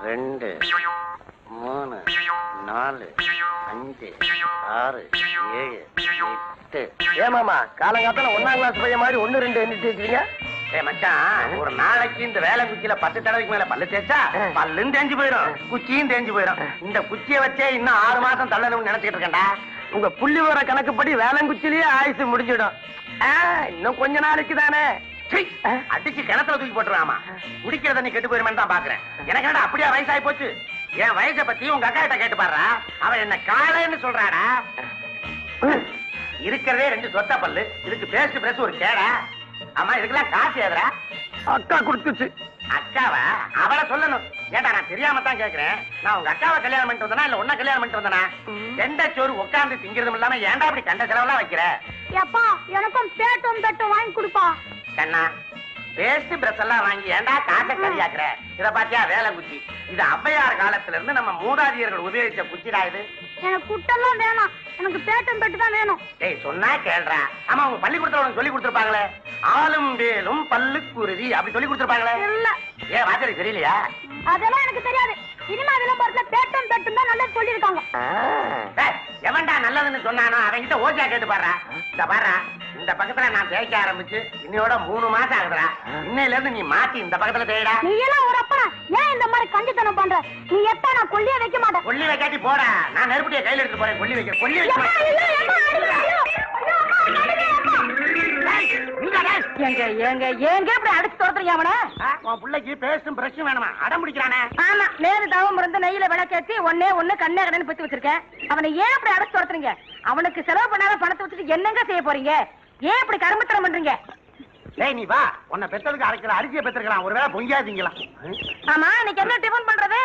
ரெண்டு மூணு நாலு அஞ்சு ஆறு ஏழு எட்டு ஏமாமா காலங்காத்தால ஒன்னாம் கிளாஸ் பையன் மாதிரி ஒண்ணு ரெண்டு எண்ணிட்டு வச்சுக்கீங்க ஏ மச்சான் ஒரு நாளைக்கு இந்த வேலை குச்சியில பத்து தடவைக்கு மேல பல்லு தேய்ச்சா பல்லும் தேஞ்சு போயிடும் குச்சியும் தேஞ்சு போயிடும் இந்த குச்சியை வச்சே இன்னும் ஆறு மாசம் தள்ளணும்னு நினைச்சிட்டு இருக்கேன்டா உங்க புள்ளி வர கணக்குப்படி வேளங்குச்சிலேயே ஆயுசு முடிஞ்சிடும் ஆ, இன்னும் கொஞ்ச நாளைக்கு தானே சீ, அடிச்சு கிணத்துல தூக்கி போட்டுருவாமா குடிக்கிற தண்ணி கெட்டு போயிருமேன்னு தான் பாக்குறேன் எனக்கு என்னடா அப்படியே வயசாகி போச்சு என் வயசை பத்தி உங்க அக்கா கிட்ட கேட்டு பாடுறா அவன் என்ன காளைன்னு சொல்றாடா இருக்கிறதே ரெண்டு சொத்த பல்லு இதுக்கு பேஸ்ட் பிரஸ் ஒரு கேடா ஆமா இதுக்கெல்லாம் காசு எதுரா அக்கா கொடுத்துச்சு அக்காவா அவளை சொல்லணும் ஏண்டா நான் தெரியாம தான் கேக்குறேன் நான் உங்க அக்காவை கல்யாணம் பண்ணிட்டு வந்தனா இல்ல உன்ன கல்யாணம் பண்ணிட்டு வந்தனா எந்த சோறு உட்கார்ந்து திங்கிறதும் இல்லாம ஏன்டா அப்படி கண்ட செலவெல்லாம் வைக்கிற எப்பா எனக்கும் பேட்டும் தட்டும் வாங்கி கொடுப்பா கண்ணா பேஸ்ட் பிரஷ் எல்லாம் வாங்கி ஏன்டா காக்க கரியாக்குற இத பாத்தியா வேலை குச்சி இது ஔவையார் காலத்துல இருந்து நம்ம மூதாதியர்கள் உபயோகிச்ச குச்சிடா இது எனக்கு குட்டெல்லாம் வேணாம் எனக்கு பேட்டும் தட்டு தான் வேணும் டேய் சொன்னா கேள்றா ஆமா உங்க பள்ளிக்கூடத்துல உனக்கு சொல்லி கொடுத்துருப்பாங்களே ஆளும் வேலும் பல்லுக்குருதி அப்படி சொல்லி கொடுத்துருப்பாங்களே இல்ல ஏன் வாத்தியாரி தெரியலையா அதெல்லாம் எனக்கு தெரியாது சினிமா விளம்பரத்துல பேட்டும் தட்டும் தான் நல்லது சொல்லியிருக்காங்க டேய், எவன்டா நல்லதுன்னு சொன்னானோ அவன்கிட்ட ஓசியா கேட்டு பாடுறா இந்த பாடுறா இந்த பக்கத்துல நான் தேய்க்க ஆரம்பிச்சு இன்னையோட மூணு மாசம் ஆகுதுடா இன்னையில இருந்து நீ மாத்தி இந்த பக்கத்துல தேய்டா நீ எல்லாம் ஒரு அப்பனா ஏன் இந்த மாதிரி கஞ்சித்தனம் பண்ற நீ எப்ப நான் கொல்லியே வைக்க மாட்டேன் கொல்லி வைக்காட்டி போடா நான் நெருப்பட்டிய கையில எடுத்து போறேன் கொல்லி வைக்க கொல்லி எம்மா, வைக்க இல்ல, எம்மா, அடிக்க, ஐயோ, ஐயோ, அம்மா, நடுவே, அம்மா. ஏங்க ஏங்க ஏங்க இப்படி அடிச்சு துரத்துறீங்க அவன உன் பிள்ளைக்கு பேஸ்டும் பிரஷும் வேணுமா அடம் பிடிக்கிறானே ஆமா நேரு தவம் இருந்து நெய்யில விளக்கேத்தி ஒன்னே ஒண்ணு கண்ணே கடன்னு பத்தி வச்சிருக்கேன் அவனை ஏன் அப்படி அடைச்சு துரத்துறீங்க அவனுக்கு செலவு பண்ணாத பணத்தை வச்சுட்டு என்னங்க செய்ய போறீங்க ஏன் இப்படி கருமத்தனம் பண்றீங்க டேய் நீ வா உன்னை பெத்ததுக்கு அரைக்கிற அரிசியை பெற்றிருக்கலாம் ஒருவேளை பொங்கியா திங்கலாம் ஆமா இன்னைக்கு என்ன டிஃபன் பண்றது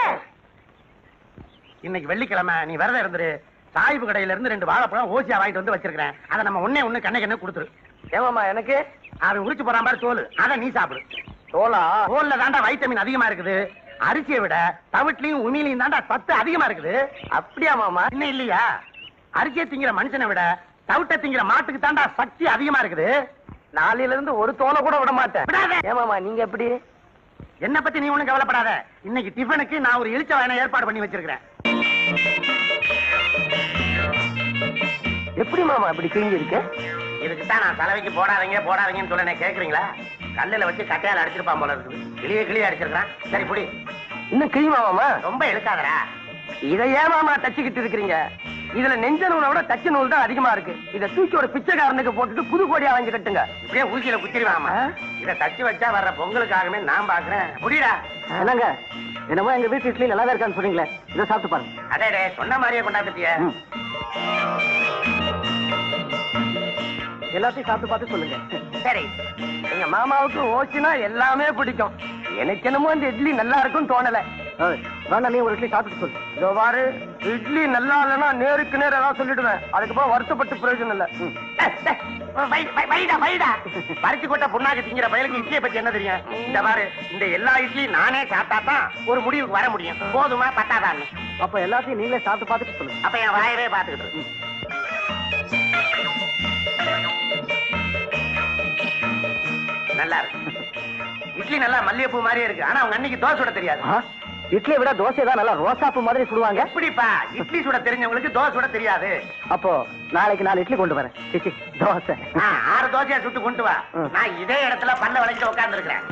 இன்னைக்கு வெள்ளிக்கிழமை நீ விரதம் இருந்துரு சாய்வு கடையில இருந்து ரெண்டு வாழைப்பழம் ஓசியா வாங்கிட்டு வந்து வச்சிருக்கிறேன் அதை நம்ம ஒண்ணே ஒண்ணு கண்ணை கண்ணு கொடுத்துரு ஏமாமா எனக்கு அவன் உரிச்சு போறான் பாரு தோல் அதை நீ சாப்பிடு தோலா தோல்ல தாண்டா வைட்டமின் அதிகமா இருக்குது அரிசியை விட தவிட்லையும் உமிலையும் தாண்டா சத்து அதிகமா இருக்குது அப்படியா மாமா இன்னும் இல்லையா அரிசியை திங்கிற மனுஷனை விட தவிட்ட திங்கிற மாட்டுக்கு தாண்டா சக்தி அதிகமா இருக்குது நாளையில இருந்து ஒரு தோலை கூட விட மாட்டேன் விடாத. ஏமாமா நீங்க எப்படி என்ன பத்தி நீ ஒண்ணும் கவலைப்படாத இன்னைக்கு டிஃபனுக்கு நான் ஒரு இழிச்ச வாயனை ஏற்பாடு பண்ணி வச்சிருக்கிறேன் எப்படி மாமா இப்படி கிழிஞ்சு இருக்கு இதுக்கு தான் நான் தலைவைக்கு போடாதீங்க போடாதீங்கன்னு சொல்ல கேக்குறீங்களா கல்லுல வச்சு கட்டையால அடிச்சிருப்பான் போல இருக்குது கிளிய கிளிய அடிச்சிருக்கான் சரி புடி இன்னும் கிழியுமா மாமா ரொம்ப இழுக்காதடா இதை ஏமாமா தச்சுக்கிட்டு இருக்கிறீங்க இதுல நெஞ்ச நூலை விட தச்சு நூல் தான் அதிகமா இருக்கு இத தூக்கி ஒரு பிச்சைக்காரனுக்கு போட்டுட்டு புது கோடியா வாங்கி கட்டுங்க இப்படியே ஊசியில குத்திடுவாமா ஆ? இத தச்சு வச்சா வர்ற பொங்கலுக்காகவே நான் பாக்குறேன் புடிடா என்னங்க என்னமோ எங்க வீட்டு இட்லி நல்லா இருக்கான்னு சொன்னீங்களே இதை சாப்பிட்டு பாருங்க அடே சொன்ன மாதிரியே கொண்டாந்துட்டிய ம். எல்லாத்தையும் சாப்பிட்டு பார்த்து சொல்லுங்க சரி எங்க மாமாவுக்கு ஓசினா எல்லாமே பிடிக்கும் எனக்கு என்னமோ இந்த இட்லி நல்லா இருக்கும் தோணல வேணா நீ ஒரு இட்லி சாப்பிட்டு சொல்லு இதோ பாரு இட்லி நல்லா இல்லைன்னா நேருக்கு நேர் ஏதாவது சொல்லிடுவேன் அதுக்கப்புறம் வருத்தப்பட்டு பிரயோஜனம் இல்ல ம். டேய், டேய், வை- வை- வைடா வைடா பறிச்சு கொட்ட புண்ணாக்கு திங்கிற பயலுக்கு இட்லியை பத்தி என்ன தெரியும் இந்த பாரு இந்த எல்லா இட்லியும் நானே சாப்பிட்டா தான் ஒரு முடிவுக்கு வர முடியும் போதுமா பத்தாதான்னு அப்ப எல்லாத்தையும் நீங்களே சாப்பிட்டு பார்த்துட்டு சொல்லுங்க அப்ப என் வாயவே பாத்துக்கிட்டு இரு. நல்லா இருக்கு இட்லி நல்லா மல்லிகைப்பூ மாதிரியே இருக்கு ஆனா அவங்க அன்னைக்கு தோசை சுட தெரியாது ஆ, இட்லியை விட தோசை தான் நல்லா ரோசாப்பு மாதிரி சுடுவாங்க எப்படிப்பா இட்லி சுட தெரிஞ்சவங்களுக்கு தோசை சுட தெரியாது அப்போ நாளைக்கு நாலு இட்லி கொண்டு வரேன் சிச்சி தோசை ஆ, ஆறு தோசையா சுட்டு கொண்டு வா ம். நான் இதே இடத்துல பல்ல வளைச்சு உட்கார்ந்து இருக்கிறேன்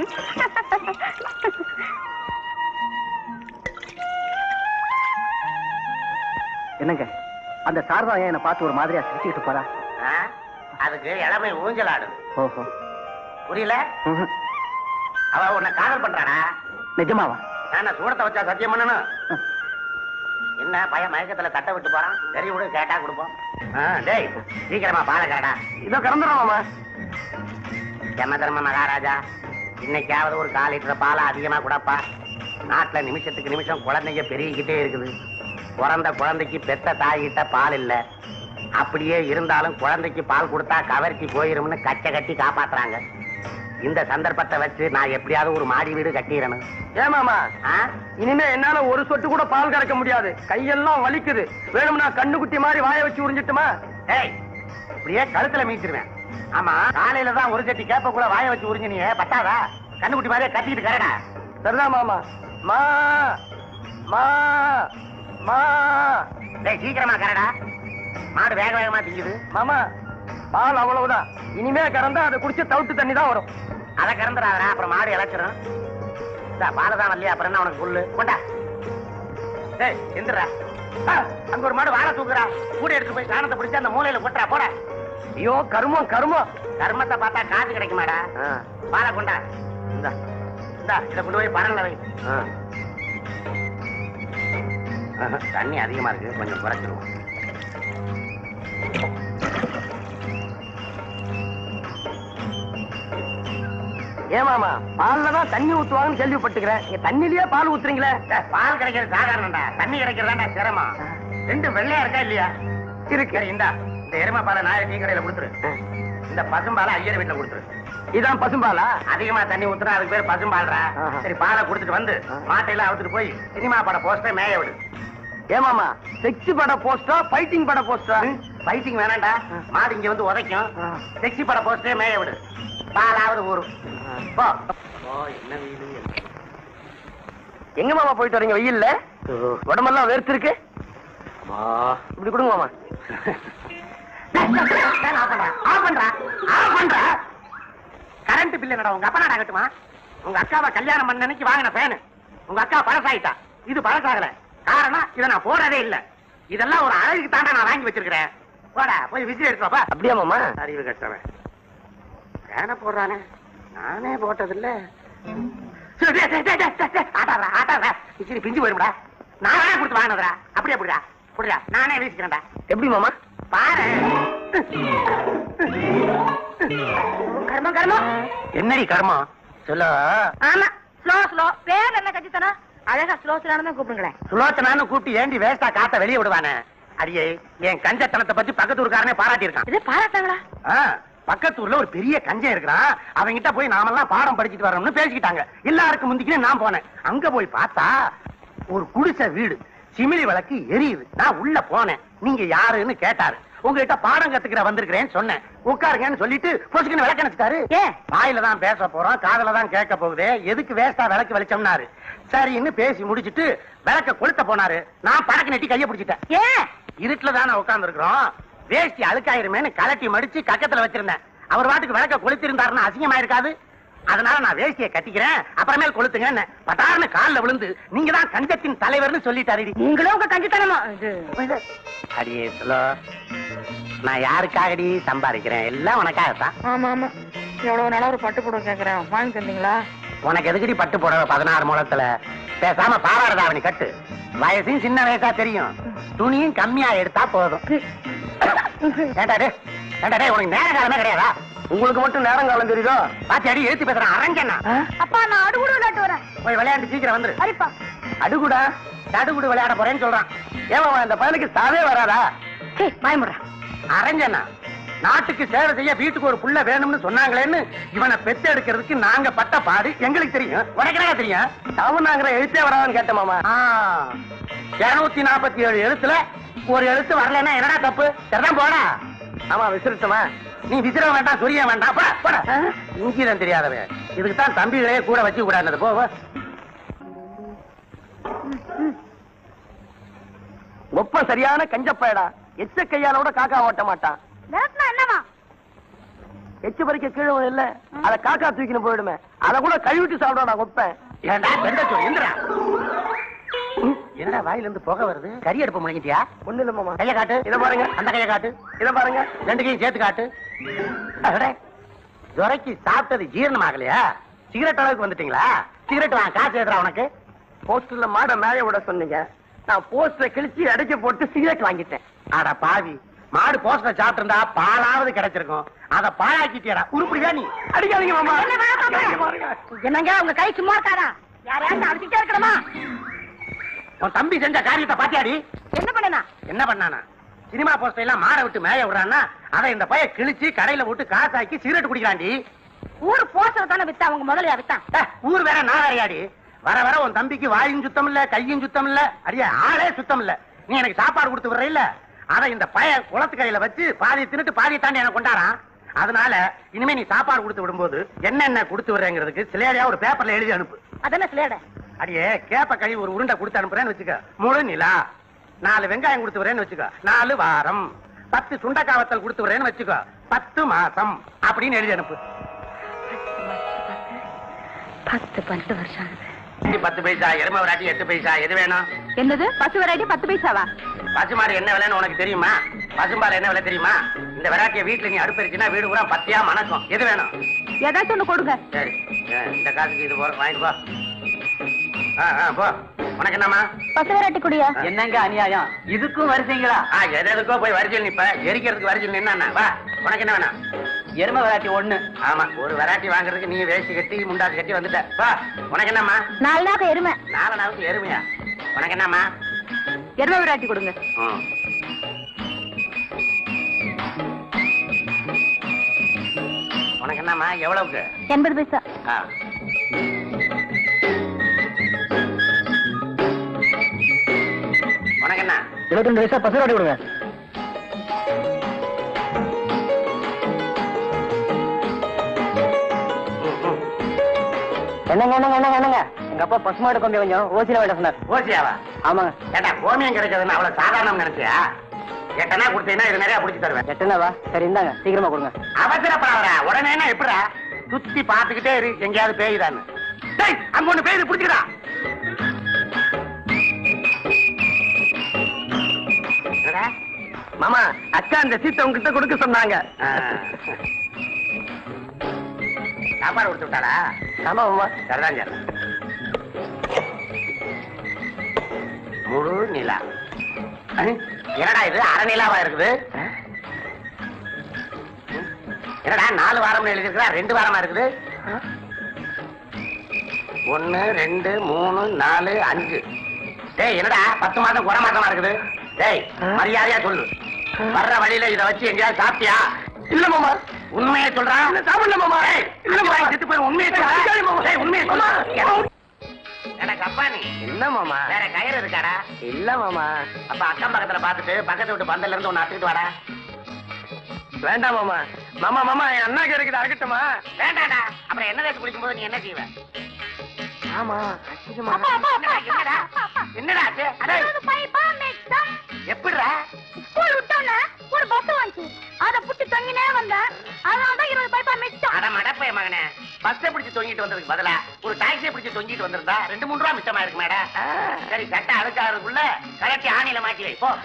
என்னங்க அந்த சாரதா ஏன் என்னை பார்த்து ஒரு மாதிரியா சிரிச்சுக்கிட்டு போறா அதுக்கு இளமை ஊஞ்சல் ஆடுது ஓஹோ புரியல ம்ஹும். அவ உன்னை காதல் பண்றாடா நிஜமாவா நான் சூடத்தை வச்சா சத்தியம் பண்ணணும் ம். என்ன பையன் மயக்கத்துல தட்டை விட்டு போறான் சரி விடு கேட்டா கொடுப்போம் ஆ, டேய் சீக்கிரமா பாலை கேடா இதோ கிளம்புறோம் மாமா யம தர்ம மகாராஜா இன்னைக்காவது ஒரு கால் லிட்டர் பாலை அதிகமா கொடுப்பா நாட்டுல நிமிஷத்துக்கு நிமிஷம் குழந்தைங்க பெருகிக்கிட்டே இருக்குது பிறந்த குழந்தைக்கு பெத்த தாய்கிட்ட பால் இல்ல அப்படியே இருந்தாலும் குழந்தைக்கு பால் கொடுத்தா கவர்ச்சி போயிரும்னு கச்சை கட்டி காப்பாத்துறாங்க இந்த சந்தர்ப்பத்தை வச்சு நான் எப்படியாவது ஒரு மாடி வீடு கட்டிடணும் ஏமாமா ஆ? இனிமே என்னால ஒரு சொட்டு கூட பால் கறக்க முடியாது கையெல்லாம் வலிக்குது வேணும்னா கண்ணுக்குட்டி மாதிரி வாய வச்சு உறிஞ்சிட்டுமா ஏய் இப்படியே கழுத்துல மீச்சிருவேன் ஆமா காலையில தான் ஒரு சட்டி கேப்ப கூட வாய வச்சு உறிஞ்சினியே பத்தாதா கண்ணுக்குட்டி மாதிரியே கத்திட்டு கரடா சரிதான் மாமா மா மா மா டேய் சீக்கிரமா கரடா மாடு வேக வேகமா திங்குது மாமா பால் அவ்வளவுதான் இனிமே கறந்தா அதை குடிச்சு தவிட்டு தண்ணி தான் வரும் அதை கறந்துடாதடா அப்புறம் மாடு இழைச்சிரும் இந்த பாலை தான் வரலையா அப்புறம் என்ன உனக்கு புல்லு கொண்டா டேய் எந்திரா அங்க ஒரு மாடு வாழை தூக்குறா கூட எடுத்து போய் சாணத்தை பிடிச்சு அந்த மூலையில கொட்டுறா போட ஐயோ கருமம் கருமம் கர்மத்தை பார்த்தா காசு கிடைக்குமாடா பாலை கொண்டா இந்தா இந்தா இதை கொண்டு போய் பரல்ல வை ஆஹா, தண்ணி அதிகமா இருக்கு கொஞ்சம் குறைச்சிருவோம் ஏமாமா பால்ல தான் தண்ணி ஊத்துவாங்கன்னு கேள்விப்பட்டுக்கிறேன் நீங்க தண்ணிலேயே பால் ஊத்துறீங்களே டேய், பால் கிடைக்கிறது சாதாரணம்டா தண்ணி கிடைக்கிறதாண்டா சிரமம் ரெண்டு வெள்ளையா இருக்கா இல்லையா இருக்கு சரி, இந்தா இந்த எருமை பாலை நாய டீ கடையில கொடுத்துரு இந்த பசும்பாலை ஐயர் வீட்டுல கொடுத்துரு இதான் பசும்பாலா அதிகமா தண்ணி ஊத்துனா அதுக்கு பேர் பசும்பால்ரா ஆஹா. சரி பாலை கொடுத்துட்டு வந்து மாட்டையெல்லாம் அவுத்துட்டு போய் சினிமா பட போஸ்டர் மேய விடு ஏமாமா செக்ஸ் பட போஸ்டா ஃபைட்டிங் பட போஸ்டா ஃபைட்டிங் வேணாம்டா மாடு இங்க வந்து உதைக்கும் செக்ஸி பட போஸ்டே மேய விடு பாலாவது ஊரும் போ ஓ என்ன வீடு எங்க மாமா போயிட்டு வரீங்க வெயில்ல உடம்பெல்லாம் வேர்த்து இருக்கு இப்படி கொடுங்க மாமா கரண்ட் பில் என்னடா உங்க அப்பா ஆகட்டுமா உங்க அக்காவை கல்யாணம் பண்ண அன்னைக்கு வாங்கின ஃபேனு உங்க அக்கா பழசாயிட்டா இது பழசாகல காரணம் இதை நான் போடவே இல்ல இதெல்லாம் ஒரு அழகுக்கு தாண்டா நான் வாங்கி வச்சிருக்கிறேன் போடா போய் விசில் எடுத்துவாப்பா அப்படியா மாமா அறிவு கட்டவன் ஃபேனை போடுறானே நானே போட்டதில்ல சரி, டேய், டேய், டேய், டேய், டேய், ஆட்டாதடா, ஆட்டாதடா. விசிறி பிஞ்சு போயிரும்டா நான் வேணா கொடுத்து வாங்கினதுடா அப்படியே அப்படிடா புரியா நானே வீசிக்கிறேன்டா எப்படி மாமா பாரு கர்மம் கர்மம் என்னடி கர்மம் சொல்லு ஆமா ஸ்லோ ஸ்லோ பேர் என்ன கட்சித்தனா அழகா ஸ்லோ ஸ்லோன்னு கூப்பிடுங்களேன் சுலோச்சனான்னு கூப்பிட்டு ஏண்டி வேஸ்டா காத்த வெளியே விடுவானே அடியே என் கஞ்சத்தனத்தை பத்தி பக்கத்து ஊருக்காரனே பாராட்டி இருக்கான் இது பாராட்டாங்களா பக்கத்து ஊர்ல ஒரு பெரிய கஞ்சன் இருக்கிறான் அவங்கிட்ட போய் நாமெல்லாம் பாடம் படிச்சுட்டு வரோம்னு பேசிக்கிட்டாங்க எல்லாருக்கும் முந்திக்கினே நான் போனேன் அங்க போய் பார்த்தா ஒரு குடிசை வீடு சிமிலி விளக்கு எரியுது நான் உள்ள போனேன் நீங்க யாருன்னு கேட்டாரு உங்ககிட்ட பாடம் கத்துக்கிற வந்திருக்கிறேன்னு சொன்னேன் உட்காருங்கன்னு சொல்லிட்டு பொசுக்குன்னு விளக்க நினைச்சிட்டாரு ஏன்? வாயில தான் பேச போறோம் காதுல தான் கேட்க போகுதே எதுக்கு வேஸ்டா விளக்கு வெளிச்சம்னாரு சரின்னு பேசி முடிச்சிட்டு விளக்க கொளுத்த போனாரு நான் படக்கு நெட்டி கைய பிடிச்சிட்டேன் ஏன் இருட்டுல தானே உட்கார்ந்து இருக்கிறோம் வேஷ்டி அழுக்காயிருமேனு கலட்டி மடிச்சு கக்கத்துல வச்சிருந்தேன் அவர் வாட்டுக்கு விளக்க கொளுத்திருந்தாருன்னா அசிங்கமா இருக்காது அதனால நான் வேஷ்டியை கட்டிக்கிறேன் அப்புறமேல் கொளுத்துங்க பட்டார்னு கால்ல விழுந்து நீங்க தான் கஞ்சத்தின் தலைவர்னு சொல்லிட்டாரு நீங்களும் உங்க கஞ்சித்தனமா இது அடியே சொல்லோ நான் யாருக்காகடி சம்பாதிக்கிறேன் எல்லாம் உனக்காகத்தான் ஆமா ஆமா எவ்வளவு நாளா ஒரு பட்டு புடவை கேக்குறேன் வாங்கி தந்தீங்களா உனக்கு எதுக்கடி பட்டு புடவை பதினாறு முழத்துல பேசாம பாவாடதாவணி கட்டு வயசும் சின்ன வயசா தெரியும் துணியும் கம்மியா எடுத்தா போதும் ஏண்டா டே ஏண்டா டே உனக்கு நேர காலமே கிடையாதா உங்களுக்கு மட்டும் நேரம் காலம் தெரியுதோ பாத்தி அடி எழுத்து பேசுறேன் அரங்கண்ணா அப்பா நான் அடுகுடு விளையாட்டு வரேன் போய் விளையாண்டு சீக்கிரம் வந்துரு சரிப்பா அடுகுடா தடுகுடு விளையாட போறேன்னு சொல்றான் ஏமாமா இந்த பையனுக்கு சாவே வராதா பயமுடுறா அரஞ்சண்ணா நாட்டுக்கு சேவை செய்ய வீட்டுக்கு ஒரு புள்ள வேணும்னு சொன்னாங்களேன்னு இவனை பெத்து எடுக்கிறதுக்கு நாங்க பட்ட பாடு எங்களுக்கு தெரியும் உனக்கு என்ன தெரியும் சாவுனாங்கிற எழுத்தே வராதான்னு கேட்டேன் மாமா இருநூத்தி நாற்பத்தி ஏழு எழுத்துல ஒரு எழுத்து வரலன்னா என்னடா தப்பு சரிதான் போடா ஆமா விசிறிட்டமா நீ விசிற வேண்டாம் சொரிய வேண்டாம் போடா, போடா இங்கிதான் தெரியாதவன் இதுக்கு தான் தம்பிகளே கூட வச்சு கூடாது போ போ. ஒப்ப சரியான கஞ்சப்பயடா எச்ச கையால கூட காக்கா ஓட்ட மாட்டான் விளக்குனா என்னவா எச்சு பறிக்க கீழே ஒண்ணு இல்ல அத காக்கா தூக்கின்னு போயிடுமே அத கூட கழுவிட்டு சாப்பிடா ஒப்பேன் ஏண்டா பெண்டச்சோ எந்திரா என்னடா வாயில இருந்து புகை வருது கறி அடுப்பு முழுங்கிட்டியா ஒண்ணு இல்ல மாமா கைய காட்டு இத பாருங்க அந்த கைய காட்டு இத பாருங்க ரெண்டு கையும் சேர்த்து காட்டு அடடே, துரைக்கு சாப்பிட்டது ஜீரணம் ஆகலையா சிகரெட் அளவுக்கு வந்துட்டீங்களா சிகரெட் வாங்க காசு எதுரா உனக்கு போஸ்டர்ல மாட மேய விட சொன்னீங்க நான் போஸ்டரை கிழிச்சு அடைக்க போட்டு சிகரெட் வாங்கிட்டேன் அட பாவி மாடு போஸ்டர் சாப்பிட்டு இருந்தா பாலாவது கிடைச்சிருக்கும் அத பாழாக்கிட்டியடா உருப்படியா நீ அடிக்காதீங்க மாமா என்ன வேலை அடிக்காதீங்க பாக்குற? பாருங்க. என்னங்க உங்க கை சும்மா இருக்காதா யாரையாச்சும் அடிச்சுட்டே இருக்கணுமா உன் தம்பி செஞ்ச காரியத்தை பாத்தியாடி என்ன பண்ணனா என்ன பண்ணானா சினிமா போஸ்டர் எல்லாம் மாட விட்டு மேய விடுறான்னா அதை இந்த பைய கிழிச்சு கடையில போட்டு காசாக்கி சிகரெட் குடிக்கிறாண்டி ஊரு போஸ்டர் தானே வித்தா உங்க முதலையா வித்தான் டே, ஊர் வேற நான் வேறையாடி வர வர உன் தம்பிக்கு வாயும் சுத்தம் இல்ல கையும் சுத்தம் இல்ல அடியே ஆளே சுத்தம் இல்ல நீ எனக்கு சாப்பாடு கொடுத்து விடுற இல்ல அத இந்த பைய குளத்துக்கரையில வச்சு பாதி தின்னுட்டு பாதி தாண்டி எனக்கு கொண்டாரான் அதனால இனிமே நீ சாப்பாடு கொடுத்து விடும்போது என்னென்ன கொடுத்து விடுறேங்கிறதுக்கு சிலையாடியா ஒரு பேப்பர்ல எழுதி அனுப்பு அதானே சிலேட அடியே கேப்ப கழுவி ஒரு உருண்டை கொடுத்து அனுப்புறேன்னு வச்சுக்க முழு நிலா நாலு வெங்காயம் கொடுத்து வரேன்னு வச்சுக்கோ நாலு வாரம் பத்து சுண்டக்காவத்தல் கொடுத்து வரேன்னு வச்சுக்கோ பத்து மாசம் அப்படின்னு எழுதி அனுப்பு பத்து பத்து வருஷம் ஆகுது இஞ்சி பத்து பைசா எருமை விராட்டி எட்டு பைசா எது வேணும் என்னது பத்து வெரைட்டி பத்து பைசாவா பசுமாடு என்ன விலைன்னு உனக்கு தெரியுமா பசும்பால் என்ன விலை தெரியுமா இந்த வெராட்டியை வீட்டுல நீ அடுப்பரிச்சுன்னா வீடு பூரா பத்தியா மணக்கும் எது வேணும் ஏதாச்சும் ஒண்ணு கொடுங்க சரி ஆ, இந்த காசுக்கு இது போற வாங்கிட்டு போ ஆ, ஆ, போ உனக்கு என்னம்மா பசு விரட்டி குடியா என்னங்க அநியாயம் இதுக்கும் வரிசைங்களா ஆ எது எதுக்கோ போய் வரிசையில் நிப்ப எரிக்கிறதுக்கு வரிசையில் நின்னா வா உனக்கு என்ன வேணும் எருமை விளையாட்டி ஒண்ணு ஆமா ஒரு வெரைட்டி வாங்குறதுக்கு நீ வேஷ்டி கட்டி முண்டாசு கட்டி வந்துட்ட வா உனக்கு என்னம்மா நாலு நாக்கு எருமை நாலு நாளுக்கு எருமையா உனக்கு என்னம்மா எருமை விராட்டி கொடுங்க ம். உனக்கு என்னம்மா எவ்வளவுக்கு எண்பது பைசா ஆ. உனக்கு என்ன இருபத்தி பைசா பசு விளையாட்டி கொடுங்க ம், ம். என்னங்க என்னங்க என்னங்க என்னங்க எங்க அப்பா பசுமாடு கொஞ்சம் கொஞ்சம் ஓசில வேலை சொன்னார் ஓசியாவா ஆமாங்க ஏட்டா கோமியம் கிடைச்சதுன்னு அவ்வளவு சாதாரணம் நினைச்சியா எட்டனா கொடுத்தீங்கன்னா இது நிறைய பிடிச்சி தருவேன் எட்டுனாவா சரி இந்தாங்க சீக்கிரமா கொடுங்க அவசரப்படாதடா உடனே எப்படா சுத்தி பாத்துக்கிட்டே இரு எங்கேயாவது பேயுதான்னு டேய் அங்க ஒண்ணு பேயுது புடிச்சுக்கடா என்னடா? மாமா அக்கா அந்த சீட்டை உங்ககிட்ட கொடுக்க சொன்னாங்க ஆ. சாப்பாடு கொடுத்து விட்டாளா ஆமா மாமா சரிதான் சார் முழு நிலா அஹ், என்னடா இது அரை நிலாவா இருக்குது அஹ்? என்னடா நாலு வாரம் எழுதிருக்கா ரெண்டு வாரமா இருக்குது ஒன்னு ரெண்டு மூணு நாலு அஞ்சு டேய் என்னடா பத்து மாதம் குறை மாசமா இருக்குது டேய் மரியாதையா சொல்லு வர்ற வழியில இத வச்சு எங்கேயாவது சாப்பிட்டியா இல்ல மாமா உண்மையை சொல்றான் சாப்பிடல மாமா டேய், இல்ல மாமா செத்து போய் உண்மையை சொல்றா. அடிக்காதீங்க மாமா. டேய், உண்மையை சொல்லு. எனக்கு அப்பா நீ என்ன மாமா வேற கயிறு இருக்காடா இல்ல மாமா அப்ப அக்கம் பக்கத்துல பாத்துட்டு பக்கத்து வீட்டு பந்தல்ல இருந்து ஒன்னு அத்துக்கிட்டு வாடா வேண்டாம் மாமா மாமா மாமா என் அண்ணா கிடைக்குது அறுக்கட்டுமா வேண்டாடா அப்புறம் என்ன தேய்ச்சி குளிக்கும் போது நீ என்ன செய்வ ஆமா அப்பா, அப்பா, அப்பா, என்னடா அப்பா, என்னடா அப்பா. என்னடா ஆச்சு? அடே, இருபது பைசா மிச்சம். எப்படிடா ஸ்கூல் விட்டோன்னே ஒரு பஸ் வந்துச்சு அதை புட்டு தொங்கினே வந்தேன் அதனாலதான் இருபது பைசா மிச்சம் அட மடப்பைய மகனே பஸ்ஸை பிடிச்சு தொங்கிட்டு வந்ததுக்கு பதிலா ஒரு டாக்ஸியை பிடிச்சு தொங்கிட்டு வந்திருந்தா ரெண்டு மூணு ரூபா மிச்சமா இருக்கு மேடா சரி சட்டை அழுக்காகிறதுக்குள்ள கலட்டி ஆணியில மாட்டி வை போ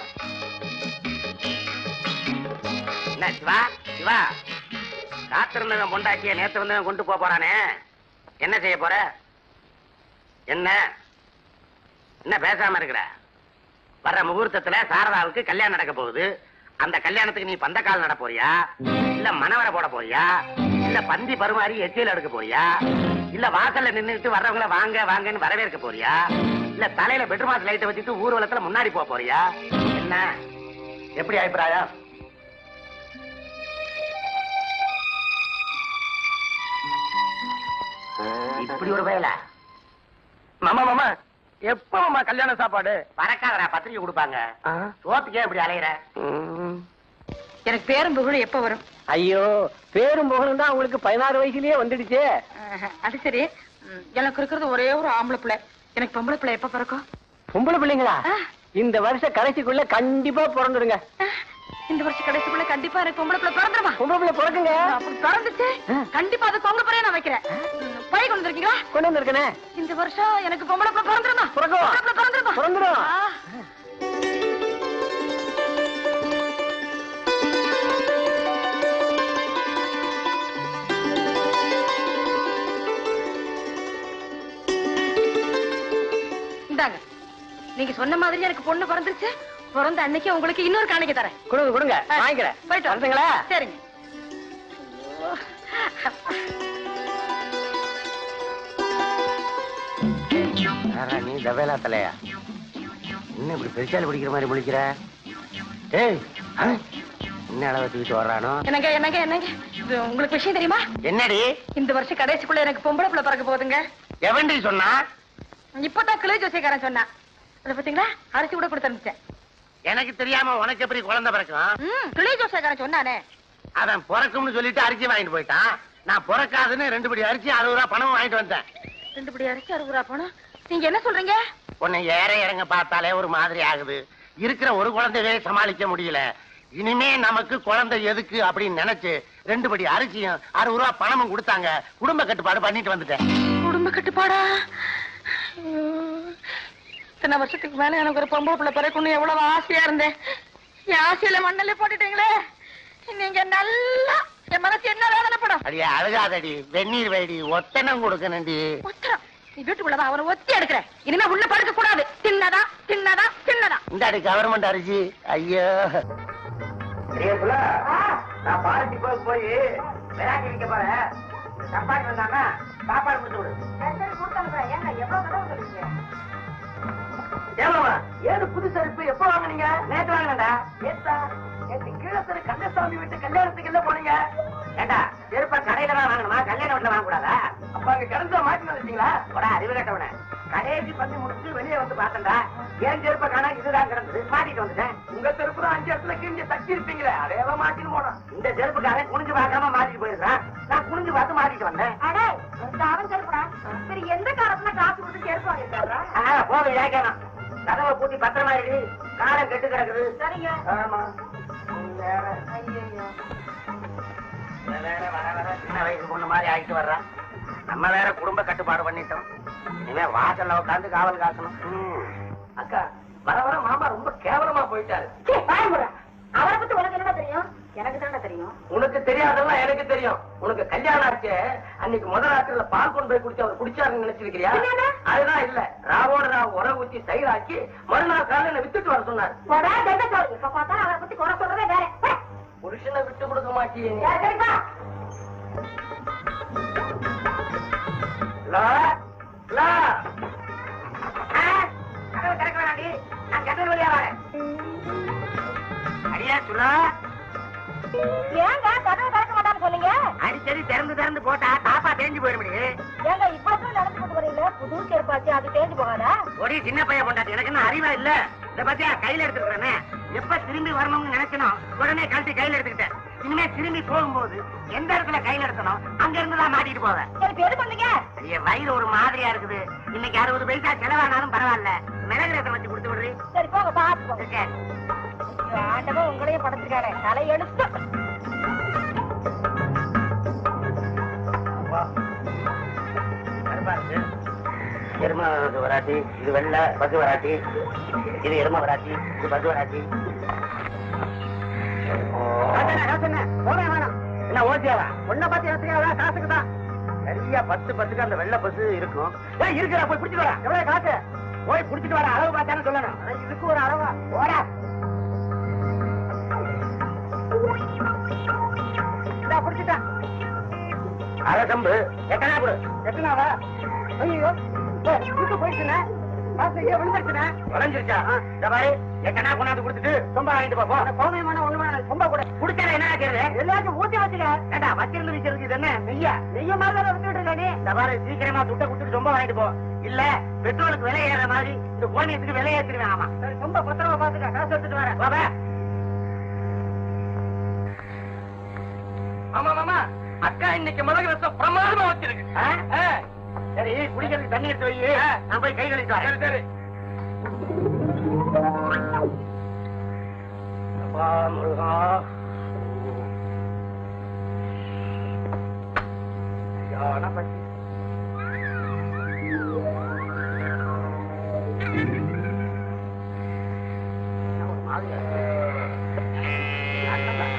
என்ன சிவா சிவா காத்திருந்தவன் பொண்டாட்டிய நேத்து வந்தவன் கொண்டு போக போறானே என்ன செய்ய போற என்ன என்ன பேசாம இருக்கிற வர்ற முகூர்த்தத்துல சாரதாவுக்கு கல்யாணம் நடக்க போகுது அந்த கல்யாணத்துக்கு நீ பந்தக்கால் நட போறியா இல்ல மணவரை போட போறியா இல்ல பந்தி பருமாறி எச்சியல் எடுக்க போறியா இல்ல வாசல்ல நின்னுட்டு வர்றவங்கள வாங்க வாங்கன்னு வரவேற்க போறியா இல்ல தலையில பெட்ரூமாஸ் லைட்டை வச்சுட்டு ஊர்வலத்துல முன்னாடி போக போறியா என்ன எப்படி அபிப்பிராயம் இப்படி ஒரு வேலை மாமா மாமா எப்ப மாமா கல்யாண சாப்பாடு பறக்காதடா பத்திரிக்கை கொடுப்பாங்க சோத்துக்கே இப்படி அலையிற எனக்கு பேரும் புகழும் எப்ப வரும் ஐயோ பேரும் புகழும் தான் உங்களுக்கு பதினாறு வயசுலயே வந்துடுச்சே ஆஹா, அது சரி ம், எனக்கு இருக்கிறது ஒரே ஒரு ஆம்பளை பிள்ளை எனக்கு பொம்பளை பிள்ளை எப்ப பிறக்கும் பொம்பளை பிள்ளைங்களா ஆ. இந்த வருஷ கடைசிக்குள்ள கண்டிப்பா பிறந்துடுங்க ஆ, இந்த வருஷம் கடைசிக்குள்ள கண்டிப்பா எனக்கு பொம்பளை பிள்ளை பிறந்துருமா பொம்பளை பிள்ளை பிறக்குங்க அப்படி பிறந்துச்சு கண்டிப்பா அது பொங்க பிறைய நான் வைக்கிறேன் ம், பை கொண்டு வந்திருக்கீங்களா கொண்டு வந்திருக்கனே இந்த வருஷம் எனக்கு பொம்பளை பிள்ளை பிறந்துருமா பிறக்கும். பொம்பளை பிள்ளை பிறந்துருமா பிறந்துரும். ஆ. இந்தாங்க நீங்க சொன்ன மாதிரி எனக்கு பொண்ணு பிறந்துருச்சு பிறந்த அன்னைக்கு உங்களுக்கு இன்னொரு காணிக்கை தரேன் கொடுங்க கொடுங்க ஆ, வாங்கிக்கிறேன் போயிட்டு வாங்க. வந்துங்களா சரிங்க யாரா நீ தவேலா தலையா இன்னும் இப்படி பெருசாலி பிடிக்கிற மாதிரி பிடிக்கிற ஏய் ஆ? என்ன அளவு தூக்கிட்டு வர்றானோ என்னங்க என்னங்க என்னங்க இது உங்களுக்கு விஷயம் தெரியுமா என்னடி இந்த வருஷம் கடைசிக்குள்ள எனக்கு பொம்பளை பிள்ளை பிறக்க போகுதுங்க எவன்டி சொன்னா இப்பதான் கிளை ஜோசியக்காரன் சொன்னான் அதை பாத்தீங்களா அரிசி கூட கொடுத்து அனுப்பிச்சேன் எனக்கு தெரியாம உனக்கு எப்படி குழந்தை பிறக்கும் ம் கிளை ஜோசியக்காரன் சொன்னானே அவன் பிறக்கும்னு சொல்லிட்டு அரிசி வாங்கிட்டு போயிட்டான் நான் பிறக்காதுன்னு ரெண்டு படி அரிசி அறுபது ரூபா பணமும் வாங்கிட்டு வந்தேன் ரெண்டு படி அரைச்சு அறுபது ரூபா பணம் நீங்க என்ன சொல்றீங்க உன்னை ஏற இறங்க பார்த்தாலே ஒரு மாதிரி ஆகுது இருக்கிற ஒரு குழந்தைவே சமாளிக்க முடியல இனிமே நமக்கு குழந்தை எதுக்கு அப்படின்னு நினைச்சு ரெண்டு படி அரிசியும் அறுபது ரூபா பணமும் கொடுத்தாங்க குடும்ப கட்டுப்பாடு பண்ணிட்டு வந்துட்டேன் குடும்ப கட்டுப்பாடா ஐயோ. இத்தனை வருஷத்துக்கு மேல எனக்கு ஒரு பொம்பளை பிள்ளை பிறக்கணும் எவ்வளவு ஆசையா இருந்தேன் என் ஆசையில மண்ணல்ல போட்டுட்டீங்களே நீங்க நல்லா என் மனசு என்ன வேதனைப்படும் அடியே அழுகாதடி வெந்நீர் வைடி ஒத்தனம் கொடுக்கணும்டி ஒத்தரம் நீ வீட்டுக்குள்ளதான் அவனை ஒத்தி எடுக்கிற இனிமே உள்ள படுக்க கூடாது தின்னதா தின்னதா தின்னதா இந்தாடி கவர்மெண்ட் அரிசி ஐயோ நான் பாரதி போய் போய் விராக்கி வைக்க போறேன் சப்பாத்தி வந்தாங்க சாப்பாடு கொடுத்து விடு ஏமாமா ஏது புது செருப்பு எப்ப வாங்குனீங்க நேத்து வாங்கினடா நேத்தா நேத்து கீழத்தரு கந்தசாமி வீட்டு கல்யாணத்துக்கு எல்லாம் போனீங்க ஏண்டா செருப்பா கடையில தான் வாங்கணுமா கல்யாண வீட்டுல வாங்க கூடாதா அப்ப அங்க கிடந்த மாட்டி வந்துட்டீங்களா போடா அறிவு கட்டவன கடைசி பத்தி முடிச்சு வெளியே வந்து பார்த்தேன்டா ஏன் செருப்ப காணா இதுதான் கிடந்தது மாட்டிட்டு வந்துட்டேன் உங்க செருப்பு தான் அஞ்சு இடத்துல கிழிஞ்சு தட்டி இருப்பீங்களே அதையெல்லாம் மாட்டின்னு போனோம் இந்த செருப்புக்காரன் குனிஞ்சு பார்க்காம மாட்டிட்டு போயிருக்கான் நான் குனிஞ்சு பார்த்து மாட்டிட்டு வந்தேன் அடே அவன் செருப்புடா சரி எந்த காலத்துல காசு கொடுத்து செருப்பு வாங்கிட்டாரா ஆ, போக இதாக்கணும் கதவை பூட்டி பத்திரமா இருக்கு காலம் கெட்டு கிடக்குது சரிங்க ஆமா வேற இவன் வேற வர வர சின்ன வயசு பொண்ணு மாதிரி ஆயிட்டு வர்றான் நம்ம வேற குடும்ப கட்டுப்பாடு பண்ணிட்டோம் இனிமே வாசல்ல உட்காந்து காவல் காக்கணும் ம். அக்கா வர வர மாமா ரொம்ப கேவலமா போயிட்டாரு அவரை பத்தி உனக்கு என்ன தெரியும் எனக்கு தானே தெரியும் உனக்கு தெரியாதெல்லாம் எனக்கு தெரியும் உனக்கு கல்யாணம் ஆச்சு அன்னைக்கு முதல் ராத்திரில பால் கொண்டு போய் குடிச்சு அவர் குடிச்சாருன்னு நினைச்சிருக்கிறியா என்னது? அதுதான் இல்ல ராவோட ராவ் உர ஊத்தி சைடாக்கி மறுநாள் காலையில வித்துட்டு வர சொன்னார் போடா தென்னை தோல் இப்ப பார்த்தா அவரை பத்தி குறை சொல்றதே வேற போ. புருஷனை விட்டு கொடுக்க மாட்டியே நீ. சரி, சரிப்பா. லா, லா. ஆ, கதவை திறக்க வேணாண்டி. நான் ஜன்னல் வழியா வரேன். அடியா சுலா ஏங்க கதவை திறக்க மாட்டான்னு சொன்னீங்க அடிச்சடி திறந்து திறந்து போட்டா தாப்பா தேஞ்சு போயிட முடியும் ஏங்க இவ்வளவு நடந்து போட்டு வரீங்களா புது செருப்பாச்சு அது தேஞ்சு போகாதா ஒரே சின்ன பையன் கொண்டாட்டி எனக்கு என்ன அறிவா இல்ல இத பத்தியா கையில எடுத்துக்கிறேனே எப்ப திரும்பி வரணும்னு நினைக்கணும் உடனே கழட்டி கையில எடுத்துக்கிட்டேன் இனிமே திரும்பி போகும்போது எந்த இடத்துல கையில எடுக்கணும் அங்க இருந்து தான் மாட்டிட்டு போவேன் சரி இப்ப எது பண்ணீங்க ஐயா வயிறு ஒரு மாதிரியா இருக்குது இன்னைக்கு அறுபது பைசா செலவானாலும் பரவாயில்ல மிளகு ரசம் வச்சு கொடுத்து விடுறி சரி போங்க பாத்து போங்க இருக்கே. ஐயோ, ஆண்டவன் உங்களையும் படைச்சிருக்கானே தலை எழுத்து கருப்பா இருக்கு. எருமை வராட்டி இது வெள்ளை பசு வராட்டி இது எருமை வராட்டி இது பசு வராட்டி என்ன ஓசியாவா உன்னை பத்தி யோசிக்காதா காசுக்கு தான் சரியா பத்து பத்துக்கு அந்த வெள்ளை பசு இருக்கும் ஏய், இருக்குடா போய் பிடிச்சிட்டு வரா எவ்வளவு காசு போய் பிடிச்சிட்டு வர அளவு பார்த்தானு சொல்லணும் அட, இதுக்கு ஒரு அளவா ஓடா இந்தா பிடிச்சிட்டான் அரை கம்பு எத்தனா கொடு எத்தனாவா ஐயோ இதுக்கு போயிடுச்சுண்ணே காசு ஐயோ விழுந்துருச்சுண்ணே விளைஞ்சிருச்சா இந்த பாரு எத்தனா கொண்டாந்து கொடுத்துட்டு சொம்ப வாங்கிட்டு போ பௌர்ணமி வேணா ஒண்ணு வேணா சொம்ப கூட குடிச்சா என்ன ஆக்கிறது எல்லாத்தையும் ஊத்தி வச்சுக்க ஏண்டா வச்சிருந்து விக்கிறதுக்கு இது என்ன நெய்யா நெய்ய மாதிரி தான் வித்துட்டு இருக்க நீ இந்த பாரு சீக்கிரமா துட்டை கொடுத்துட்டு சொம்ப வாங்கிட்டு போ இல்ல பெட்ரோலுக்கு விலை ஏற மாதிரி இந்த கோணியத்துக்கு விலை ஏற்றிடுவேன் ஆமா சரி சொம்ப பத்திரமா பாத்துக்க காசு எடுத்துட்டு வரேன் பாபா ஆமா மாமா அக்கா இன்னைக்கு மிளகு ரசம் பிரமாதமா வச்சிருக்கு ஆ? ஆ, சரி குடிக்கிறதுக்கு தண்ணி எடுத்து வை நான் போய் கை கழிச்சு சரி வரேன் சரி அப்பா முருகா சரியான பசி. என்ன ஒரு மாதிரியா இருக்கு? அண்ணன்தான்.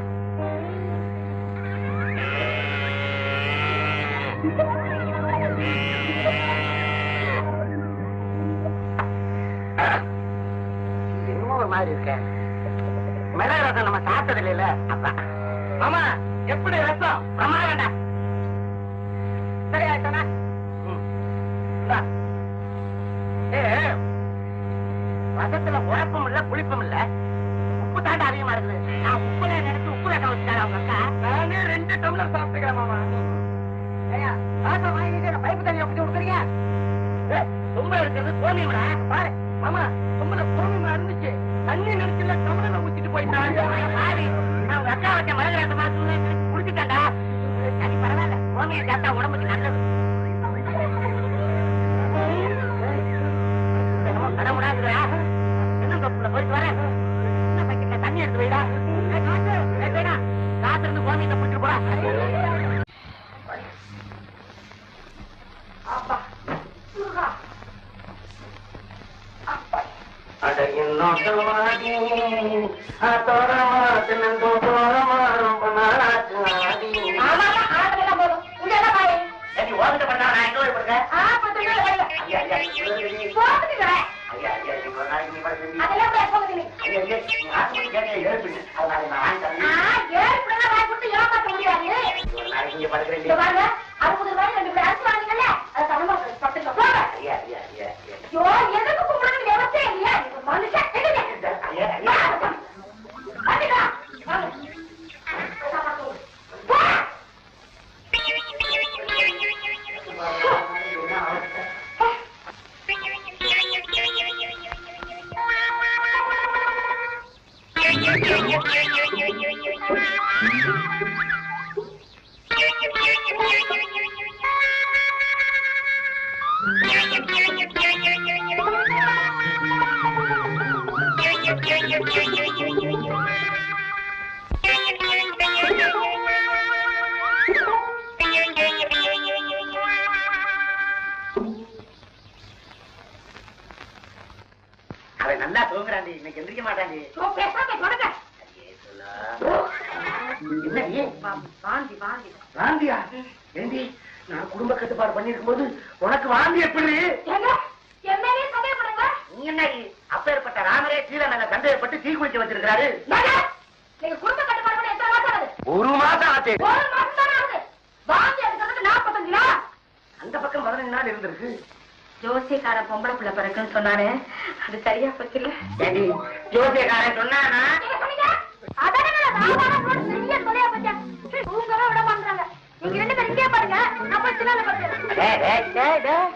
இது என்னமோ ஒரு மாதிரி இருக்க மிளகு ரசம் நம்ம சாப்பிட்டது இல்ல அதான் மாமா எப்படி ரசம் பிரமாதம்டா சரி ஆயிட்டானா இந்தா. ஏய், ரசத்துல உரப்பும் இல்ல புளிப்பும் இல்ல உப்பு தாண்டா அதிகமா இருக்குது நான் உப்பு நினைச்சு உப்பு ரசம் வச்சுட்டாரு அவங்க அக்கா நானே ரெண்டு டம்ளர் சாப்பிட்டுக்கிறேன் மாமா ஐயா ரசம் வாங்கிட்டு பைப்பு தண்ணி அப்படி கொடுக்குறீங்க ஏய், ரொம்ப இருக்கிறது தோணி விட பாரு மாமா ரொம்ப பொறுமை இருந்துச்சு தண்ணி நினைச்சுல டம்ளர்ல ஊத்திட்டு போயிட்டாங்க பாரு நான் உங்க அக்கா வச்ச மிளகு ரசம் மாதிரி குடிச்சுட்டாண்டா சரி பரவாயில்ல கோமியை சாப்பிட்டா உடம்புக்கு நல்லது அட இன்னொரு வாடி தோரமா தின்னு தோரமா ரொம்ப நாளாச்சு ஆடி ஆமா ஆட்டமெல்லாம் போதும் உள்ள எல்லாம் பாரு ஏடி, உன்கிட்ட பண்ணா நான் எங்க போய் படுக்க? ஆ பத்து ரூபாய் வரல ஐயா, ஐயா, ஐயா, போட்டுட்டு வரேன் ஐயா, ஐயா, நீ ஒரு நாளைக்கு நீ படுக்க அதெல்லாம் போய் போகுது நீ ஐயா, ஐயா, நீ ஆஸ்பத்திரி கேட்க எழுப்புங்க. அதனால நான் வாங்கி ஆ தரேன். ஏழு பிள்ளை வாங்கி கொடுத்து ஏமாத்த முடியாது நீ ஒரு நாளைக்கு இங்க படுக்கிறீங்க. இங்க பாருங்க அறுபது ரூபாய் ரெண்டு பேர் அரிசி வாங்கினீங்கல்ல அதை சமமா பட்டுங்க போங்க ஐயா, ஐயா, ஐயா, ஐயா. ஐயோ எதுக்கு கூப்பிடுறது விவசாயம் இல்லையா நீங்க மனுஷன் எதுக்கு ஐயா, ஐயா. வந்துடா வாங்க போ. அவன் நல்லா தூங்குறாண்டி இன்னைக்கு எந்திரிக்க மாட்டாண்டி போ, பேசாம தொடங்க என்னடி வாந்தி வாந்தி வாந்தியா ஏண்டி நான் குடும்ப கட்டுப்பாடு பண்ணிருக்கும் போது உனக்கு வாந்தி எப்படி ஏங்க எம்எல்ஏ சந்தேகப்படுங்க நீ என்னடி அப்பேற்பட்ட ராமரே கீழே நாங்க சந்தேகப்பட்டு தீ குளிக்க வச்சிருக்காரு ஏங்க நீங்க குடும்ப கட்டுப்பாடு பண்ணி எத்தனை மாசம் ஆகுது ஒரு மாசம் ஆச்சு ஒரு மாசம் தானே ஆகுது வாந்தி எடுக்கிறதுக்கு நாற்பத்தஞ்சு நாள் அந்த பக்கம் பதினஞ்சு நாள் இருந்திருக்கு ஜோசியக்கார பொம்பளை பிள்ளை பிறக்குன்னு சொன்னாரு அது சரியா போச்சுல்ல ஏண்டி ஜோசியக்காரன் சொன்னானா நீங்க சொன்னீங்க அதானே நான் ராமாயணம் போட்டு சரியா சொல்லியா போச்சேன் தூங்கவே விட மாட்டாங்க நீங்க ரெண்டு பேரும் இங்கே பாருங்க நான் போய் சின்ன படுத்துறேன் டேய், டேய், டேய், டேய்.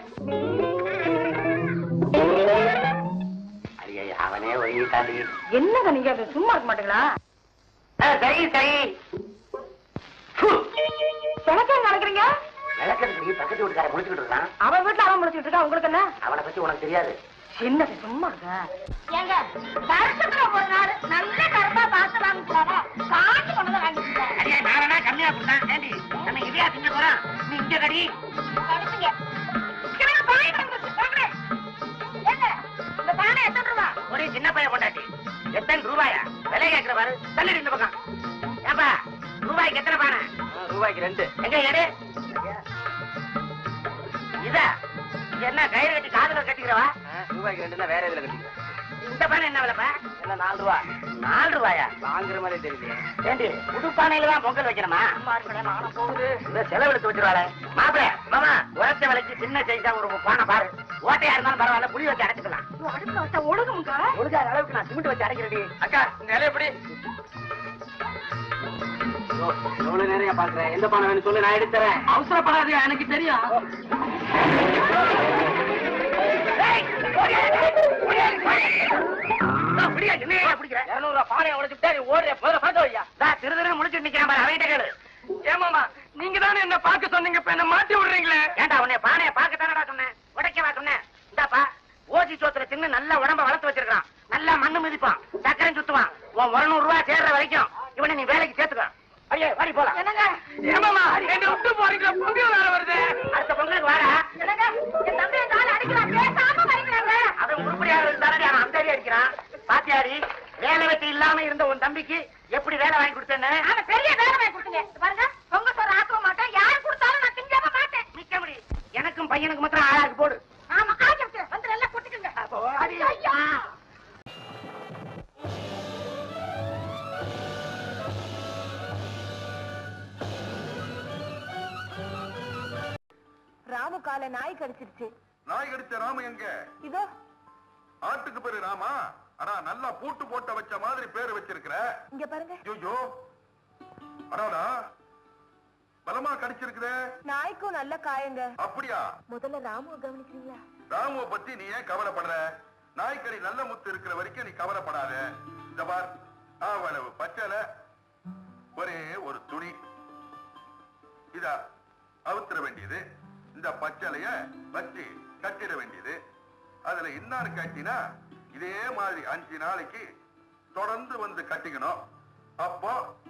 ஐயா அவனே ஒழுங்கிட்டாண்டி என்னங்க நீங்க அது சும்மா இருக்க மாட்டீங்களா ஆ, சரி சரி ஃபு. எனக்கு எங்க நடக்கிறீங்க விளக்கறதுக்கு பக்கத்து வீட்டுக்காரன் முடிச்சுக்கிட்டு இருக்கான் அவன் வீட்டுல அவன் முடிச்சுட்டு இருக்கா உங்களுக்கு என்ன அவனை பத்தி உனக்கு தெரியாது என்னது சும்மா இருக்க ஏங்க வருஷத்துல ஒரு நாள் நல்ல கருப்பா பார்த்து வாங்கிட்டாங்க காஞ்சி கொண்டு வந்து வாங்கிட்டாங்க அடியே நானா கம்மியா கொடுத்தான் ஏண்டி நம்ம இதையா திங்க போறோம் நீ இங்க கடி கடிச்சுங்க எனக்கு பானை வந்துருச்சு, போங்க. ஏங்க, இந்த பானை எத்தனை ரூபா ஒரு சின்ன பையன் கொண்டாட்டி எத்தனை ரூபாயா விலை கேட்கிற பாரு தள்ளிடு இந்த பக்கம் ஏப்பா ரூபாய்க்கு எத்தனை பானை ரூபாய்க்கு ரெண்டு எங்க எடு இதா இது என்ன கயிறு கட்டி காதுல கட்டிக்கிறவா ரூபாய்க்கு ரெண்டுனா வேற இதுல கட்டிக்கிறேன் இந்த பானை என்ன விலைப்பா என்ன நாலு ரூபா நாலு ரூபாயா வாங்குற மாதிரி தெரியுது ஏண்டி புது பானையில தான் பொங்கல் வைக்கணுமா நானும் போகுது இந்த செலவெடுத்து வச்சிருவாளே மாப்பிள மாமா உரத்த விலைக்கு சின்ன சைஸா ஒரு பானை பாரு ஓட்டையா இருந்தாலும் பரவாயில்ல புளி வச்சு அடைச்சுக்கலாம் அடுப்புல வச்சா ஒழுகுமுங்க ஒழுங்காத அளவுக்கு நான் சிமெண்ட் வச்சு அடைக்கிறடி அக்கா இந்த இலை எப்படி எவ்வளவு நேரம் பாக்குறேன் எந்த பானை வேணும் சொல்லு நான் எடுத்து தரேன் அவசரப்படாதே எனக்கு தெரியும் ஏமாமா நீங்க தானே என்ன பார்க்க சொன்னீங்க இப்ப என்ன மாட்டி விடுறீங்களே ஏண்டா உன்னை பானையை பார்க்கத்தானடா சொன்னேன் உடைக்கவா சொன்னேன் இந்தாப்பா ஓசி சோத்துல தின்னு நல்ல உடம்ப வளர்த்து வச்சிருக்கான் நல்லா மண்ணு மிதிப்பான் சக்கரம் சுத்துவான் உன் ஒரு நூறு ரூபாய் சேர்ற வரைக்கும் இவனை நீ வேலைக்கு சேர்த்துக்க அடியே வாடி போலாம் என்னங்க ஏமாமா என்ன விட்டு போறீங்களா பொங்கல் வேற வருது அடுத்த பொங்கலுக்கு வாடா என்னங்க என் தம்பி நாள் அடிக்கிறான் பேசாம வரைக்கிறாங்க அவன் உருப்படியாக இருந்தானே அவன் அந்த அடிக்கிறான் பாத்தியாடி வேலை வெட்டி இல்லாம இருந்த உன் தம்பிக்கு எப்படி வேலை வாங்கி கொடுத்தேன்னு ஆனா பெரிய வேலை வாங்கி கொடுத்தீங்க பாருங்க பொங்க சோறு ஆக்க மாட்டேன் யார் கொடுத்தாலும் நான் திங்காம மாட்டேன் மிக்க முடி எனக்கும் பையனுக்கு மாத்திரம் ஆளாக்கு போடு ஆமா ஆகிட்டு வந்து நல்லா கொட்டுக்குங்க அடி. ஐயா ராமு கால நாய் கடிச்சிருச்சு நாய் கடிச்ச ராம எங்க இதோ ஆட்டுக்கு பேரு ராமா ஆனா நல்லா பூட்டு போட்ட வச்ச மாதிரி பேரு வச்சிருக்கிற இங்க பாருங்க ஐயோ அடாடா பலமா கடிச்சிருக்குதே நாய்க்கும் நல்ல காயங்க அப்படியா முதல்ல ராமுவை கவனிக்கிறீங்களா ராமுவ பத்தி நீ ஏன் கவலைப்படுற நாய்க்கறி நல்ல முத்து இருக்கிற வரைக்கும் நீ கவலைப்படாத இந்த பார் அவ்வளவு பச்சலை ஒரே ஒரு துணி இதா அவுத்துற வேண்டியது இந்த பச்சலைய வச்சு கட்டிட வேண்டியது அதுல இன்னாரு கட்டினா இதே மாதிரி அஞ்சு நாளைக்கு தொடர்ந்து வந்து கட்டிக்கணும் அப்போ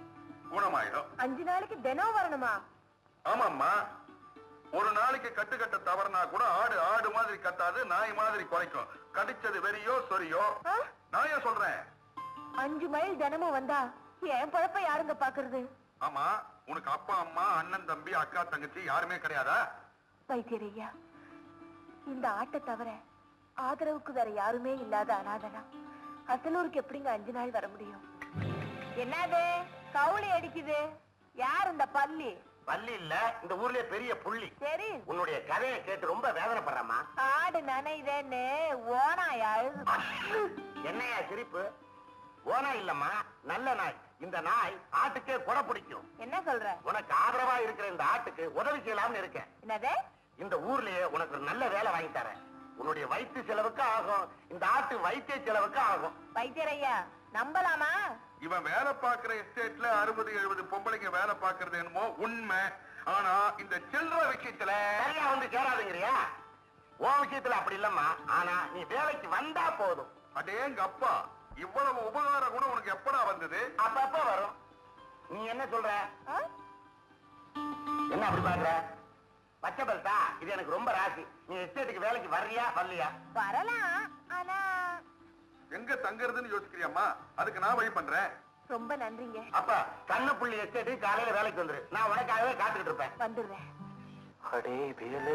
குணமாயிடும் அஞ்சு நாளைக்கு தினம் வரணுமா ஆமாம்மா ஒரு நாளைக்கு கட்டு கட்ட தவறுனா கூட ஆடு ஆடு மாதிரி கத்தாது நாய் மாதிரி குறைக்கும் கடிச்சது வெறியோ சொரியோ ஆ? நான் ஏன் சொல்றேன் அஞ்சு மைல் தினமும் வந்தா என் பழப்ப யாருங்க பாக்குறது ஆமா உனக்கு அப்பா அம்மா அண்ணன் தம்பி அக்கா தங்கச்சி யாருமே கிடையாதா வைத்தியரையா இந்த ஆட்டை தவிர ஆதரவுக்கு வேற யாருமே இல்லாத அனாதனா அசலூருக்கு எப்படிங்க அஞ்சு நாள் வர முடியும் என்னது கவுளி அடிக்குது யார் இந்த பள்ளி பள்ளி இல்ல இந்த ஊர்லயே பெரிய புள்ளி சரி உன்னுடைய கதையை கேட்டு ரொம்ப வேதனைப்படுறமா ஆடு நனைதேன்னு ஓனாய் அழுது என்னையா சிரிப்பு ஓனா இல்லம்மா நல்ல நாய் இந்த நாய் ஆட்டுக்கே கொடை பிடிக்கும் என்ன சொல்ற உனக்கு ஆதரவா இருக்கிற இந்த ஆட்டுக்கு உதவி செய்யலாம்னு இருக்கேன் என்னது இந்த ஊர்லயே உனக்கு ஒரு நல்ல வேலை வாங்கி தரேன் உன்னுடைய வயிற்று செலவுக்கு ஆகும் இந்த ஆட்டு வைத்திய செலவுக்கு ஆகும் வைத்தியரையா நம்பலாமா இவன் வேலை பார்க்கிற எஸ்டேட்ல அறுபது எழுபது பொம்பளைங்க வேலை பார்க்கறது என்னமோ உண்மை ஆனா இந்த சில்லற விஷயத்துல சரியா வந்து சேராதுங்கிறியா உன் விஷயத்துல அப்படி இல்லம்மா ஆனா நீ வேலைக்கு வந்தா போதும் அடேங்க அப்பா இவ்வளவு உபகார குணம் உனக்கு எப்படா வந்தது அப்பப்ப வரும் நீ என்ன சொல்ற ஆ? என்ன அப்படி பாக்குற பச்சை பெல்ட்டா இது எனக்கு ரொம்ப ராசி நீ எஸ்டேட்டுக்கு வேலைக்கு வர்றியா வரலையா வரலாம் ஆனா எங்க தங்குறதுன்னு யோசிக்கிறியாம்மா அதுக்கு நான் வழி பண்றேன் ரொம்ப நன்றிங்க அப்ப கண்ணுப்புள்ளி எஸ்டேட்டுக்கு காலையில வேலைக்கு வந்துரு நான் உனக்காகவே காத்துக்கிட்டு இருப்பேன் வந்துடுறேன் அடே வேலு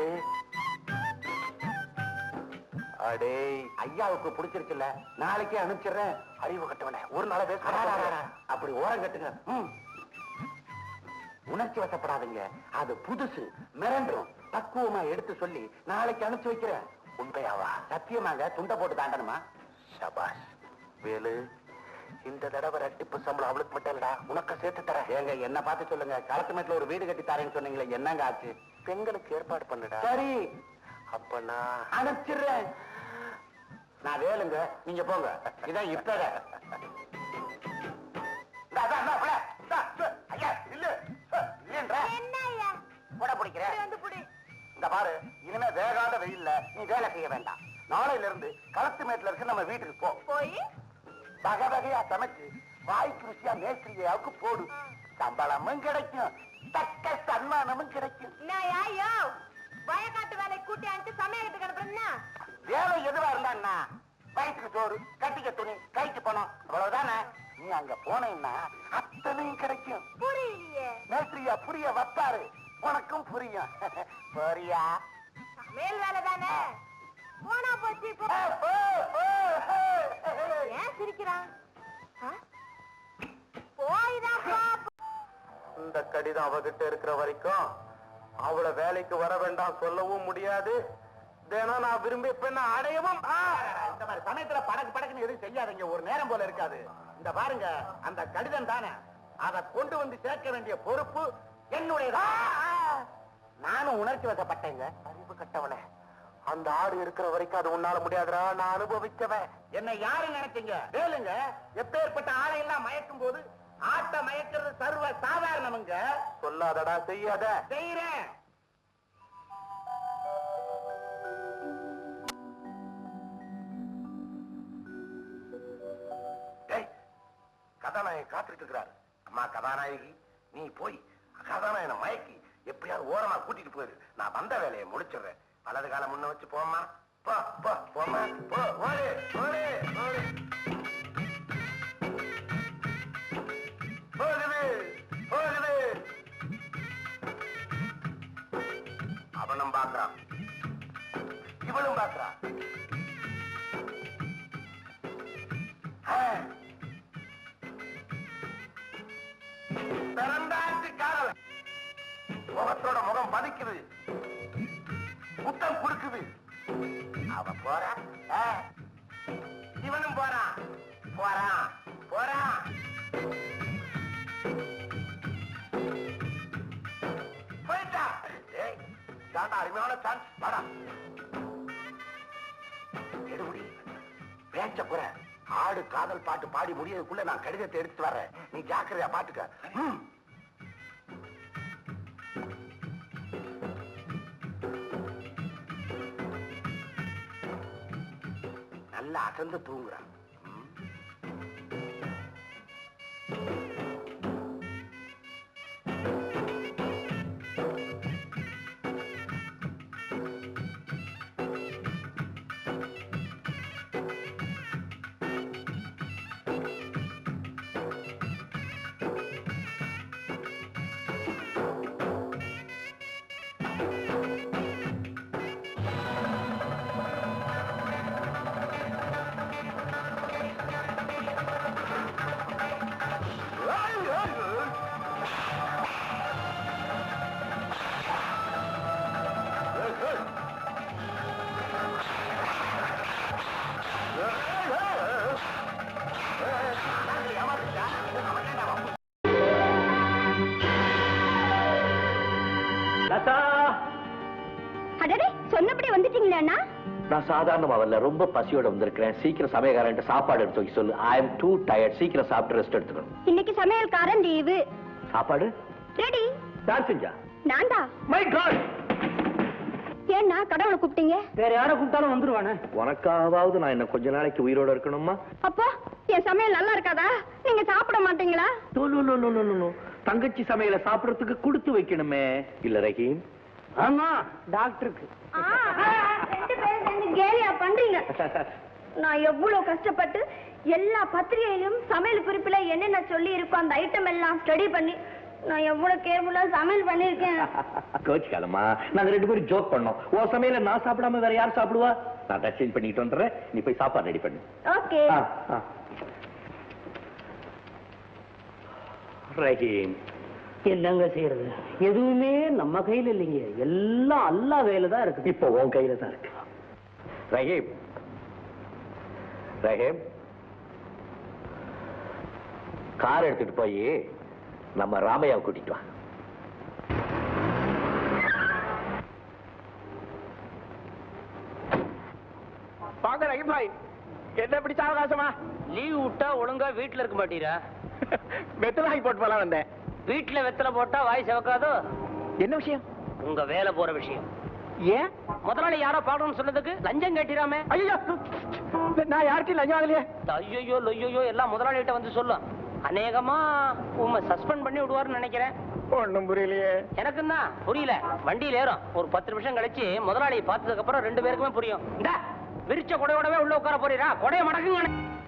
அடே ஐயாவுக்கு பிடிச்சிருச்சுல்ல நாளைக்கே அனுப்பிச்சிடுறேன் அறிவு கட்டவனே ஒரு நாள பேச அப்படி ஓரம் கட்டுங்க ம். உணர்ச்சி வசப்படாதீங்க அது புதுசு மிரண்டும் பக்குவமா எடுத்து சொல்லி நாளைக்கு அனுப்பிச்சு வைக்கிறேன் உண்மையாவா சத்தியமாங்க துண்டை போட்டு தாண்டணுமா சபாஷ் வேலு இந்த தடவை ரெட்டிப்பு சம்பளம் அவளுக்கு மட்டும் இல்லடா உனக்கு சேர்த்து தரேன் ஏங்க என்ன பார்த்து சொல்லுங்க களத்துமேட்ல ஒரு வீடு கட்டி தரேன்னு சொன்னீங்களே என்னங்க ஆச்சு பெண்களுக்கு ஏற்பாடு பண்ணுடா சரி அப்ப நான் அனுப்பிச்சிடுறேன் நான் வேலுங்க நீங்க போங்க இதான் இப்ப ஐயா இல்ல இல்லன்றா என்ன ஐயா போட பிடிக்கிறேன் இப்படி வந்து புடி இந்த பாரு இனிமே வேகாத வெயில்ல நீ வேலை செய்ய வேண்டாம் நாளையில இருந்து களத்து மேட்ல இருக்கு நம்ம வீட்டுக்கு போ போய் வகை வகையா சமைச்சு வாய்க்கு ருசியா மேஸ்திரியாவுக்கு போடு சம்பளமும் கிடைக்கும் தக்க சன்மானமும் கிடைக்கும் நான் ஐயோ வயக்காட்டு வேலை கூட்டி அனுப்பிச்சு சமையலுக்கு அனுப்புறேன்னா வேலை எதுவா இருந்தான்னா வயிற்றுக்கு சோறு கட்டிக்க துணி கைக்கு பணம் அவ்வளவுதானே நீ அங்க போனீங்கன்னா அத்தனையும் கிடைக்கும் புரியலையே மேஸ்திரியா புரிய வைப்பாரு உனக்கும் புரியும் போறியா சமையல் வேலை தானே போனா போச்சு போ. ஏ, போ, போ, ஹே, ஹே. ஏன் சிரிக்கிறான் ஆ? போய்தான் போ இந்த கடிதம் அவகிட்ட இருக்கிற வரைக்கும் அவளை வேலைக்கு வர வேண்டாம் சொல்லவும் முடியாது தினம் நான் விரும்பிய பெண்ணை அடையவும் ஆ, இந்த மாதிரி சமயத்துல படக்கு படக்குன்னு எதுவும் செய்யாதீங்க ஒரு நேரம் போல இருக்காது இந்த பாருங்க அந்த கடிதம் தானே அதை கொண்டு வந்து சேர்க்க வேண்டிய பொறுப்பு என்னுடையதா நானும் உணர்ச்சி வசப்பட்டேங்க அறிவு கட்டவனே அந்த ஆடு இருக்கிற வரைக்கும் அது உன்னால முடியாதுடா நான் அனுபவிச்சவன் என்ன யாரு நினைச்சீங்க வேலுங்க எப்பேற்பட்ட ஆளை எல்லாம் மயக்கும் போது ஆட்ட மயக்கிறது சர்வ சாதாரணமுங்க சொல்லாதடா செய்யாத செய்யறேன் கதாநாயகி காத்துட்டு இருக்கிறாரு அம்மா கதாநாயகி நீ போய் கதாநாயகனை மயக்கி எப்படியாவது ஓரமா கூட்டிட்டு போயிரு நான் வந்த வேலையை முடிச்சிடுறேன் வலது காலம் முன்ன வச்சு போம்மா போ போ போம்மா போ ஓடு ஓடு ஓடு போகுது போகுது அவனும் பாக்குறான் இவளும் பாக்குறான் ஆ. பிறந்தாச்சு காதல் முகத்தோட முகம் பதிக்குது முத்தம் குறுக்குது அவ போறா ஆ. இவனும் போறான் போறான் போறான் போயிட்டா ஏய் சாண்டா அருமையான சான்ஸ் வாடா எடுபடி பேச்ச குற ஆடு காதல் பாட்டு பாடி முடியறதுக்குள்ள நான் கடிதத்தை எடுத்துட்டு வர்றேன் நீ ஜாக்கிரதையா பாட்டுக்க ம். நல்லா அசந்து தூங்குறான் ம். அடடே சொன்னபடி வந்துட்டீங்களா அண்ணா நான் சாதாரணமா வரல ரொம்ப பசியோட வந்திருக்கிறேன் சீக்கிரம் சமயக்காரன் சாப்பாடு எடுத்து வைக்க சொல்லு ஐ எம் டூ டயர்ட் சீக்கிரம் சாப்பிட்டு ரெஸ்ட் எடுத்துக்கணும் இன்னைக்கு சமையல்காரன் லீவு சாப்பாடு ரெடி யார் செஞ்சா நான்தா மை காட் ஏன்னா கடவுளை கூப்பிட்டீங்க வேற யாரை கூப்பிட்டாலும் வந்துருவானே உனக்காவது நான் என்ன கொஞ்ச நாளைக்கு உயிரோட இருக்கணுமா அப்போ என் சமையல் நல்லா இருக்காதா நீங்க சாப்பிட மாட்டீங்களா no, no, no, no, no, no, no. தங்கச்சி சமையல சாப்பிடறதுக்கு கொடுத்து வைக்கணுமே இல்ல ரஹீம் ஆமா டாக்டருக்கு ரெண்டு பேரும் சேர்ந்து கேலியா பண்றீங்க நான் எவ்வளவு கஷ்டப்பட்டு எல்லா பத்திரிகையிலும் சமையல் குறிப்புல என்னென்ன சொல்லி இருக்கோ அந்த ஐட்டம் எல்லாம் ஸ்டடி பண்ணி நான் எவ்வளவு கேர்ஃபுல்லா சமையல் பண்ணிருக்கேன் கோச்சுக்காலமா நாங்க ரெண்டு பேரும் ஜோக் பண்ணோம் உன் சமையல நான் சாப்பிடாம வேற யார் சாப்பிடுவா நான் ட்ரெஸ் சேஞ்ச் பண்ணிட்டு வந்துடுறேன் நீ போய் சாப்பாடு ரெடி பண்ணு ஓகே ஆ, ஆ. ரஹீம் என்னங்க செய்யறது எதுவுமே நம்ம கையில இல்லைங்க எல்லாம் அல்லா கையில தான் இருக்கு இப்போ உன் கையில தான் இருக்கு ரஹீம் ரஹீம் கார் எடுத்துட்டு போய் நம்ம ராமையாவை கூட்டிட்டு வா வாங்க ரஹீம் பாய் என்ன இப்படி சாவகாசமா லீவ் விட்டா ஒழுங்கா வீட்டுல இருக்க மாட்டீரா வெத்தலை வாங்கி போட்டு போலாம் வந்தேன் வீட்டுல வெத்தலை போட்டா வாய் செவக்காதோ என்ன விஷயம் உங்க வேலை போற விஷயம் ஏன் முதலாளி யாரோ பாக்கணும்னு சொன்னதுக்கு லஞ்சம் கேட்டிராமே ஐயோ நான் யார்கிட்டயும் லஞ்சம் வாங்கலையே ஐயோ லொய்யோ எல்லாம் முதலாளி கிட்ட வந்து சொல்லும் அநேகமா உண்மை சஸ்பெண்ட் பண்ணி விடுவாருன்னு நினைக்கிறேன் ஒண்ணும் புரியலையே எனக்கும் தான் புரியல வண்டியில ஏறும் ஒரு பத்து நிமிஷம் கழிச்சு முதலாளியை பார்த்ததுக்கு அப்புறம் ரெண்டு பேருக்குமே புரியும் இந்தா விரிச்ச கொடையோடவே உள்ள உட்கார போறீரா கொடைய மடக்குங்க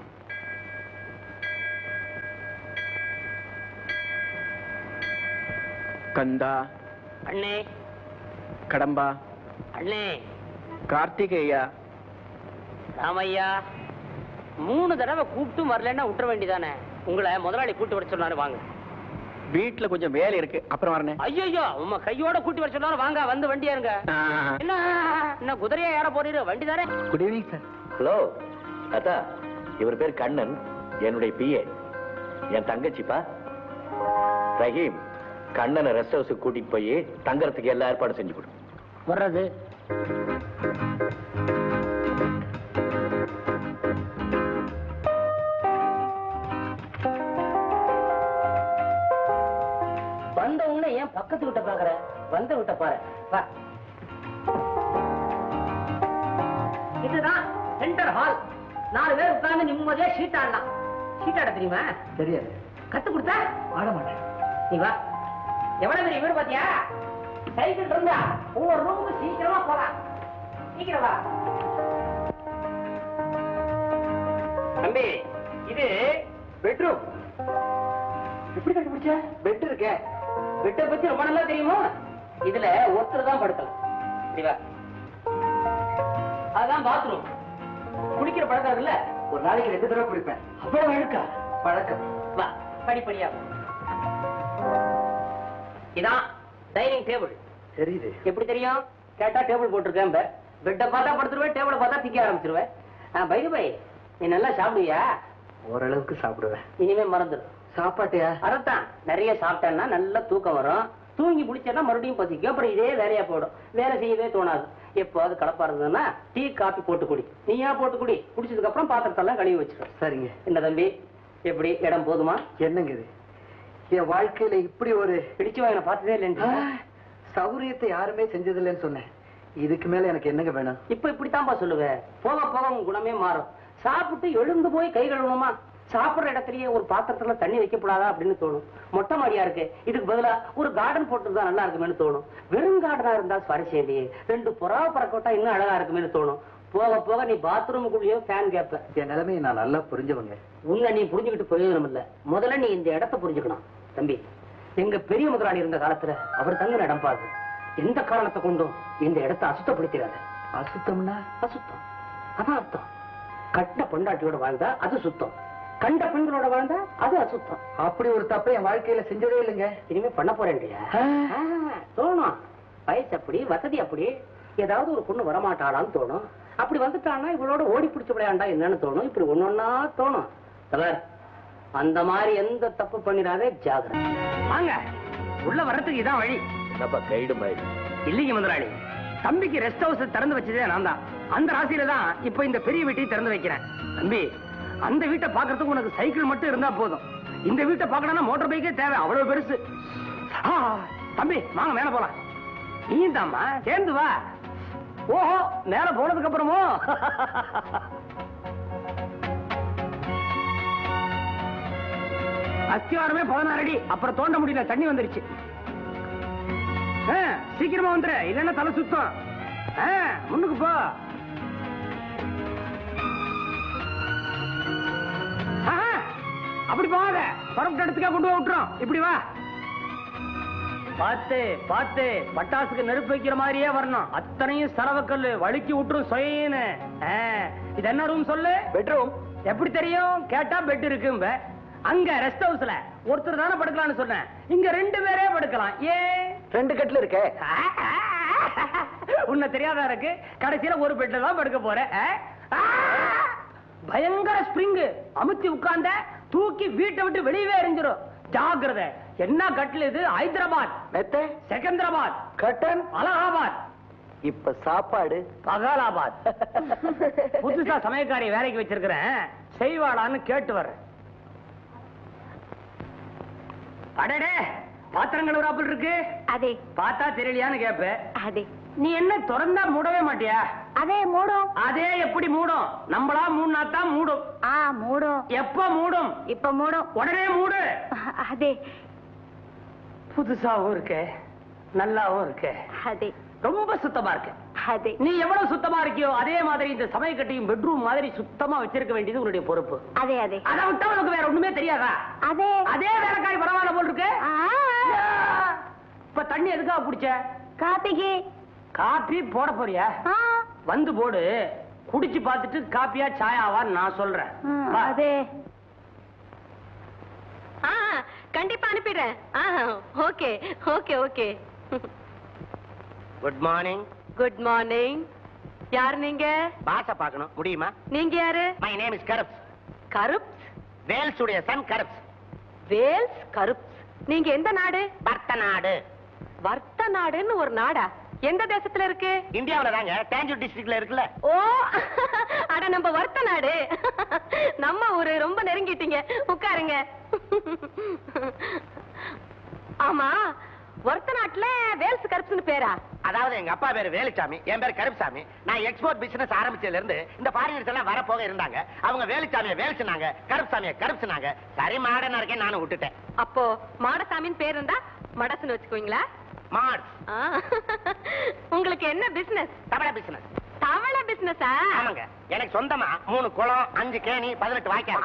கந்தா அண்ணே கடம்பா அண்ணே கார்த்திகேயா ராமையா மூணு தடவை கூப்பிட்டு வரலன்னா விட்டுற வேண்டியதானே உங்களை முதலாளி கூட்டி வர சொன்னாரு வாங்க வீட்டுல கொஞ்சம் வேலை இருக்கு அப்புறம் வரேன் ஐயோ உங்க கையோட கூட்டி வர சொன்னாரு வாங்க வந்து வண்டி ஏறுங்க என்ன என்ன குதிரையா ஏற போறீரு வண்டி தானே குட் ஈவினிங் சார் ஹலோ அத்தா இவர் பேர் கண்ணன் என்னுடைய பிஏ என் தங்கச்சிப்பா ரஹீம் கண்ணனை ரெஸ்ட் ஹவுஸுக்கு கூட்டிட்டு போய் தங்கறதுக்கு எல்லா ஏற்பாடும் செஞ்சு கொடு வர்றது வந்த உடனே ஏன் பக்கத்து விட்ட பாக்குற வந்த விட்ட பாரு வா இதுதான் சென்டர் ஹால் நாலு பேர் உட்கார்ந்து நிம்மதியா ஷீட் ஆடலாம் ஷீட் ஆட தெரியுமா தெரியாது கத்து கொடுத்தா ஆட மாட்டேன் நீ வா எவ்வளவு பெரிய வீடு பாத்தியா சைக்கிள் இருந்தா ஒவ்வொரு ரூமுக்கு சீக்கிரமா போலாம் சீக்கிரம் வா தம்பி இது பெட்ரூம் எப்படி கண்டுபிடிச்ச பெட் இருக்க பெட்டை பத்தி ரொம்ப நல்லா தெரியுமா இதுல ஒருத்தர் தான் படுக்கலாம் இப்படி வா அதுதான் பாத்ரூம் குளிக்கிற பழக்கம் இருக்குல்ல ஒரு நாளைக்கு ரெண்டு தடவை குடிப்பேன் அவ்வளவு அழுக்கா பழக்கம் வா படிப்படியா வா. இதான் டைனிங் டேபிள் தெரியுது எப்படி தெரியும் கேட்டா டேபிள் போட்டிருக்கேன் பெட்டை பார்த்தா படுத்துருவேன் டேபிளை பார்த்தா திக்க ஆரம்பிச்சிருவேன் பை பை நீ நல்லா சாப்பிடுவியா ஓரளவுக்கு சாப்பிடுவேன் இனிமே மறந்துடும் சாப்பாட்டையா அதைத்தான் நிறைய சாப்பிட்டேன்னா நல்லா தூக்கம் வரும் தூங்கி பிடிச்சேன்னா மறுபடியும் பசிக்கும் அப்புறம் இதே வேலையா போயிடும் வேலை செய்யவே தோணாது எப்போது கலப்பா இருந்ததுன்னா டீ காபி போட்டு குடி நீயா போட்டு குடி குடிச்சதுக்கு அப்புறம் பாத்திரத்தெல்லாம் கழுவி வச்சிடும் சரிங்க என்ன தம்பி எப்படி இடம் போதுமா என்னங்க இது என் வாழ்க்கையில இப்படி ஒரு பிடிச்சு வாங்க பார்த்ததே ஆ, இல்லைன்னு சௌரியத்தை யாருமே செஞ்சதில்லைன்னு சொன்னேன் இதுக்கு மேல எனக்கு என்னங்க வேணும் இப்ப இப்படித்தான்ப்பா சொல்லுவேன் போக போக உன் குணமே மாறும் சாப்பிட்டு எழுந்து போய் கை கழுவணுமா சாப்பிடுற இடத்துலயே ஒரு பாத்திரத்துல தண்ணி வைக்கப்படாதா அப்படின்னு தோணும் மொட்டை மாடியா இருக்கு இதுக்கு பதிலா ஒரு கார்டன் போட்டுருந்தா நல்லா இருக்குமேனு தோணும் வெறும் கார்டனா இருந்தா சுவாரஸ்யம் இல்லையே ரெண்டு புறா பறக்கோட்டா இன்னும் அழகா இருக்குமேனு தோணும் போக போக நீ பாத்ரூமுக்குள்ளேயோ ஃபேன் கேப்ப என் நிலைமையை நான் நல்லா புரிஞ்சவங்க உன்னை நீ புரிஞ்சுக்கிட்டு பிரயோஜனம் இல்ல முதல்ல நீ இந்த இடத்த புரிஞ்சுக்கணும் தம்பி எங்க பெரிய முதலாளி இருந்த காலத்துல அவர் தங்க இடம் பாரு எந்த காரணத்தை கொண்டும் இந்த இடத்தை அசுத்தப்படுத்திடாத அசுத்தம்னா அசுத்தம் அதான் அர்த்தம் கட்ட பொண்டாட்டியோட வாழ்ந்தா அது சுத்தம் கண்ட பெண்களோட வாழ்ந்தா அது அசுத்தம் அப்படி ஒரு தப்பை என் வாழ்க்கையில செஞ்சதே இல்லைங்க இனிமே பண்ண போறேன்றியா ஆ. தோணும் வயசு அப்படி வசதி அப்படி ஏதாவது ஒரு பொண்ணு வரமாட்டாளான்னு தோணும் அப்படி வந்துட்டான்னா இவளோட ஓடி பிடிச்சு விளையாண்டா என்னன்னு தோணும் இப்படி ஒன்னொன்னா தோணும் தவர் அந்த மாதிரி எந்த தப்பு பண்ணிடாதே ஜாகிரதை வாங்க உள்ள வர்றதுக்கு இதான் வழி என்னப்பா கைடு மாதிரி இல்லைங்க முதலாளி தம்பிக்கு ரெஸ்ட் ஹவுஸ் திறந்து வச்சதே நான் தான் அந்த ராசியில தான் இப்ப இந்த பெரிய வீட்டையும் திறந்து வைக்கிறேன் தம்பி அந்த வீட்டை பாக்குறதுக்கு உனக்கு சைக்கிள் மட்டும் இருந்தா போதும் இந்த வீட்டை பார்க்கணும்னா மோட்டார் பைக்கே தேவை அவ்வளவு பெருசு ஆ, தம்பி வாங்க மேல போலாம் நீ தாம்மா சேர்ந்து வா ஓஹோ மேல போனதுக்கு அப்புறமோ அஸ்திவாரமே பதினாறு அடி அப்புறம் தோண்ட முடியல தண்ணி வந்துருச்சு ஆ, சீக்கிரமா வந்துரு இல்லைன்னா தலை சுத்தம் ஆ, முன்னுக்கு போ ஆஹா, அப்படி போகாத பரப்பு இடத்துக்கே கொண்டு போய் விட்டுரும் இப்படி வா பார்த்து பார்த்து பட்டாசுக்கு நெருப்பு வைக்கிற மாதிரியே வரணும் அத்தனையும் சரவக்கல்லு வழுக்கி விட்டுரும் சொயின்னு ஆ, இது என்ன ரூம் சொல்லு பெட்ரூம் எப்படி தெரியும் கேட்டா பெட் இருக்கும்ப அங்க ரெஸ்ட் ஹவுஸ்ல ஒருத்தர் தானே படுக்கலாம்னு சொன்னேன் இங்க ரெண்டு பேரே படுக்கலாம் ஏன் ரெண்டு கட்டில் இருக்கே உன்னை தெரியாதா இருக்கு கடைசியில ஒரு பெட்ல தான் படுக்க போறேன் ஆ? ஆ! பயங்கர ஸ்ப்ரிங் அமுத்தி உட்கார்ந்த தூக்கி வீட்டை விட்டு வெளியவே எறிஞ்சிரும் ஜாக்கிரதை என்ன கட்டில் இது ஹைதராபாத் மெத்த செகந்திராபாத் கட்டன் அலகாபாத் இப்ப சாப்பாடு பகாலாபாத் புதுசா சமயக்காரி வேலைக்கு வச்சிருக்கிறேன் செய்வாளான்னு கேட்டு வர்றேன் அடடே பாத்திரம் கழுவுறாப்புல இருக்கு அதே பார்த்தா தெரியலையான்னு கேப்ப அதே நீ என்ன திறந்தா மூடவே மாட்டியா அதே மூடும் அதே எப்படி மூடும் நம்மளா மூணா தான் மூடும் ஆ மூடும் எப்ப மூடும் இப்ப மூடும் உடனே மூடு அதே புதுசாவும் இருக்கு நல்லாவும் இருக்கு அதே ரொம்ப சுத்தமா இருக்கு அதே நீ எவ்வளவு சுத்தமா இருக்கியோ அதே மாதிரி இந்த சமயக்கட்டையும் பெட்ரூம் மாதிரி சுத்தமா வச்சிருக்க வேண்டியது உன்னுடைய பொறுப்பு அதே அதே அதை விட்டா உனக்கு வேற ஒண்ணுமே தெரியாதா அதே அதே வேலைக்காய் பரவாயில்ல போல் இருக்கு ஆ, இப்ப தண்ணி எதுக்காக குடிச்ச காப்பிக்கு காப்பி போட போறியா ஆ, வந்து போடு குடிச்சு பார்த்துட்டு காப்பியா சாயாவான்னு நான் சொல்றேன் ம், வா. அதே ஆ கண்டிப்பா அனுப்பிடுறேன் ஆ okay okay okay good morning good morning யார் நீங்க பாச பார்க்கணும் முடியுமா நீங்க யாரு மை நேம் இஸ் கரப்ஸ் கருப் வேல்ஸ் உடைய சன் கரப்ஸ் வேல்ஸ் கருப் நீங்க எந்த நாடு பர்த்த நாடு வர்த்த நாடுன்னு ஒரு நாடா எந்த தேசத்துல இருக்கு இந்தியாவுல தாங்க தேஞ்சூர் டிஸ்ட்ரிக்ட்ல இருக்குல்ல ஓ அட நம்ம வர்த்த நாடு நம்ம ஊரு ரொம்ப நெருங்கிட்டீங்க உட்காருங்க ஆமா வர்த்த நாட்டுல வேல்ஸ் கருப்ஸ்னு பேரா அதாவது எங்க அப்பா பேரு வேலுச்சாமி என் பேர் கருப்புசாமி நான் எக்ஸ்போர்ட் பிசினஸ் ஆரம்பிச்சதுல இருந்து இந்த ஃபாரினர்ஸ் எல்லாம் வர போக இருந்தாங்க அவங்க வேலுச்சாமிய வேல்ச்சுனாங்க கருப்புசாமிய கருப்புனாங்க சரி மாடனா இருக்கேன் நானும் விட்டுட்டேன் அப்போ மாடசாமின்னு பேர் இருந்தா மடசுன்னு வச்சுக்குவீங்களா மாட் ஆ. உங்களுக்கு என்ன பிசினஸ் தமிழ பிசினஸ் தவளை பிசினஸா ஆமாங்க எனக்கு சொந்தமா மூணு குளம் அஞ்சு கேணி பதினெட்டு வாய்க்கால்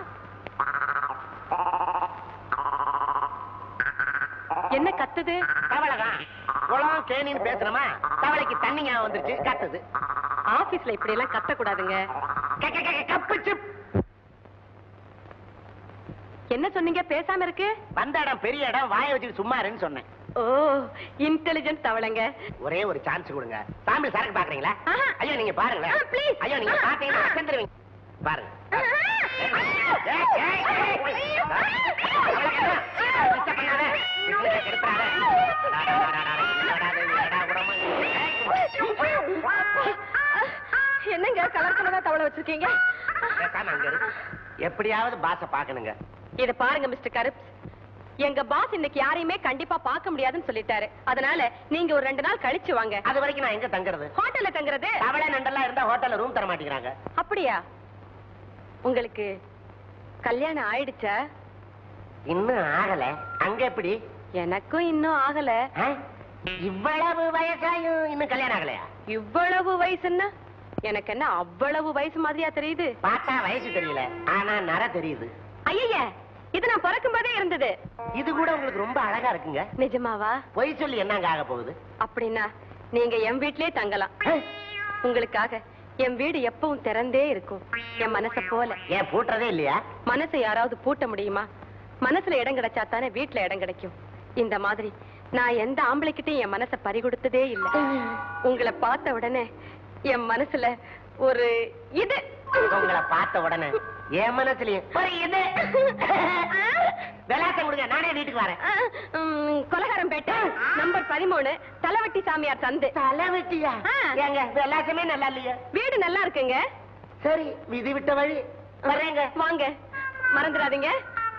என்ன கத்துது தவளைதான் குளம் கேணின்னு பேசுறோமா தவளைக்கு தண்ணி ஞாபகம் வந்துருச்சு கத்துது ஆபீஸ்ல இப்படி எல்லாம் கத்த கூடாதுங்க க- க- க- கப்பு சிப் என்ன சொன்னீங்க பேசாம இருக்கு வந்த இடம் பெரிய இடம் வாயை வச்சுட்டு சும்மா இருன்னு சொன்னேன் ஓ இன்டெலிஜென்ட் தவளைங்க ஒரே ஒரு சான்ஸ் கொடுங்க சாமி சரக்கு பாக்குறீங்களா ஆஹா. ஐயோ நீங்க பாருங்களேன் ஆ, please. ஐயோ நீங்க ஆ. பாத்தீங்கன்னா செஞ்சிருவீங்க பாருங்க ஏய், ஏய், ஏய், ஏய். அவ்வளவுதானா? disturb பண்ணாத. business அ கெடுத்துறாத. டா, டா, டா, டா, டா, என்னடா இது, என்னடா உடம்பு? ஏய், என்னங்க கலர் கலரா தவளை வச்சிருக்கீங்க பேசாம அங்க இரு. எப்படியாவது பாச பாக்கணுங்க இத பாருங்க மிஸ்டர் கருப் எங்க பாஸ் இன்னைக்கு யாரையுமே கண்டிப்பா பார்க்க முடியாதுன்னு சொல்லிட்டாரு அதனால நீங்க ஒரு ரெண்டு நாள் கழிச்சு வாங்க அது வரைக்கும் நான் எங்க தங்குறது ஹோட்டல்ல தங்குறது தவளை நண்டெல்லாம் இருந்தா ஹோட்டல்ல ரூம் தர மாட்டேங்கிறாங்க அப்படியா உங்களுக்கு கல்யாணம் ஆயிடுச்சா இன்னும் ஆகல அங்க எப்படி எனக்கும் இன்னும் ஆகல ஆ? இவ்வளவு வயசாயும் இன்னும் கல்யாணம் ஆகலையா இவ்வளவு வயசுன்னா எனக்கு என்ன அவ்வளவு வயசு மாதிரியா தெரியுது பார்த்தா வயசு தெரியல ஆனா நர தெரியுது ஐய இது நான் பிறக்கும் போதே இருந்தது இது கூட உங்களுக்கு ரொம்ப அழகா இருக்குங்க நிஜமாவா பொய் சொல்லி என்னங்க ஆக போகுது அப்படின்னா நீங்க என் வீட்லயே தங்கலாம் உங்களுக்காக என் வீடு எப்பவும் திறந்தே இருக்கும் என் மனச போல ஏன் பூட்டுறதே இல்லையா மனசை யாராவது பூட்ட முடியுமா மனசுல இடம் கிடைச்சா தானே வீட்டுல இடம் கிடைக்கும் இந்த மாதிரி நான் எந்த ஆம்பளைக்கிட்டையும் என் மனசை பறி கொடுத்ததே இல்ல உங்களை பார்த்த உடனே என் மனசுல ஒரு இது உங்களை பார்த்த உடனே என் மனசுலயும் ஒரு இது விளாசம் கொடுங்க நானே வீட்டுக்கு வரேன் கொலகாரம் பேட்டை நம்பர் பதிமூணு தலைவட்டி சாமியார் சந்து தலைவெட்டியா ஆ. ஏங்க விளாசமே நல்லா இல்லையா வீடு நல்லா இருக்குங்க சரி விதி விட்ட வழி வர்றேங்க வாங்க மறந்துடாதீங்க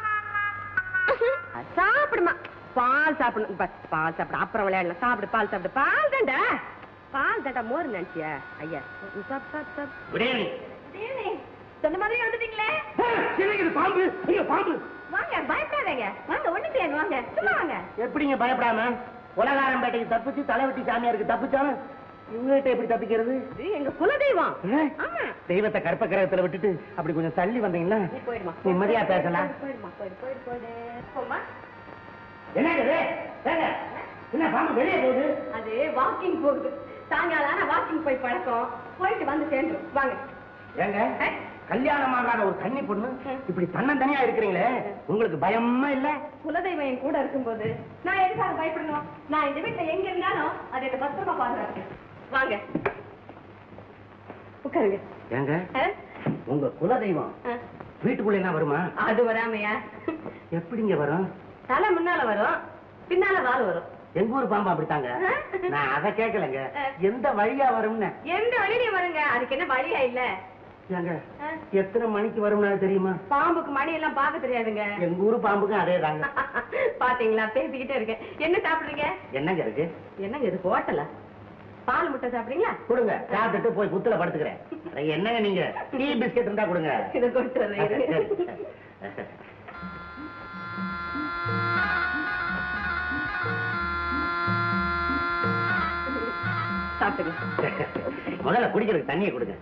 சாப்பிடுமா பால் சாப்பிடணும் பஸ் பால் சாப்பிடு அப்புறம் விளையாடலாம் சாப்பிடு பால் சாப்பிடு பால் தாண்டா பால் தாண்டா மோர் நினைச்சியா ஐயா சாப் சாப் சாப் குட் ஈவினிங் சொன்ன மாதிரி வந்துட்டீங்களே பாம்பு ஐயோ பாம்பு வாங்க பயப்படாதீங்க வாங்க ஒண்ணு செய்யாது வாங்க சும்மா வாங்க எப்படிங்க பயப்படாம உலகாரம்பேட்டைக்கு தப்பிச்சு தலைவட்டி சாமியாருக்கு தப்பிச்சாலும் இவங்ககிட்ட எப்படி தப்பிக்கிறது இது எங்க குலதெய்வம் ஆமா தெய்வத்தை கற்ப கிரகத்துல விட்டுட்டு அப்படி கொஞ்சம் தள்ளி வந்தீங்கன்னா நீ போயிடுமா நிம்மதியா பேசலாம் போயிடுமா போயிடு போயிடு போயிடு போமா என்னது ஏங்க, என்ன பாம்பு வெளியே போகுது அது வாக்கிங் போகுது சாயங்காலம் ஆனா வாக்கிங் போய் பழக்கம் போயிட்டு வந்து சேர்ந்துரும் வாங்க ஏங்க கல்யாணம் ஆகாத ஒரு கன்னி பொண்ணு இப்படி தன்னந்தனியா இருக்கிறீங்களே உங்களுக்கு பயமா இல்ல குலதெய்வம் என் கூட இருக்கும்போது நான் எதுக்காக பயப்படணும் நான் இந்த வீட்டுல எங்க இருந்தாலும் அதை என்ன பத்திரமா பாதுகாக்கிறேன் வாங்க உட்காருங்க ஏங்க ஆ? உங்க குலதெய்வம் ஆ. வீட்டுக்குள்ள என்ன வருமா அது வராமையா எப்படிங்க வரும் தலை முன்னால வரும் பின்னால வால் வரும் எங்க ஊர் பாம்பு அப்படித்தாங்க நான் அதை கேட்கலங்க எந்த வழியா வரும்னு எந்த வழியிலையும் வருங்க அதுக்கு என்ன வழியா இல்ல ஏங்க ஆ. எத்தனை மணிக்கு வரும்னு தெரியுமா பாம்புக்கு மணி எல்லாம் பார்க்க தெரியாதுங்க எங்க ஊர் பாம்புக்கும் அதே தாங்க பாத்தீங்களா பேசிக்கிட்டே இருக்கேன் என்ன சாப்பிடுறீங்க என்னங்க இருக்கு என்னங்க இது ஹோட்டலா பால் முட்டை சாப்பிடுறீங்களா கொடுங்க சாப்பிட்டுட்டு போய் புத்துல படுத்துக்கிறேன் அட, என்னங்க நீங்க டீ பிஸ்கெட் இருந்தா கொடுங்க இதை கொடுத்து வரேன் இரு. சாப்பிடுங்க முதல்ல குடிக்கிறதுக்கு தண்ணியை கொடுங்க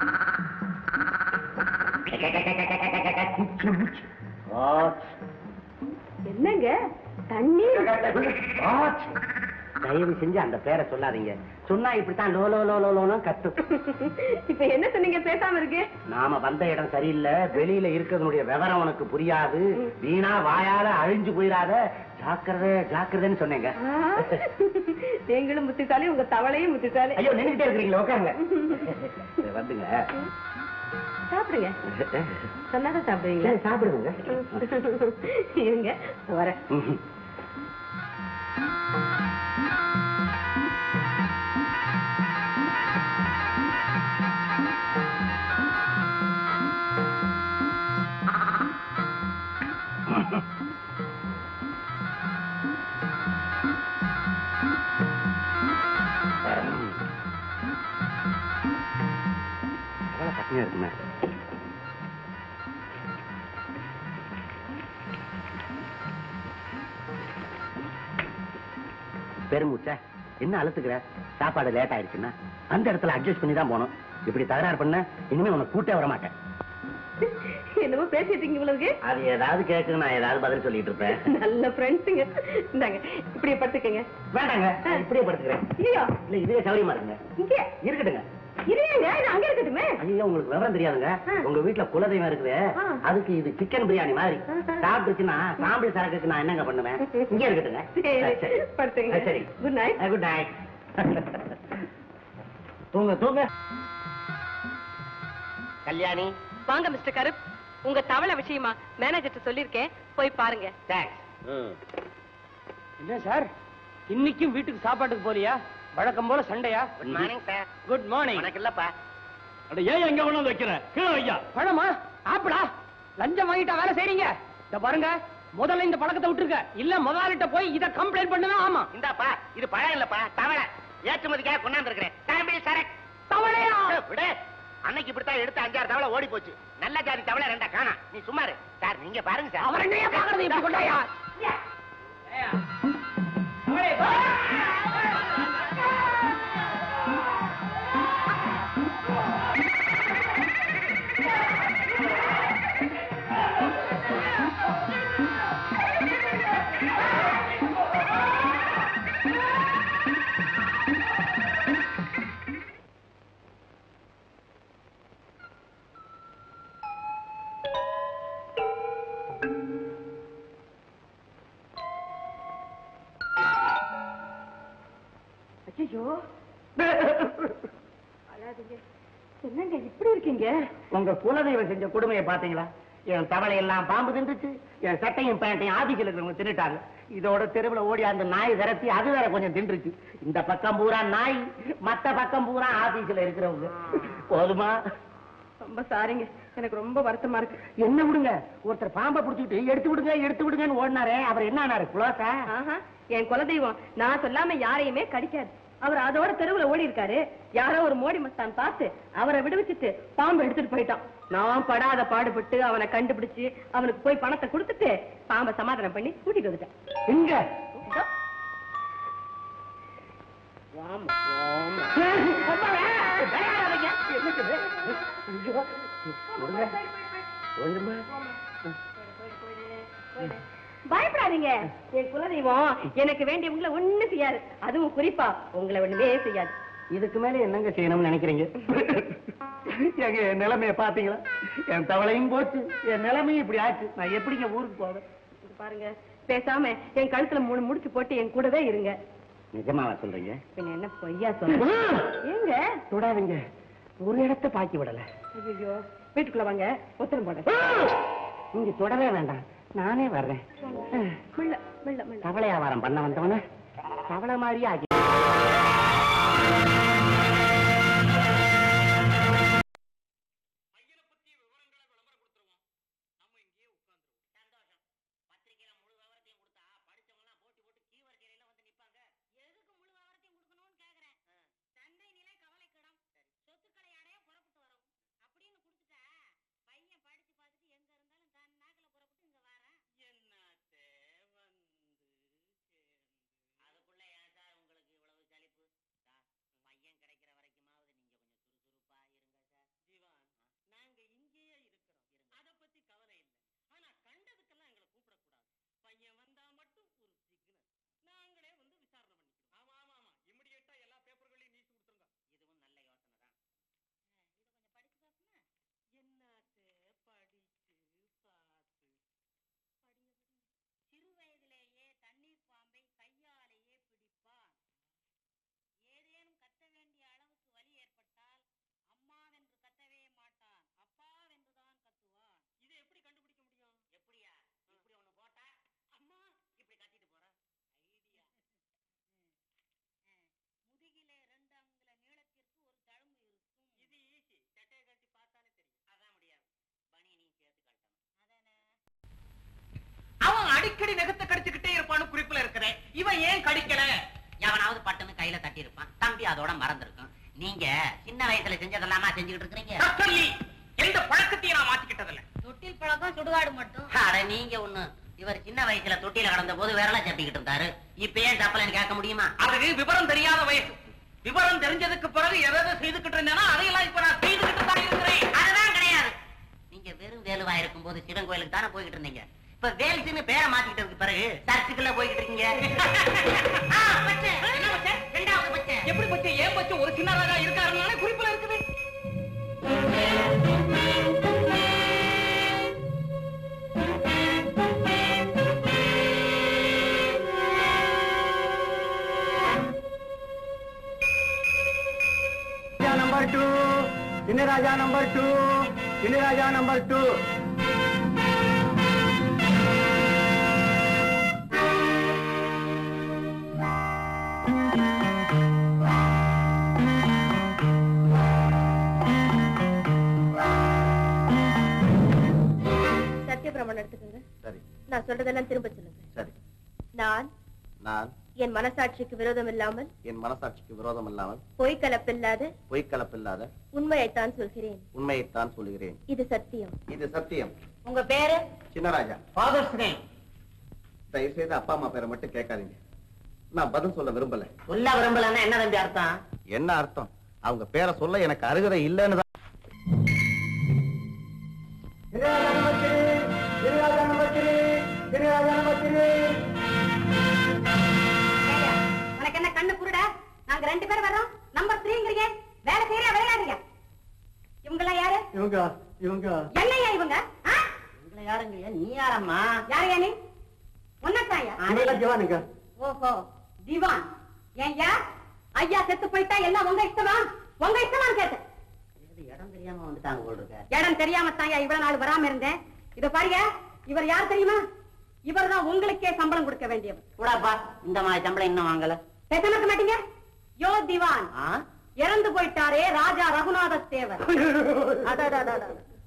என்னங்க தண்ணி ஆச். தயவு செஞ்சு அந்த பேரை சொல்லாதீங்க சொன்னா இப்படித்தான் லோ லோ லோ லோ லோன்னு கத்தும் இப்ப என்ன சொன்னீங்க பேசாம இருக்கு நாம வந்த இடம் சரியில்லை வெளியில இருக்கிறதுனுடைய விவரம் உனக்கு புரியாது வீணா வாயால அழிஞ்சு போயிடாத ஜாக்கிரதை ஜாக்கிரதைன்னு சொன்னேங்க ஆ, நீங்களும் முத்திசாலி உங்க தவளையும் முத்திசாலி ஐயோ நின்னுட்டே இருக்கிறீங்களா உட்காருங்க சரி, வந்துங்க சாப்பிடுங்க சொன்னாதான் சாப்பிடுவீங்களா சரி, சாப்பிடுங்க இருங்க வரேன் ம்ஹும். எவ்வளவு பட்னியா இருக்குமே பெருமூச்சா என்ன அழுத்துக்கிற சாப்பாடு லேட் ஆயிடுச்சுன்னா அந்த இடத்துல அட்ஜஸ்ட் பண்ணி தான் போகணும் இப்படி தகராறு பண்ண இனிமே உனக்கு கூட்டே வர மாட்டேன் என்னமோ பேசிட்டு இருக்கீங்க உங்களுக்கு அது ஏதாவது கேட்கு நான் ஏதாவது பதில் சொல்லிட்டு இருப்பேன் நல்ல ஃப்ரெண்ட்ஸுங்க இந்தாங்க இப்படியே படுத்துக்கங்க வேண்டாங்க நான் இப்படியே படுத்துக்கிறேன் ஐயோ இல்ல இதுவே சௌரியமா இருக்குங்க இங்கே இருக்கட்டுங்க இருங்க இது அங்க இருக்கட்டுமே ஐயோ உங்களுக்கு விவரம் தெரியாதுங்க ஆ. உங்க வீட்டுல குலதெய்வம் இருக்குது ஆ. அதுக்கு இது சிக்கன் பிரியாணி மாதிரி ஆஹா. சாப்பிட்டுச்சுன்னா சாம்பிள் சரக்குக்கு நான் என்னங்க பண்ணுவேன் இங்கே இருக்கட்டுங்க சரி, படுத்துங்க. ஆ, சரி Good night. குட் நைட் தூங்க தூங்க கல்யாணி வாங்க மிஸ்டர் கருப் உங்க தவளை விஷயமா மேனேஜர்ட்ட சொல்லிருக்கேன் போய் பாருங்க தேங்க்ஸ் என்ன சார் இன்னைக்கும் வீட்டுக்கு சாப்பாட்டுக்கு போலியா வழக்கம் போல சண்டையா good morning sir good morning உனக்கு இல்லப்பா அட ஏன் எங்க கொண்டு வந்து வைக்கிறேன் கீழே வையா பழமா ஆப்பிளா லஞ்சம் வாங்கிட்டா வேலை செய்றீங்க இத பாருங்க முதல்ல இந்த பழக்கத்தை விட்டுருக்க இல்ல முதலாளிட்ட போய் இத கம்ப்ளைண்ட் பண்ணுதான் ஆமா இந்தாப்பா இது பழம் இல்லப்பா தவளை ஏற்றுமதிக்காக கொண்டாந்து இருக்கிறேன் சாம்பிள் சரக் தவளையா விடு அன்னைக்கு இப்படித்தான் எடுத்து அஞ்சாறு தவளை ஓடி போச்சு நல்ல ஜாதி தவளை ரெண்டா காணா நீ சும்மாரு சார் நீங்க பாருங்க சார் அவர் என்னையா பாக்குறது இப்படி கொண்டாயா ஐயோ அழாதீங்க என்னங்க இப்படி இருக்கீங்க உங்க குலதெய்வம் செஞ்ச கொடுமையை பாத்தீங்களா என் தவளை எல்லாம் பாம்பு தின்றுச்சு என் சட்டையும் பேண்டையும் ஆபீஸ்ல இருக்கிறவங்க தின்னுட்டாங்க இதோட தெருவுல ஓடி அந்த நாய் விரட்டி அது வேற கொஞ்சம் தின்றுச்சு இந்த பக்கம் பூரா நாய் மத்த பக்கம் பூரா ஆபீஸ்ல இருக்கிறவங்க போதுமா ரொம்ப சாரிங்க எனக்கு ரொம்ப வருத்தமா இருக்கு என்ன விடுங்க ஒருத்தர் பாம்பை பிடிச்சிக்கிட்டு எடுத்து விடுங்க எடுத்து விடுங்கன்னு ஓடினாரே அவர் என்ன ஆனாரு குலோசா ஆஹா என் குலதெய்வம் நான் சொல்லாம யாரையுமே கடிக்காது அவர் அதோட தெருவுல ஓடி இருக்காரு யாரோ ஒரு மோடி மஸ்தான் பார்த்து அவரை விடுவிச்சிட்டு பாம்பு எடுத்துட்டு போயிட்டான் நான் படாத பாடுபட்டு அவனை கண்டுபிடிச்சு அவனுக்கு போய் பணத்தை கொடுத்துட்டு பாம்பை சமாதானம் பண்ணி கூட்டிட்டு வந்துட்டேன் எங்க இதோ. வாமா, வாமா. அம்மா, விளையாடாதீங்க. என்னது? ஐயோ, விடுங்க. ஒண்ணுமா? பயப்படாதீங்க என் குலதெய்வம் எனக்கு வேண்டியவங்கள ஒண்ணு செய்யாது அதுவும் குறிப்பா உங்களை ஒண்ணுமே செய்யாது இதுக்கு மேல என்னங்க செய்யணும்னு நினைக்கிறீங்க எங்க என் நிலைமைய பாத்தீங்களா என் தவளையும் போச்சு என் நிலைமையும் இப்படி ஆச்சு நான் எப்படிங்க ஊருக்கு போவேன் இது பாருங்க பேசாம என் கழுத்துல மூணு முடிச்சு போட்டு என் கூடவே இருங்க நிஜமாவா சொல்றீங்க பின்ன என்ன பொய்யா சொல்ல ஏங்க தொடாதீங்க ஒரு இடத்த பாக்கி விடல ஐயோ வீட்டுக்குள்ள வாங்க உத்தரம் போட நீங்க தொடவே வேண்டாம் நானே வர்றேன் மெல்ல மெல்ல மெல்ல தவளை வியாபாரம் பண்ண வந்தவன தவளை மாதிரியே ஆக்கி அவன் அடிக்கடி நெகத்தை கடிச்சுக்கிட்டே இருப்பான்னு குறிப்புல இருக்கிறேன் இவன் ஏன் கடிக்கல எவனாவது பட்டுன்னு கையில தட்டி இருப்பான் தம்பி அதோட மறந்துருக்கும் நீங்க சின்ன வயசுல செஞ்சதெல்லாமா செஞ்சுக்கிட்டு இருக்கிறீங்க தக்கல்லி எந்த பழக்கத்தையும் நான் மாத்திக்கிட்டதில்ல தொட்டில் பழக்கம் சுடுகாடு மட்டும் அட நீங்க ஒண்ணு இவர் சின்ன வயசுல தொட்டில கடந்த போது விரல சப்பிக்கிட்டு இருந்தாரு இப்ப ஏன் சப்பலன்னு கேட்க முடியுமா அதுக்கு விவரம் தெரியாத வயசு விவரம் தெரிஞ்சதுக்கு பிறகு எதை செய்துக்கிட்டு இருந்தேன்னா அதையெல்லாம் இப்ப நான் செய்துக்கிட்டு தான் இருக்கிறேன் அதுதான் கிடையாது நீங்க வெறும் வேலுவா இருக்கும் போது சிவன் கோயிலுக்கு தானே போய்கிட்டு இருந்தீங்க இப்ப வேல்ஸ்னு பேரை மாத்திக்கிட்டதுக்கு பிறகு சர்ச்சுக்குள்ள போய்கிட்டு இருக்கீங்க ஆ, பச்சை. என்ன பச்சை? ரெண்டாவது பச்சை. எப்படி பச்சை ஏன் பச்சை ஒரு சின்ன ராஜா இருக்காருனாலே குறிப்புல இருக்குது number two Chinnaraja number two Chinnaraja number two சத்தியபிரமணம் எடுத்துக்கோங்க சரி நான் சொல்றதெல்லாம் திரும்ப சொல்லுங்க சரி நான் நான் என் மனசாட்சிக்கு விரோதம் இல்லாமல் என் மனசாட்சிக்கு விரோதம் இல்லாமல் பொய் கலப்பில்லாத பொய்க்கலப்பில்லாத உண்மையைத்தான் சொல்கிறேன் உண்மையைத்தான் சொல்கிறேன் இது சத்தியம் இது சத்தியம் உங்க பேரு சின்னராஜா ஃபாதர்ஸ் நேம் தயவு செய்து அப்பா அம்மா பேரை மட்டும் கேட்காதீங்க நான் பதில் சொல்ல விரும்பல சொல்ல விரும்பலன்னா என்ன தம்பி அர்த்தம் என்ன அர்த்தம் அவங்க பேரை சொல்ல எனக்கு அருகதை இல்லைன்னு தான் உனக்கு என்ன கண்ணு குருடா நாங்க ரெண்டு பேரும் வர்றோம் நம்பர் த்ரீங்கிறீங்க வேலை செய்யறியா விளையாடுறீங்க இவங்க எல்லாம் யாரு இவங்க இவங்க என்னையா இவங்க ஆ? உங்களை யாருங்க நீ யாரம்மா யாரையா நீ உன்னத்தாயா ஜவானுங்க ஓஹோ திவான் ஏன்யா ஐயா செத்து போயிட்டா எல்லாம் உங்க இஷ்டமா உங்க இஷ்டமான்னு கேட்டேன் இது இடம் தெரியாம வந்துட்டாங்க போல் இருக்க இடம் தெரியாம தாயா இவ்வளவு நாள் வராம இருந்தேன் இத பாருங்க இவர் யார் தெரியுமா இவர் தான் உங்களுக்கே சம்பளம் கொடுக்க வேண்டியவர் கூடாப்பா இந்த மாதிரி சம்பளம் இன்னும் வாங்கல பேச இருக்க மாட்டீங்க யோ திவான் ஆ? இறந்து போயிட்டாரே ராஜா ரகுநாத தேவர் அடடடடட.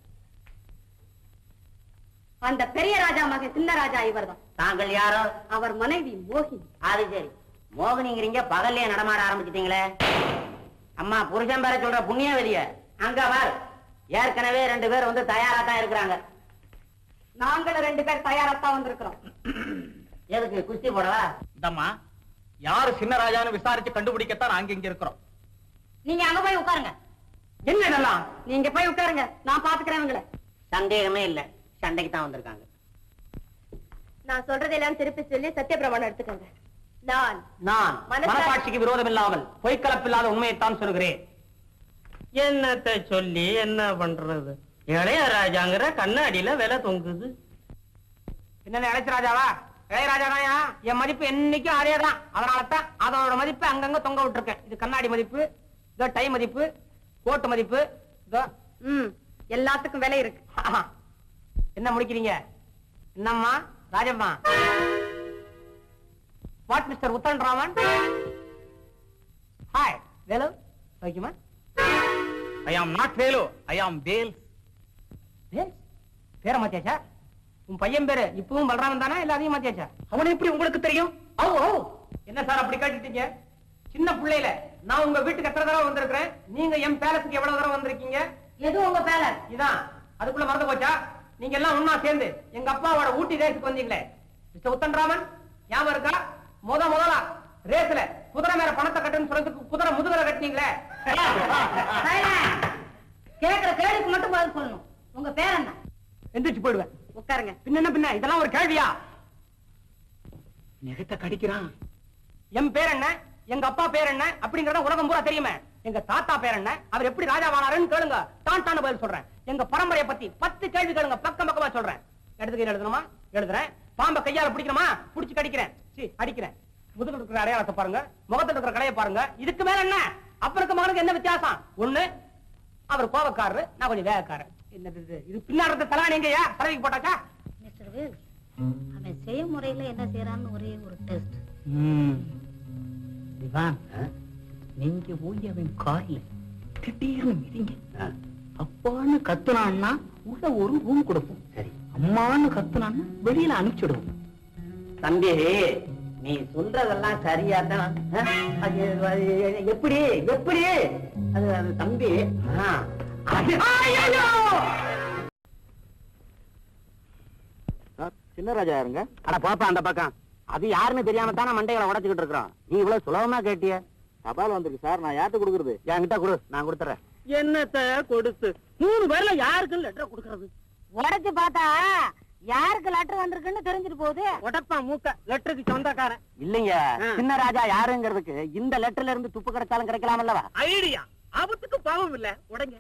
அந்த பெரிய ராஜா மகன் சின்ன ராஜா இவர்தான் தாங்கள் யாரோ அவர் மனைவி மோகினி அது சரி மோகனிங்கிறீங்க பகல்லே நடமாட ஆரம்பிச்சிட்டீங்களே அம்மா புருஷன் பேர சொல்ற புண்ணியவதிய அங்க வார் ஏற்கனவே ரெண்டு பேர் வந்து தயாரா தான் இருக்கிறாங்க நாங்களும் ரெண்டு பேர் தயாராத்தான் வந்திருக்கிறோம் எதுக்கு குஸ்தி போடவா இந்தம்மா யாரு சின்ன ராஜான்னு விசாரிச்சு கண்டுபிடிக்கத்தான் நாங்க இங்க இருக்கிறோம் நீங்க அங்க போய் உட்காருங்க என்ன இதெல்லாம் நீங்க போய் உட்காருங்க நான் பாத்துக்கிறேன் உங்களை சந்தேகமே இல்ல சண்டைக்கு தான் வந்திருக்காங்க நான் சொல்றதெல்லாம் திருப்பி சொல்லி சத்திய பிரமாணம் எடுத்துக்கோங்க நான் நான் மனசா- மனசாட்சிக்கு விரோதம் இல்லாமல் பொய்க்கலப்பில்லாத உண்மையைத்தான் சொல்கிறேன் என்னத்தை சொல்லி என்ன பண்றது இளையராஜாங்கிற கண்ணாடியில விலை தொங்குது என்ன இளையராஜாவா இளையராஜாதாயா என் மதிப்பு என்னைக்கும் அதே தான் அதனால தான் அதோட மதிப்பு அங்கங்க தொங்க விட்டுருக்கேன் இது கண்ணாடி மதிப்பு இதோ டை மதிப்பு கோட்டு மதிப்பு இதோ ம் எல்லாத்துக்கும் விலை இருக்கு ஆஹா. என்ன முடிக்கிறீங்க என்னம்மா Rajamma what mister Uthan Raman hi Velu ஓகேமா ஐ ஆம் நாட் வேலு ஐ ஆம் வேல் வேல் பேரை மாத்தியாச்சா உன் பையன் பேரு இப்பவும் பலராமன் தானே இல்ல அதையும் மாத்தியாச்சா அவனை எப்படி உங்களுக்கு தெரியும் ஓ ஓ என்ன சார் அப்படி கேட்டுட்டீங்க சின்ன பிள்ளையில நான் உங்க வீட்டுக்கு எத்தனை தடவை வந்திருக்கிறேன் நீங்க என் பேலஸுக்கு எவ்வளவு தடவை வந்திருக்கீங்க எது உங்க பேல இதான் அதுக்குள்ள மறந்து போச்சா நீங்க எல்லாம் ஒண்ணா சேர்ந்து எங்க அப்பாவோட ஊட்டி ரேஸுக்கு வந்தீங்களே மிஸ்டர் உத்தன்ராமன் ஞாபகம் இருக்கா முத முதலா ரேஸ்ல குதிரை மேல பணத்தை கட்டுன்னு சொல்றதுக்கு குதிரை முதுகலை கட்டினீங்களே கேக்குற கேள்விக்கு மட்டும் பதில் சொல்லணும் உங்க பேர் என்ன எந்திரிச்சு போயிடுவேன் உட்காருங்க பின்ன என்ன பின்ன இதெல்லாம் ஒரு கேள்வியா நெகத்தை கடிக்கிறான் என் பேர் என்ன எங்க அப்பா பேர் என்ன அப்படிங்கறத உலகம் பூரா தெரியுமே எங்க தாத்தா பேர் என்ன அவர் எப்படி ராஜாவானாருன்னு கேளுங்க தான் தான் பதில் சொல்றேன் எங்க பரம்பரையை பத்தி பத்து கேள்வி கேளுங்க பக்கம் பக்கமா சொல்றேன் இடது கையில எழுதணுமா எழுதுறேன் பாம்பை கையால பிடிக்கணுமா பிடிச்சு கடிக்கிறேன் சீ அடிக்கிறேன் முதுகுல இருக்கிற அடையாளத்தை பாருங்க முகத்துல இருக்கிற கடையை பாருங்க இதுக்கு மேல என்ன அப்ப இருக்க மகனுக்கு என்ன வித்தியாசம் ஒண்ணு அவர் கோபக்காரரு நான் கொஞ்சம் வேகக்காரன் என்னது இது இது பின்னாடி இருக்க தலைவன் எங்கயா தலைவிக்கு போட்டாச்சா மிஸ்டர் வேல் அவன் செய்முறையில என்ன செய்யறான்னு ஒரே ஒரு டெஸ்ட் திவான் நீங்க போய் அவன் கார்ல திடீர்னு மிதிங்க அப்பான்னு கத்துனான்னா உள்ள ஒரு ரூம் கொடுப்போம் சரி அம்மான்னு கத்துனான்னா வெளியில அனுப்பிச்சிடுவோம் தம்பி நீ சொல்றதெல்லாம் சரியா தான் அது அது எப்படி எப்படி அது அது தம்பி ஆ, அது- ஐயையோ! சின்ன ராஜா யாருங்க அட போப்பா அந்த பக்கம் அது யாருன்னு தெரியாம தானே மண்டைகளை உடைச்சுக்கிட்டு இருக்கிறோம் நீ இவ்வளவு சுலபமா கேட்டிய தபால் வந்திருக்கு சார் நான் யார்கிட்ட கொடுக்குறது என்கிட்ட கொடு நான் கொடுத்துறேன் என்னத்த கொடுத்து மூணு பேர்ல யாருக்கு லெட்டர் கொடுக்கறது உடைச்சு பார்த்தா யாருக்கு லெட்டர் வந்திருக்குன்னு தெரிஞ்சிட்டு போகுது உடப்பா மூக்க லெட்டருக்கு சொந்தக்காரன் இல்லைங்க சின்ன ராஜா யாருங்கிறதுக்கு இந்த லெட்டர்ல இருந்து துப்பு கிடைச்சாலும் கிடைக்கலாம் அல்லவா ஐடியா ஆபத்துக்கு பாவம் இல்ல உடைங்க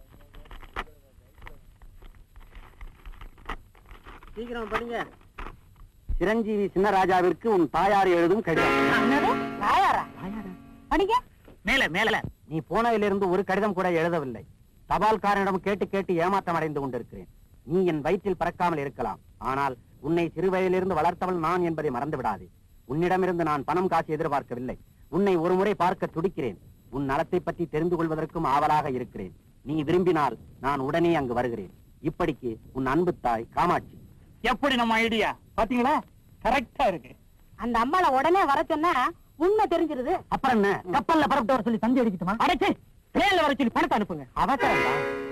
சீக்கிரம் படிங்க சிரஞ்சீவி சின்ன ராஜாவிற்கு உன் தாயார் எழுதும் கடிதம் தாயாரா படிங்க மேல மேல நீ போனதிலிருந்து ஒரு கடிதம் கூட எழுதவில்லை தபால்காரனிடம் கேட்டு கேட்டு ஏமாற்றம் அடைந்து கொண்டிருக்கிறேன் நீ என் வயிற்றில் பறக்காமல் இருக்கலாம் ஆனால் உன்னை சிறுவயதிலிருந்து வளர்த்தவள் நான் என்பதை மறந்து விடாதே உன்னிடமிருந்து நான் பணம் காசு எதிர்பார்க்கவில்லை உன்னை ஒரு முறை பார்க்க துடிக்கிறேன் உன் நலத்தை பற்றி தெரிந்து கொள்வதற்கும் ஆவலாக இருக்கிறேன் நீ விரும்பினால் நான் உடனே அங்கு வருகிறேன் இப்படிக்கு உன் அன்பு தாய் காமாட்சி எப்படி நம்ம ஐடியா பாத்தீங்களா கரெக்டா இருக்கு அந்த அம்மாள உடனே வர சொன்னா உண்மை தெரிஞ்சிருது அப்புறம் என்ன கப்பல்ல பரப்பிட்டு வர சொல்லி தந்தி அடிக்கட்டுமா அடைச்சு ட்ரெயின்ல வர சொல்லி பணத்தை அனுப்புங்க அவசரம்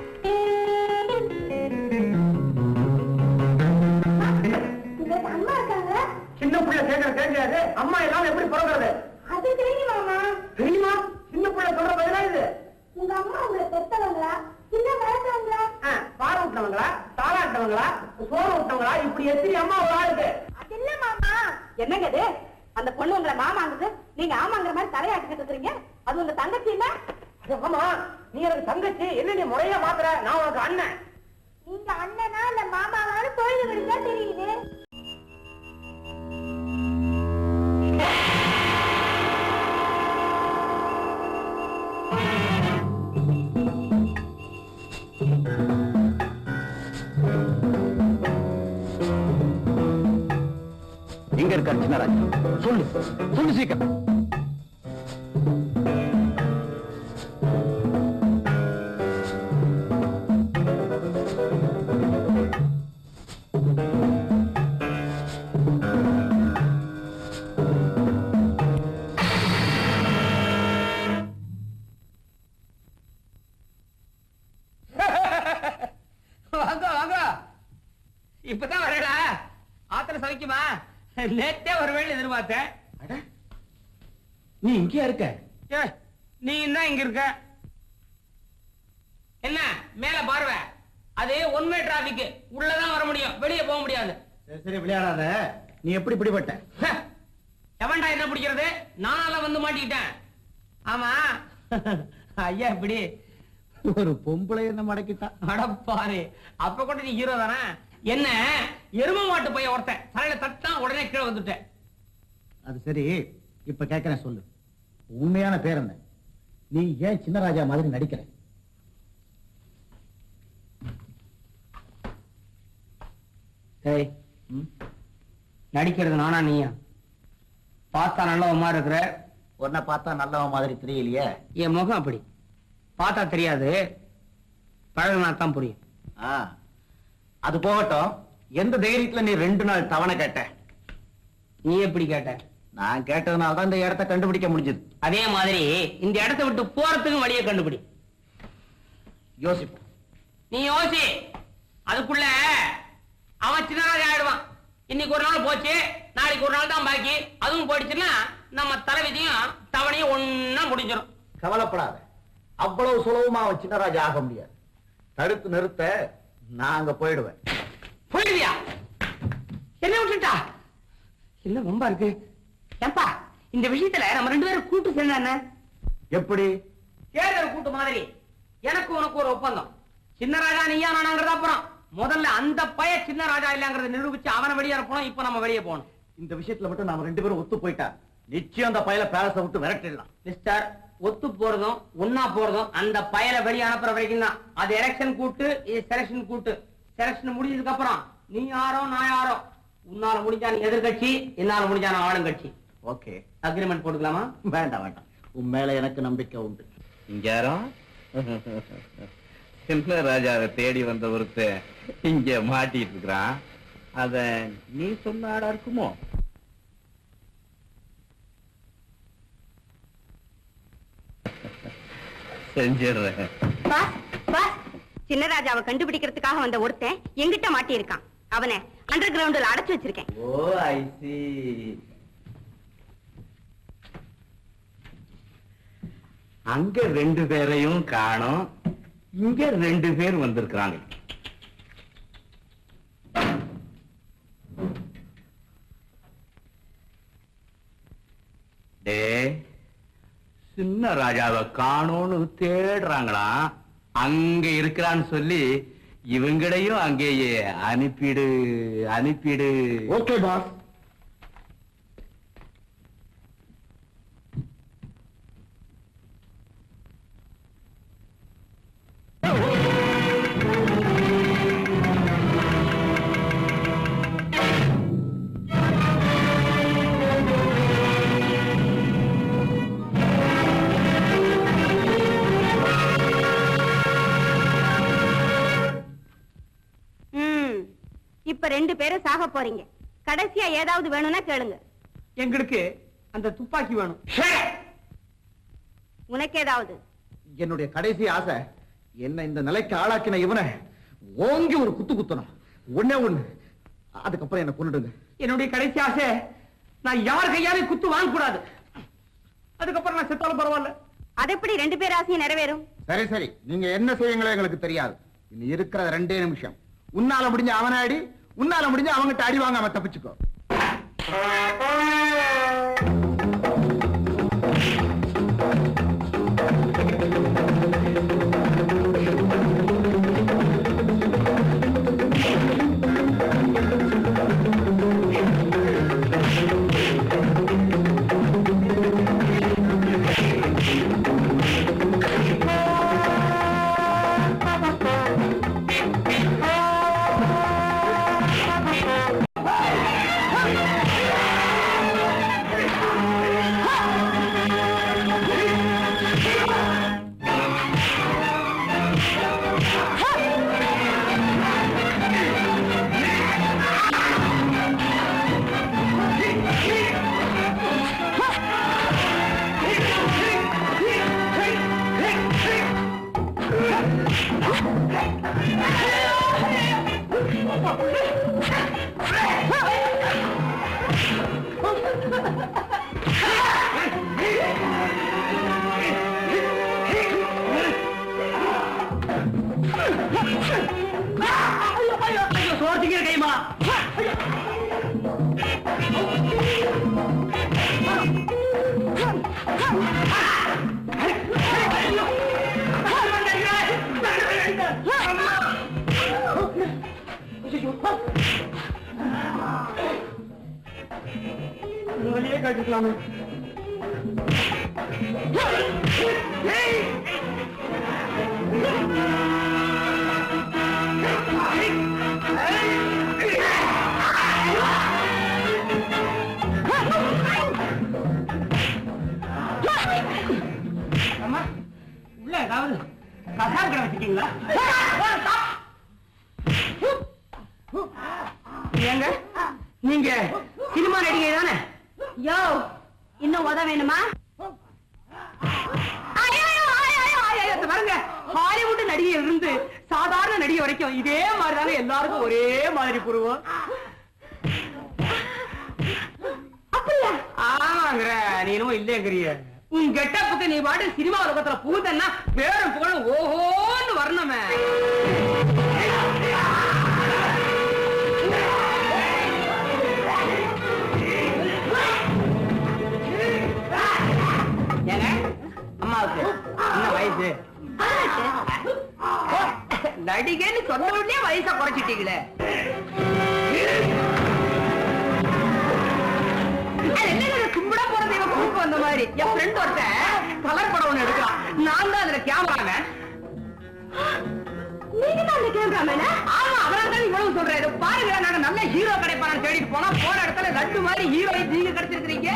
அம்மா இருக்காங்க சின்ன பிள்ளை கேட்கிற கேட்காது அம்மா எல்லாம் எப்படி பிறகுறது அது தெரியும் மாமா தெரியுமா சின்ன பிள்ளை சொல்ற பதிலா இது உங்க அம்மா உங்களை பெத்தவங்களா சின்ன வளர்த்தவங்களா ஆ, பால் ஊட்டினவங்களா தாளாட்டினவங்களா சோறு ஊட்டினவங்களா இப்படி எத்தனை அம்மா ஒரு ஆளுக்கு அது இல்ல மாமா என்னங்க இது அந்த பொண்ணு உங்களை மாமாங்குது நீங்க ஆமாங்கிற மாதிரி தலையாட்டிட்டு இருக்கிறீங்க அது உங்க தங்கச்சி இல்ல ஆமா நீ எனக்கு தங்கச்சி என்ன நீ முறையா மாத்துற நான் உனக்கு அண்ணன் நீங்க அண்ணனா இல்ல மாமாவான்னு தொழில் விடுதா தெரியுது இருக்காரு சின்னராஜ் சொல்லு சொல்லு சீக்கிரம் வாங்க வாங்க இப்பதான் வரடா ஆத்திர சமைக்குமா நேத்தே வருவேன்னு எதிர்பார்த்தேன் நீ இங்கேயா இருக்க ஏ, நீ என்ன இங்க இருக்க என்ன மேல பார்வை அது ஒன்மே டிராபிக் உள்ளதான் வர முடியும் வெளியே போக முடியாது சரி சரி விளையாடாத நீ எப்படி பிடிபட்ட ஹ, எவன்டா என்ன பிடிக்கிறது நானால வந்து மாட்டிக்கிட்டேன் ஆமா ஐயா இப்படி ஒரு பொம்பளை என்ன மடக்கிட்டா அடப்பாரு அப்ப கூட நீ ஹீரோ தானே என்ன எரும மாட்டு போய் ஒருத்தன் தலையில தட்டா உடனே கீழே வந்துட்டேன் அது சரி இப்ப கேக்குறேன் சொல்லு உண்மையான பேர் என்ன நீ ஏன் சின்னராஜா மாதிரி நடிக்கிற டேய் நடிக்கிறது நானா நீயா பார்த்தா நல்லவ மாதிரி இருக்கிற உன்னை பார்த்தா நல்லவன் மாதிரி தெரியலையே என் முகம் அப்படி பார்த்தா தெரியாது பழகினா தான் புரியும் ஆ, அது போகட்டும் எந்த தைரியத்துல நீ ரெண்டு நாள் தவணை கேட்ட நீ எப்படி கேட்ட நான் கேட்டதுனால தான் இந்த இடத்த கண்டுபிடிக்க முடிஞ்சது அதே மாதிரி இந்த இடத்தை விட்டு போறதுக்கும் வழியை கண்டுபிடி யோசிப்போம் நீ யோசி அதுக்குள்ள அவன் சின்னராஜா ஆயிடுவான் இன்னைக்கு ஒரு நாள் போச்சு நாளைக்கு ஒரு நாள் தான் பாக்கி அதுவும் போயிடுச்சுன்னா நம்ம தலைவிதியும் தவணையும் ஒன்னா முடிஞ்சிடும் கவலைப்படாத அவ்வளவு சுலபமா அவன் சின்னராஜா ஆக முடியாது தடுத்து நிறுத்த நான் அங்க போயிடுவேன் போயிடுவியா என்ன விட்டுட்டா என்ன ரொம்ப இருக்கு ஏப்பா இந்த விஷயத்துல நம்ம ரெண்டு பேரும் கூட்டு சேர்ந்தா என்ன எப்படி தேர்தல் கூட்டு மாதிரி எனக்கு உனக்கு ஒரு ஒப்பந்தம் சின்ன ராஜா நீயா நானாங்கிறது அப்புறம் முதல்ல அந்த பய சின்ன ராஜா இல்லங்கிறத நிரூபிச்சு அவனை வெளியே அனுப்பணும் இப்ப நம்ம வெளியே போகணும் இந்த விஷயத்துல மட்டும் நாம ரெண்டு பேரும் ஒத்து போயிட்டா நிச்சயம் அந்த பயல பேலஸ விட்டு விரட்டிடலாம் மிஸ்டர் ஒத்து போறதும் ஒன்னா போறதும் அந்த பயலை வெளியே அனுப்புற வரைக்கும் தான் அது எலெக்ஷன் கூட்டு இது செலக்ஷன் கூட்டு செலக்ஷன் முடிஞ்சதுக்கு அப்புறம் நீ யாரோ நான் யாரோ உன்னால முடிஞ்சா நீ எதிர்கட்சி என்னால முடிஞ்சா நான் ஆளுங்கட்சி ஓகே அக்ரிமெண்ட் போட்டுக்கலாமா வேண்டாம் வேண்டாம் உன் மேல எனக்கு நம்பிக்கை உண்டு இங்க யாரோ சின்ன ராஜாவை தேடி வந்த ஒருத்தன் இங்க மாட்டிட்டு இருக்கிறான் அத நீ சொன்ன ஆடா இருக்குமோ செஞ்சிடுறேன் பாஸ் பாஸ் சின்னராஜாவை கண்டுபிடிக்கிறதுக்காக வந்த ஒருத்தன் எங்கிட்ட மாட்டி இருக்கான் அவனை அண்டர் கிரவுண்டில் அடைச்சு வச்சிருக்கேன் ஓ ஐ சி அங்க ரெண்டு பேரையும் காணோம் இங்க ரெண்டு பேர் வந்திருக்கிறாங்க டே சின்ன ராஜாவை காணோன்னு தேடுறாங்களா அங்க இருக்கிறான்னு சொல்லி இவங்களையும் அங்கேயே அனுப்பிடு அனுப்பிடு ஓகே பாஸ் ம் இப்ப ரெண்டு பேரும் சாக போறீங்க கடைசியா ஏதாவது வேணும்னா கேளுங்க எங்களுக்கு அந்த துப்பாக்கி வேணும் உனக்கு ஏதாவது என்னுடைய கடைசி ஆசை என்ன இந்த நிலைக்கு ஆளாக்கின இவனை ஓங்கி ஒரு குத்து குத்தணும் ஒண்ணே ஒண்ணு அதுக்கப்புறம் என்ன கொண்டுடுங்க என்னுடைய கடைசி ஆசை நான் யார் கையாலையும் குத்து வாங்க கூடாது அதுக்கப்புறம் நான் செத்தாலும் பரவாயில்ல அது எப்படி ரெண்டு பேர் ஆசையும் நிறைவேறும் சரி சரி நீங்க என்ன செய்யுங்களோ எங்களுக்கு தெரியாது இன்னும் இருக்கிற ரெண்டே நிமிஷம் உன்னால முடிஞ்ச அவனை அடி உன்னால முடிஞ்ச அவங்கிட்ட அடி வாங்காம தப்பிச்சுக்கோ ஆ சோர்த்திக்கிற கைமா வழியே காட்டிக்கலாமே அம்மா உள்ள ஏதாவது கசார் கடை வச்சிருக்கீங்களா ஏங்க நீங்க சினிமா நடிகை தானே யோ இன்னும் உத வேணுமா ஐயோ, ஐயோ, ஐயோ, ஐயோ, ஐயோ, இத பாருங்க ஹாலிவுட் நடிகையில இருந்து சாதாரண நடிகை வரைக்கும் இதே மாதிரி தாங்க எல்லாருக்கும் ஒரே மாதிரி புருவம் அப்படியா ஆமாங்கிற நீ என்னமோ இல்லைங்கிறிய உன் கெட்டப்புக்கு நீ பாட்டு சினிமா உலகத்துல பூதன்னா பேரும் புகழும் ஓஹோன்னு வரணுமே ஏங்க அம்மாவுக்கு என்ன வயசு நடிகைன்னு சொன்ன உடனே வயசை குறைச்சிட்டீங்களே அது என்னங்க கும்பிட போறது இவன் குறுக்கு வந்த மாதிரி என் ஃப்ரெண்ட் ஒருத்தன் கலர் படம் ஒண்ணு எடுக்கிறான் நான் தான் அதுல கேமராமேன் நீங்க தான் அந்த கேமராமேனா ஆமா அவரா தான் இவ்வளவு சொல்றேன் இதை பாருங்க நாங்க நல்ல ஹீரோ கிடைப்பானு தேடிட்டு போனா போன இடத்துல லட்டு மாதிரி ஹீரோயின் நீங்க கிடைச்சிருக்கீங்க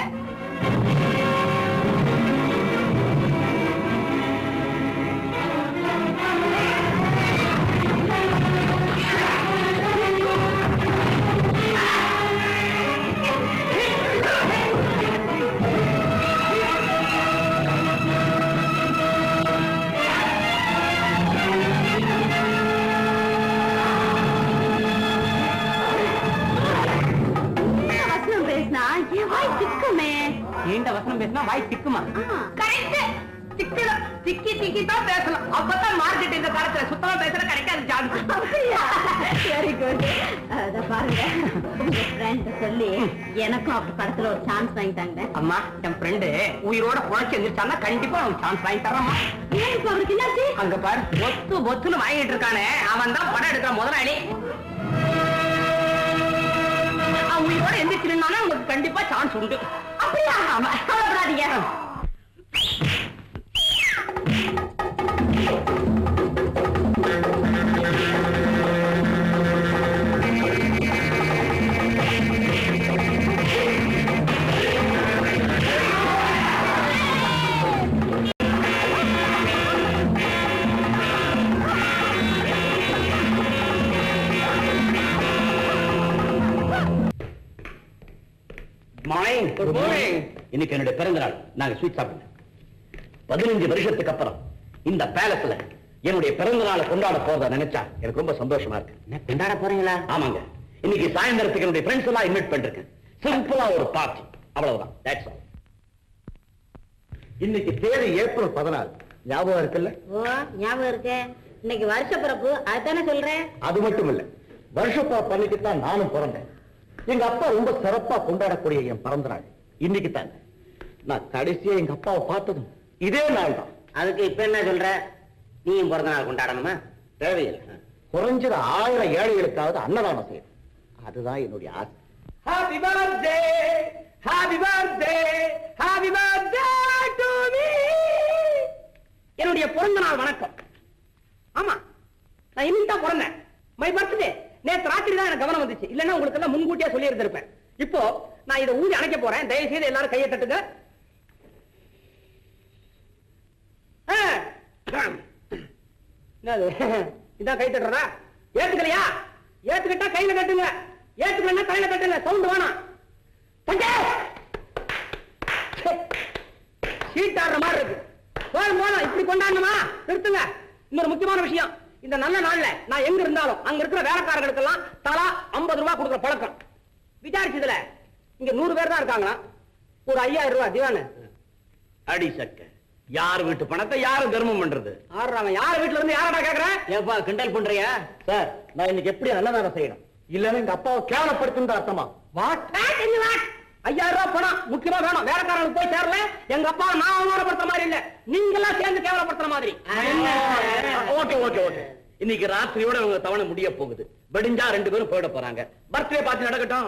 இந்த வசனம் பேசினா என் வாய் திக்குமே நீண்ட வசனம் பேசினா வாய் திக்குமா கரெக்ட் திக்கலாம் திக்கி திக்கி தான் பேசலாம் அப்பதான் மார்க்கெட் இந்த காலத்துல சுத்தமா பேசுற கிடைக்காது சான்ஸ் அப்படியா வெரி குட் அத பாருங்க உங்க ஃப்ரெண்ட் சொல்லி எனக்கும் அப்படி படத்துல ஒரு சான்ஸ் வாங்கிட்டாங்க அம்மா என் ஃப்ரெண்டு உயிரோட புழைச்சு எழுந்திருச்சானா கண்டிப்பா அவனுக்கு சான்ஸ் வாங்கி தரமா ஏன் இப்ப அவருக்கு என்னாச்சு அங்க பாரு பொத்து பொத்துன்னு வாங்கிட்டு இருக்கானே அவன் தான் படம் எடுக்கிற முதலாளி அவன் உயிரோட எந்திரிச்சிருந்தானா உங்களுக்கு கண்டிப்பா சான்ஸ் உண்டு அப்படியா ஆமா கவலைப்படாதீங்க மார்னிங் குட் மார்னிங் இன்னைக்கு என்னுடைய பிறந்த நாள் நாங்க ஸ்வீட் சாப்பிடுங்க பதினஞ்சு வருஷத்துக்கு அப்புறம் இந்த பேலஸ்ல என்னுடைய பிறந்த நாளை கொண்டாட போறத நினைச்சா எனக்கு ரொம்ப சந்தோஷமா இருக்கு கொண்டாட போறீங்களா ஆமாங்க இன்னைக்கு சாயந்தரத்துக்கு என்னுடைய ஃப்ரெண்ட்ஸ் எல்லாம் இன்வைட் பண்ணிருக்கேன் சிம்பிளா ஒரு பார்ட்டி அவ்வளவுதான் தட்ஸ் ஆல் இன்னைக்கு தேதி ஏப்ரல் பதினாலு ஞாபகம் இருக்குல்ல ஓ ஞாபகம் இருக்கு இன்னைக்கு வருஷ பிறப்பு அதுதானே சொல்றேன் அது மட்டும் இல்ல வருஷப்பா பண்ணிட்டு தான் நானும் பிறந்தேன் எங்க அப்பா ரொம்ப சிறப்பா கொண்டாடக்கூடிய என் பிறந்த நாள் இன்னைக்கு தான் நான் கடைசியா எங்க அப்பாவை பார்த்ததும் இதே நாள் தான் அதுக்கு இப்ப என்ன சொல்ற நீயும் பிறந்த நாள் கொண்டாடணுமா தேவையில்லை குறைஞ்சது ஆயிரம் ஏழைகளுக்காவது அன்னதானம் செய்யணும் அதுதான் என்னுடைய ஆசை happy birthday happy birthday happy birthday to me என்னுடைய பிறந்த நாள் வணக்கம் ஆமா நான் இன்னைக்கு தான் பிறந்தேன் மை பர்த்டே நேத்து ராத்திரி தான் எனக்கு கவனம் வந்துச்சு இல்லன்னா உங்களுக்கு எல்லாம் முன்கூட்டியே சொல்லி இருந்திருப்பேன் இப்போ நான் இதை ஊதி அணைக்க போறேன் தயவு செய்து எல்லாரும் கையை தட்டுங்க ஆ. என்னது இதான் கை தட்டுறதா ஏத்துக்கலையா ஏத்துக்கிட்டா கையில தட்டுங்க ஏத்துக்கலன்னா கையில தட்டுங்க சவுண்ட் வேணாம் தட்டு சீட் ஆடுற மாதிரி இருக்கு போதும் போதும் இப்படி கொண்டாடணுமா நிறுத்துங்க இன்னொரு முக்கியமான விஷயம் இந்த நல்ல நாள்ல நான் எங்க இருந்தாலும் அங்க இருக்கிற வேலைக்காரர்களுக்கு எல்லாம் தலா ஐம்பது ரூபாய் கொடுக்குற பழக்கம் விசாரிச்சதுல இங்க நூறு பேர் தான் இருக்காங்களா ஒரு ஐயாயிரம் ரூபாய் திவானு அடி சக்க யார் வீட்டு பணத்தை யாரு தர்மம் பண்றது ஆடுறாங்க யார் வீட்டுல இருந்து யாரடா கேக்குறேன் ஏப்பா கிண்டல் பண்றியா சார் நான் இன்னைக்கு எப்படி நல்லதான செய்யணும் இல்லன்னு எங்க அப்பாவை கேவலப்படுத்துன்ற அர்த்தமா வாட் ஐயாயிரம் ரூபாய் பணம் முக்கியமா வேணும் வேலைக்காரனுக்கு போய் சேரல எங்க அப்பா நான் அவமானப்படுத்துற மாதிரி இல்ல நீங்க எல்லாம் சேர்ந்து கேவலப்படுத்துற மாதிரி ஓகே ஓகே ஓகே இன்னைக்கு ராத்திரியோட இவங்க தவணை முடிய போகுது வெடிஞ்சா ரெண்டு பேரும் போயிட போறாங்க பர்த்டே பார்ட்டி நடக்கட்டும்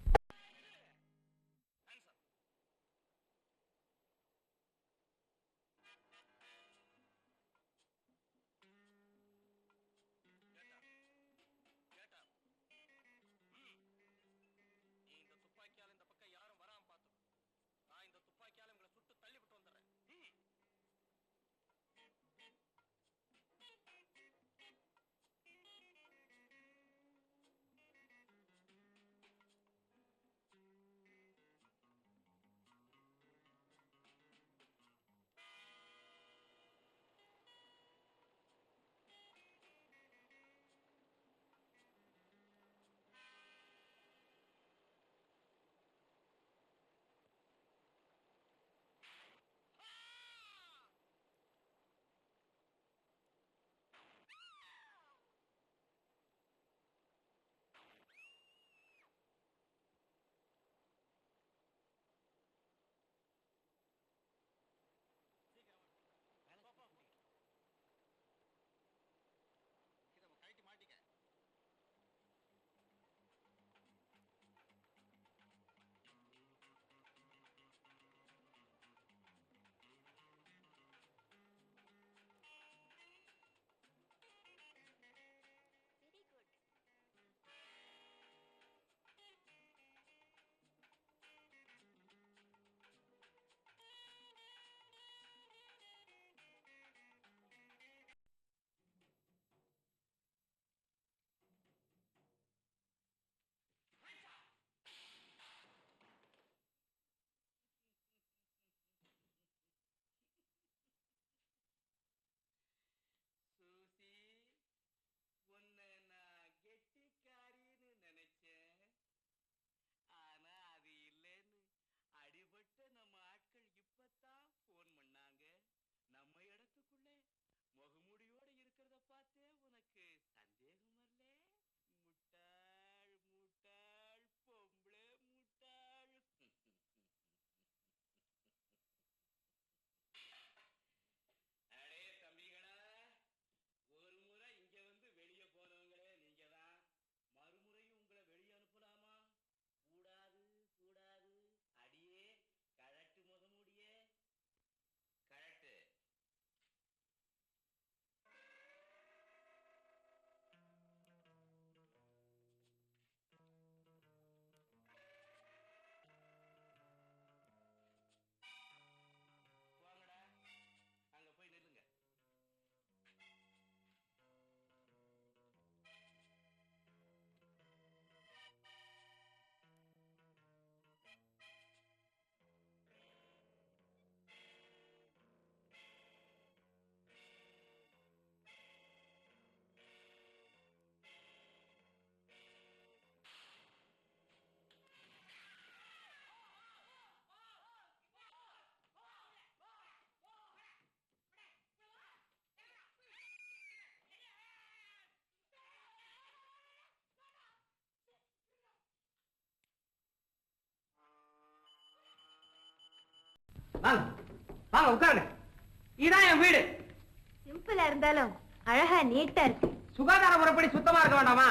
வாங்க வாங்க உட்காருங்க இதான் என் வீடு சிம்பிளா இருந்தாலும் அழகா நீட்டா இருக்கு சுகாதார முறைப்படி சுத்தமா இருக்க வேண்டாமா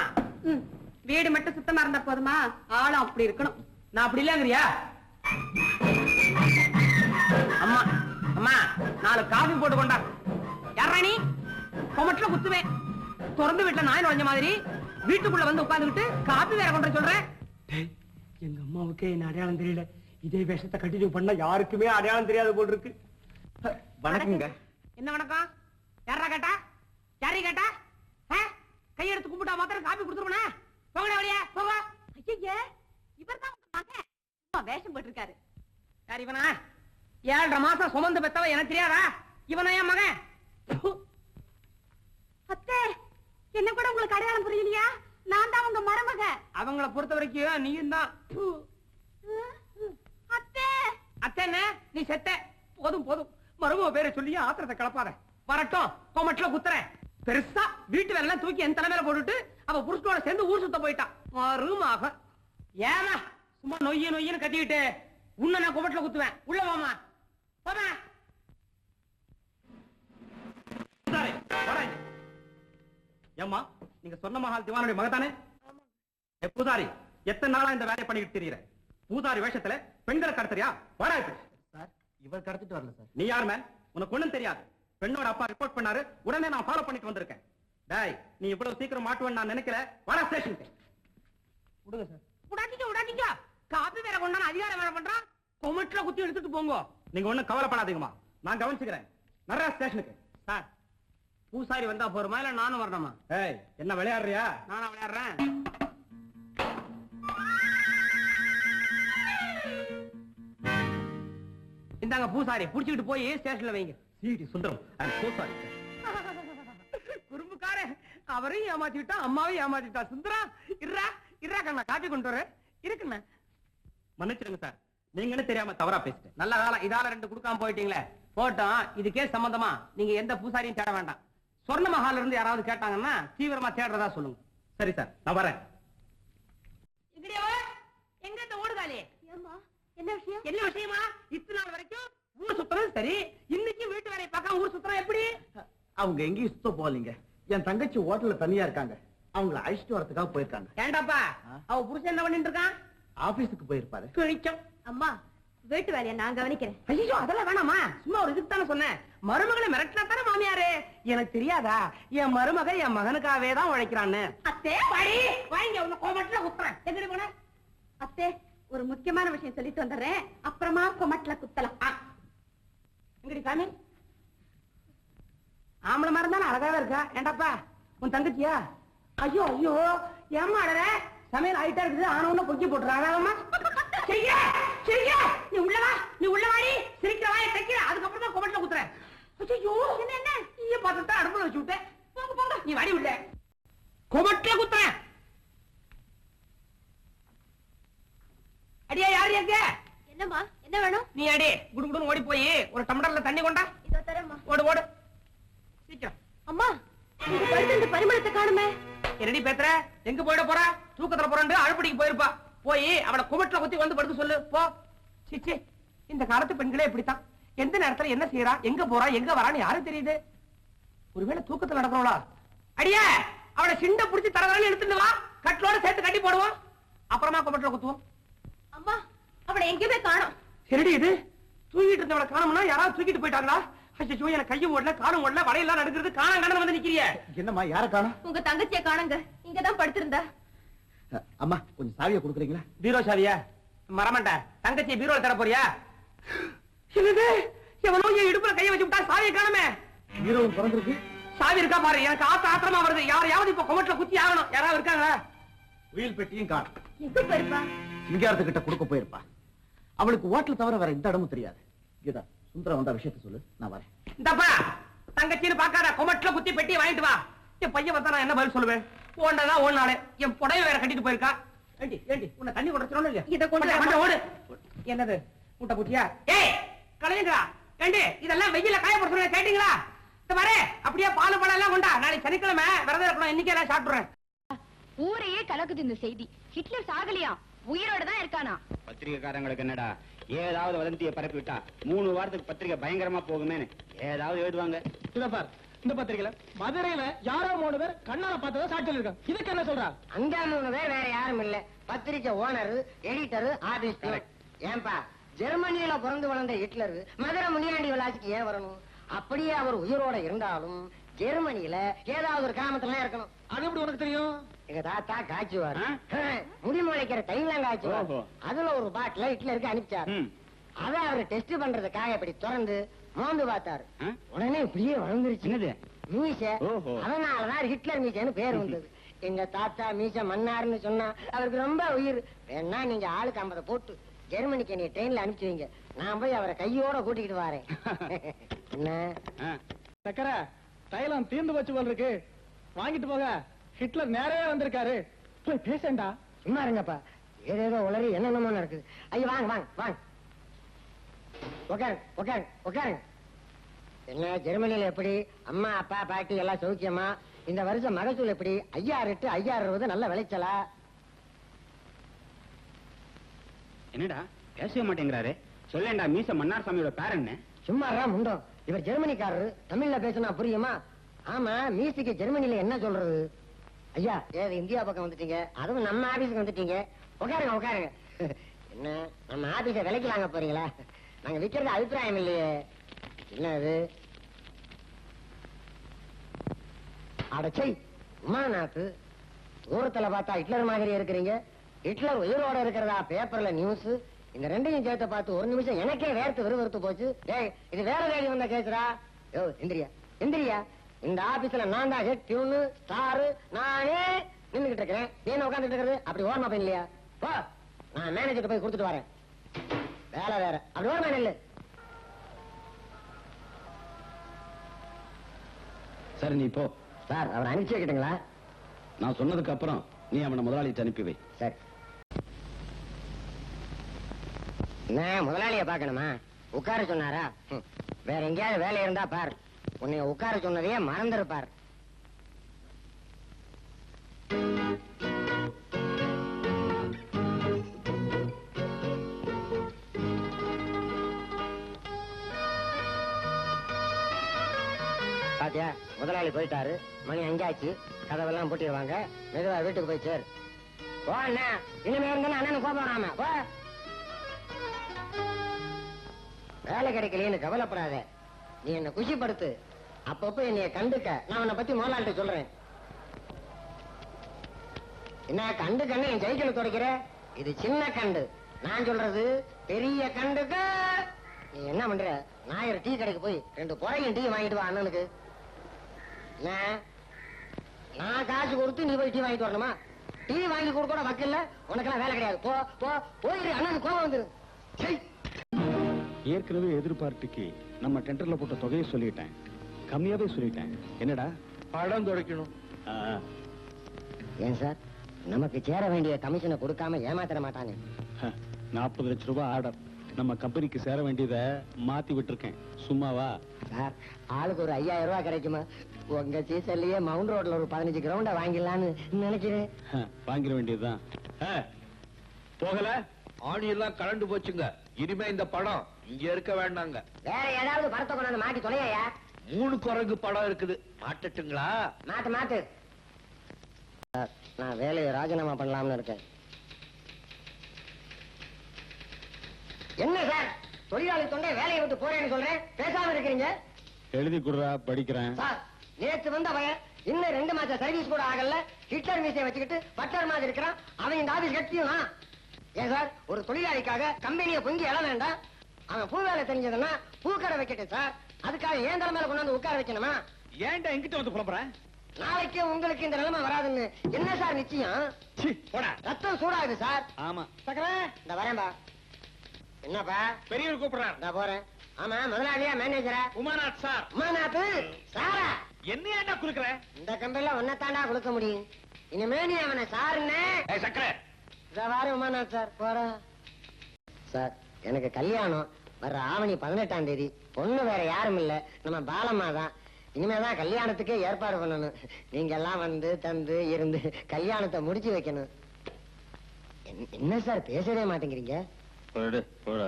வீடு மட்டும் சுத்தமா இருந்தா போதுமா ஆளும் அப்படி இருக்கணும் நான் அப்படி இல்லங்கிறியா அம்மா அம்மா நாலு காபி போட்டு கொண்டா யாரா நீ கொமட்டில குத்துவேன் திறந்து வீட்டுல நாய் நுழைஞ்ச மாதிரி வீட்டுக்குள்ள வந்து உட்கார்ந்துகிட்டு காபி வேற கொண்டு வர சொல்றேன் எங்க அம்மாவுக்கே என்ன அடையாளம் தெரியல இதே வேஷத்தை கண்டினியூ பண்ண யாருக்குமே அடையாளம் தெரியாது போல் இருக்கு வணக்கங்க என்ன வணக்கம் யாரா கேட்டா யாரை கேட்டா ஆ? கையெடுத்து கும்பிட்டா மாத்திரம் காபி கொடுத்துருவனா போங்கடா வழியா போங்க ஐயா இவர்தான் உங்க மகன் சும்மா வேஷம் போட்டிருக்காரு யார் இவனா ஏழரை மாசம் சுமந்து பெத்தவ எனக்கு தெரியாதா இவனா என் மகன் ப்பு. உங்களுக்கு அடையாளம் புரியலையா நான் தான் உங்க மருமக அவங்கள பொறுத்த வரைக்கும் நீயும் தான் அத்தை அத்தை என்ன நீ செத்த போதும் போதும் மருமக பேரை சொல்லி ஆத்திரத்தை கலப்பாத வரட்டும் கோமட்ல குத்துறேன் பெருசா வீட்டு வேலை தூக்கி என் தலைமையில போட்டுட்டு அவ புருஷனோட சேர்ந்து ஊர் சுத்த போயிட்டான் மருமாக ஏமா சும்மா நொய்ய நொய்யன்னு கத்திக்கிட்டு உன்னை நான் கோமட்ல குத்துவேன் உள்ள வாமா போமா ஏம்மா நீங்க சொன்ன மகால் திவானுடைய மகத்தானே ஏ, பூசாரி எத்தனை நாளா இந்த வேலையை பண்ணிக்கிட்டு தெரியற பூசாரி வேஷத்துல பெண்களை கடத்துறியா வாடா இப்படி சார் இவர் கடத்திட்டு வரல சார் நீ யார் மேன் உனக்கு ஒண்ணும் தெரியாது பெண்ணோட அப்பா ரிப்போர்ட் பண்ணாரு உடனே நான் ஃபாலோ பண்ணிட்டு வந்திருக்கேன் டேய் நீ இவ்வளவு சீக்கிரம் மாட்டுவேன்னு நான் நினைக்கல வர ஸ்டேஷனுக்கு விடுங்க சார் உடாட்டிக்க உடாட்டிக்க காப்பி வேற கொண்டான அதிகாரம் வேற பண்றான் கொமட்ல குத்தி எடுத்துட்டு போங்க நீங்க ஒண்ணும் கவலைப்படாதீங்கம்மா நான் கவனிச்சுக்கிறேன் நிறைய ஸ்டேஷனுக்கு சார் பூசாரி வந்தா போறோமா இல்ல நானும் வரணுமா ஏய் என்ன விளையாடுறியா நானா விளையாடுறேன் இந்தாங்க பூசாரி புடிச்சுக்கிட்டு போய் ஸ்டேஷன்ல வைங்க CD Sundaram I'm so sorry குறும்புக்காரன் அவரையும் ஏமாத்திட்டா அம்மாவையும் ஏமாத்திட்டா சுந்தரா இருடா இருடா கண்ணா காப்பி கொண்டு வர இருக்குண்ணா மன்னிச்சிருங்க சார் நீங்கன்னு தெரியாம தவறா பேசிட்டேன் நல்ல காலம் இதால ரெண்டு கொடுக்காம போயிட்டீங்களே போட்டோம் இதுக்கே சம்பந்தமா நீங்க எந்த பூசாரியும் தேட வேண்டாம் சொர்ண மஹால்ல இருந்து யாராவது கேட்டாங்கன்னா தீவிரமா தேடுறதா சொல்லுங்க சரி சார் நான் வரேன் எங்க இந்த ஓடுகாலே ஏம்மா என்ன விஷயம் என்ன விஷயமா இத்தனை நாள் வரைக்கும் ஊர் சுத்தணும் சரி இன்னைக்கு வீட்டு வேலையை பார்க்காம ஊர் சுத்தணும் எப்படி அவங்க எங்கேயும் சுத்த போகலீங்க என் தங்கச்சி ஹோட்டல்ல தனியா இருக்காங்க அவங்கள அழைச்சிட்டு வரதுக்காக போயிருக்காங்க ஏண்டாப்பா அவ புருஷன் என்ன பண்ணிட்டு இருக்கான் ஆபீஸுக்கு போயிருப்பாரு கிழிச்சம் அம்மா வீட்டு வேலையை நான் கவனிக்கிறேன் ஐயோ அதெல்லாம் வேணாமா சும்மா ஒரு இதுக்கு தானே சொன்னேன் மருமகளை மிரட்டினா தானே மாமியாரு எனக்கு தெரியாதா என் மருமக என் மகனுக்காகவே தான் உழைக்கிறான்னு அத்தே பாடி வாங்க உன்னை கோமட்டில குத்துறேன் எதிரி போன அத்தே ஒரு முக்கியமான விஷயம் சொல்லிட்டு வந்துடுறேன் அப்புறமா கொமட்ல குத்தலாம் எங்கடி காமி ஆம்பளை மாதிரி தானே அழகாவே இருக்கா ஏண்டாப்பா உன் தங்கச்சியா ஐயோ ஐயோ ஏம்மா அழற சமையல் ஆயிட்டா இருக்குது ஆன ஒண்ணு பொக்கி போட்டுறாங்கம்மா செய்ய செய்ய நீ உள்ளவா நீ உள்ளவாடி சிரிக்கிற வாயை தைக்கிற அதுக்கப்புறம் தான் கொமட்டில குத்துறேன் ஐயோ என்ன என்ன நீயே பார்த்துட்டா அடுப்புல வச்சு விட்டேன் போங்க போங்க நீ வாடி உள்ள கொமட்டில குத்துறேன் அடியா யாரு எங்க என்னம்மா என்ன வேணும் நீ அடி குடுகுடுன்னு ஓடி போய் ஒரு டம்ளர்ல தண்ணி கொண்டா இதோ தரேம்மா ஓடு ஓடு சீக்கிரம் அம்மா உங்க படுத்த இந்த பரிமளத்தை காணுமே என்னடி பேத்துற எங்க போயிட போறா தூக்கத்துல போறாண்டு அழுப்படிக்கு போயிருப்பா போய் அவளை குமட்டில குத்தி வந்து படுக்க சொல்லு போ சிச்சி இந்த காலத்து பெண்களே இப்படித்தான் எந்த நேரத்துல என்ன செய்யறா எங்க போறா எங்க வரான்னு யாருக்கு தெரியுது ஒருவேளை தூக்கத்துல நடக்கிறவளா அடியே அவளை சிண்ட புடிச்சு தரதரன்னு எடுத்துட்டு வா கட்டிலோட சேர்த்து கட்டி போடுவோம் அப்புறமா குமட்டில குத்துவோம் அம்மா அவளை எங்கேயுமே காணோம் சரிடி இது தூங்கிட்டு இருந்தவளை காணும்னா யாராவது தூக்கிட்டு போயிட்டாங்களா ஐயோ எனக்கு கையும் ஓடல காலும் ஓடல வலையெல்லாம் நடக்கிறது காணாம் காணம் வந்து நிக்கிறியே என்னம்மா யார காணோம் உங்க தங்கச்சியை காணுங்க இங்கதான் படுத்திருந்தா அஹ், அம்மா கொஞ்சம் சாவியை கொடுக்குறீங்களா பீரோ சாவியா மரமண்ட தங்கச்சி பீரோல தர போறியா என்னது எவனோ என் இடுப்புல கைய வச்சு விட்டா சாவியை காணுமே ஹீரோவும் பிறந்திருக்கு சாவி இருக்கா பாரு எனக்கு ஆத்த ஆத்திரமா வருது யாரையாவது இப்ப கொமட்டில குத்தி ஆகணும் யாராவது இருக்காங்களா உயில் பெட்டியும் காணும் எங்க போயிருப்பா சிங்காரத்துக்கிட்ட கொடுக்க போயிருப்பா அவளுக்கு ஹோட்டல் தவிர வேற எந்த இடமும் தெரியாது கீதா சுந்தரம் வந்த விஷயத்த சொல்லு நான் வரேன் இந்தப்பா தங்கச்சின்னு பாக்காத கொமட்டில குத்தி பெட்டி வாங்கிட்டு வா என் பையன் வந்தா நான் என்ன பதில் சொல்லுவேன் ஓண்டதா ஓடினாலே என் புடவை வேற கட்டிட்டு போயிருக்கா ஏண்டி ஏண்டி உன்னை தண்ணி கொடுத்துறோம் இல்லையா இத கொண்டு கொஞ்சம், கொஞ்சம் ஓடு என்னது முட்டை பூட்டியா ஏய் கலையுங்களா ஏண்டி இதெல்லாம் வெயில காய போட கேட்டீங்களா இந்த பாரு அப்படியே பால் பழம் எல்லாம் கொண்டா நாளைக்கு சனிக்கிழமை விரதம் இருக்கணும் இன்னைக்கு எல்லாம் சாப்பிடுறேன் ஊரையே கலக்குது இந்த செய்தி ஹிட்லர் சாகலையா உயிரோட தான் இருக்கானா பத்திரிகைக்காரங்களுக்கு என்னடா ஏதாவது வதந்தியை பரப்பி விட்டா மூணு வாரத்துக்கு பத்திரிகை பயங்கரமா போகுமேன்னு ஏதாவது எழுதுவாங்க இத பார் இந்த பத்திரிகையில மதுரையில யாரோ மூணு பேர் கண்ணால பார்த்ததா சாட்சியில் இருக்காங்க இதுக்கு என்ன சொல்றா அங்க மூணு பேர் வேற யாரும் இல்ல பத்திரிக்கை ஓனர் எடிட்டர் ஆர்டிஸ்ட் ஏன்பா ஜெர்மனியில பிறந்து வளர்ந்த ஹிட்லர் மதுரை முனியாண்டி விளாசிக்கு ஏன் வரணும் அப்படியே அவர் உயிரோட இருந்தாலும் ஜெர்மனியில ஏதாவது ஒரு கிராமத்துல இருக்கணும் அது எப்படி உனக்கு தெரியும் எங்க தாத்தா காய்ச்சுவார் முடி முளைக்கிற தைலாம் காய்ச்சுவார் ஓஹோ. அதுல ஒரு பாட்டில ஹிட்லருக்கு அனுப்பிச்சாரு அத அவர் டெஸ்ட் பண்றதுக்காக இப்படி திறந்து மோந்து பார்த்தாரு ஆ? உடனே இப்படியே வளர்ந்துருச்சு என்னது? மீச ஓஹோ. அதனாலதான் ஹிட்லர் மீசன்னு பேர் வந்தது எங்க தாத்தா மீச மன்னார்னு சொன்னா அவருக்கு ரொம்ப உயிர் வேணா நீங்க ஆளுக்கு ஐம்பதை போட்டு ஜெர்மனிக்கு நீ ட்ரெயின்ல அனுப்பிச்சு வைங்க நான் போய் அவரை கையோட கூட்டிக்கிட்டு வரேன் என்ன சக்கரை தைலம் தீர்ந்து வச்சு போல் இருக்கு வாங்கிட்டு போக ஹிட்லர் நேரவே வந்திருக்காரு போய் பேசண்டா சும்மா இருங்கப்பா ஏதேதோ உளறி என்னென்னமோ இருக்குது ஐயோ வாங்க வாங்க வாங்க உட்காருங்க உட்காருங்க உட்காருங்க என்ன ஜெர்மனியில எப்படி அம்மா அப்பா பாட்டி எல்லாம் சௌக்கியமா இந்த வருஷம் மகசூல் எப்படி ஐயாறு எட்டு ஐயாறு அறுபது நல்ல விளைச்சலா என்னடா பேசவே மாட்டேங்கிறாரு சொல்லேன்டா மீச மன்னார் சாமியோட பேரன்னு சும்மாரா முண்டோ இவர் ஜெர்மனிக்காரரு தமிழ்ல பேசினா புரியுமா ஆமா மீசிக்கு ஜெர்மனில என்ன சொல்றது ஐயா ஏது இந்தியா பக்கம் வந்துட்டீங்க அதுவும் நம்ம ஆபீஸ்க்கு வந்துட்டீங்க உட்காருங்க உட்காருங்க என்ன நம்ம ஆபீஸ விலைக்கு வாங்க போறீங்களா நாங்க விக்கிறது அபிப்பிராயம் இல்லையே என்ன இது அடச்சை உமாநாத்து தூரத்துல பார்த்தா ஹிட்லர் மாதிரி இருக்கிறீங்க ஹிட்லர் உயிரோட இருக்கிறதா பேப்பர்ல நியூஸ் இந்த ரெண்டையும் சேர்த்து பார்த்து ஒரு நிமிஷம் எனக்கே வேர்த்து விறுவிறுத்து போச்சு டேய் இது வேற வேலை வந்த கேசுரா யோ இந்திரியா இந்திரியா இந்த ஆபீஸ்ல நான் தான் ஹெட் டியூனு ஸ்டாரு நானே நின்னுகிட்டு இருக்கிறேன் நீ என்ன உட்காந்துட்டு இருக்கிறது அப்படி ஓரமா போய் இல்லையா போ நான் மேனேஜர் போய் கொடுத்துட்டு வரேன் வேலை வேற அப்படி ஓரமா நில்லு சரி நீ போ சார் அவர் அனுப்பிச்சு வைக்கட்டுங்களா நான் சொன்னதுக்கு அப்புறம் நீ அவனை முதலாளிட்டு அனுப்பி வை சரி என்ன முதலாளிய பார்க்கணுமா உட்கார சொன்னாரா ஹம். வேற எங்கேயாவது வேலை இருந்தா பார் உன்னை உட்கார சொன்னதையே மறந்துருப்பார் பாத்தியா முதலாளி போயிட்டாரு மணி அஞ்சாச்சு கதவெல்லாம் பூட்டிடுவாங்க மெதுவா வீட்டுக்கு போய் சேரு போ அண்ணா இனிமே இருந்தா அண்ணன் கோபம் வராம போ வேலை கிடைக்கலையேன்னு கவலைப்படாத நீ என்ன குஷிப்படுத்து அப்பப்ப என்னைய கண்டுக்க நான் உன்னை பத்தி முதலாளிட்ட சொல்றேன் என்ன கண்டு கண்ணு என் ஜெயிக்கல துடைக்கிற இது சின்ன கண்டு நான் சொல்றது பெரிய கண்டுக்கு நீ என்ன பண்ற நாயர் டீ கடைக்கு போய் ரெண்டு புறையும் டீ வாங்கிட்டு வா அண்ணனுக்கு என்ன நான் காசு கொடுத்து நீ போய் டீ வாங்கிட்டு வரணுமா டீ வாங்கி கொடுக்க கூட வக்கல்ல உனக்கெல்லாம் வேலை கிடையாது போ போ போயிரு அண்ணனுக்கு கோபம் வந்துரு சை ஏற்கனவே எதிர்பார்ட்டுக்கு நம்ம டெண்டர்ல போட்ட தொகையை சொல்லிட்டேன் கம்மியாவே சொல்லிட்டேன் என்னடா படம் துடைக்கணும் ஏன் சார் நமக்கு சேர வேண்டிய கமிஷனை கொடுக்காம ஏமாத்திர மாட்டாங்க நாற்பது லட்ச ரூபாய் ஆர்டர் நம்ம கம்பெனிக்கு சேர வேண்டியதை மாத்தி விட்டுருக்கேன் சும்மாவா சார் ஆளுக்கு ஒரு ஐயாயிரம் ரூபாய் கிடைக்குமா உங்க சீசன்லயே மவுண்ட் ரோட்ல ஒரு பதினஞ்சு கிரவுண்ட வாங்கிடலான்னு நினைக்கிறேன் ஹ, வாங்கிட வேண்டியதுதான் போகல ஆணி எல்லாம் கலண்டு போச்சுங்க இனிமே இந்த படம் இங்க இருக்க வேண்டாங்க வேற ஏதாவது படத்தை கொண்டாந்து மாட்டி தொலையா மூணு குரங்கு படம் இருக்குது மாட்டட்டுங்களா மாட்டு மாட்டு சார், நான் வேலையை ராஜினாமா பண்ணலாம்னு இருக்கேன் என்ன சார் தொழிலாளி தொண்டை வேலையை விட்டு போறேன்னு சொல்றேன் பேசாம இருக்கிறீங்க எழுதி கொடுறா படிக்கிறேன் சார் நேத்து வந்த பையன் இன்னும் ரெண்டு மாசம் சர்வீஸ் கூட ஆகல ஹிட்லர் மீசையை வச்சுக்கிட்டு பட்டர் மாதிரி இருக்கிறான் அவன் இந்த ஆபீஸ் கட்டியும் ஏன் சார் ஒரு தொழிலாளிக்காக கம்பெனியை பொங்கி எழ வேண்டாம் அவன் பூ வேலை தெரிஞ்சதுன்னா பூக்கடை வைக்கட்டும் சார் அதுக்காக ஏன் தலை மேல கொண்டு வந்து உட்கார வைக்கணுமா ஏன்டா எங்கிட்ட வந்து புலம்புறேன் நாளைக்கு உங்களுக்கு இந்த நிலைமை வராதுன்னு என்ன சார் நிச்சயம் போடா ரத்தம் சூடாகுது சார் ஆமா சக்கரே இந்த வரேன்பா என்னப்பா பெரியவர் கூப்பிடுறார் நான் போறேன் ஆமா முதலாளியா மேனேஜரா உமாநாத் சார் உமாநாத்து சாரா என்ன ஏன்டா குடுக்குற இந்த கம்பெனில ஒன்னத்தாண்டா கொடுக்க முடியும் இனிமே நீ அவனை சாருன்னு சக்கர இத வாரு உமாநாத் சார் போறேன் சார் எனக்கு கல்யாணம் வர்ற ஆவணி பதினெட்டாம் தேதி பொண்ணு வேற யாரும் இல்ல நம்ம பாலம்மா தான் இனிமேதான் கல்யாணத்துக்கே ஏற்பாடு பண்ணணும் நீங்க எல்லாம் வந்து தந்து இருந்து கல்யாணத்தை முடிச்சு வைக்கணும் என்ன- என்ன சார் பேசவே மாட்டேங்கிறீங்க போடு போடா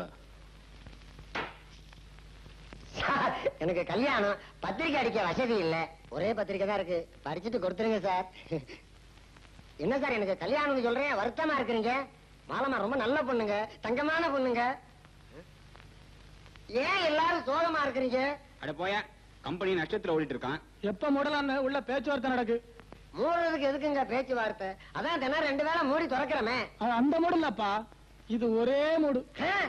சார் எனக்கு கல்யாணம் பத்திரிக்கை அடிக்க வசதி இல்ல ஒரே பத்திரிக்கை தான் இருக்கு படிச்சுட்டு கொடுத்துருங்க சார் என்ன சார் எனக்கு கல்யாணம்னு சொல்றேன் வருத்தமா இருக்கிறீங்க மாலமா ரொம்ப நல்ல பொண்ணுங்க தங்கமான பொண்ணுங்க ஏன் எல்லாரும் சோகமா இருக்கிறீங்க அட போயா கம்பெனி நட்சத்திரம் ஓடிட்டு இருக்கான் எப்ப மூடலான்னு உள்ள பேச்சுவார்த்தை நடக்கு மூடுறதுக்கு எதுக்குங்க பேச்சுவார்த்தை அதான் தினம் ரெண்டு வேளை மூடி திறக்கிறமே அது அந்த மூடு இல்லப்பா இது ஒரே மூடு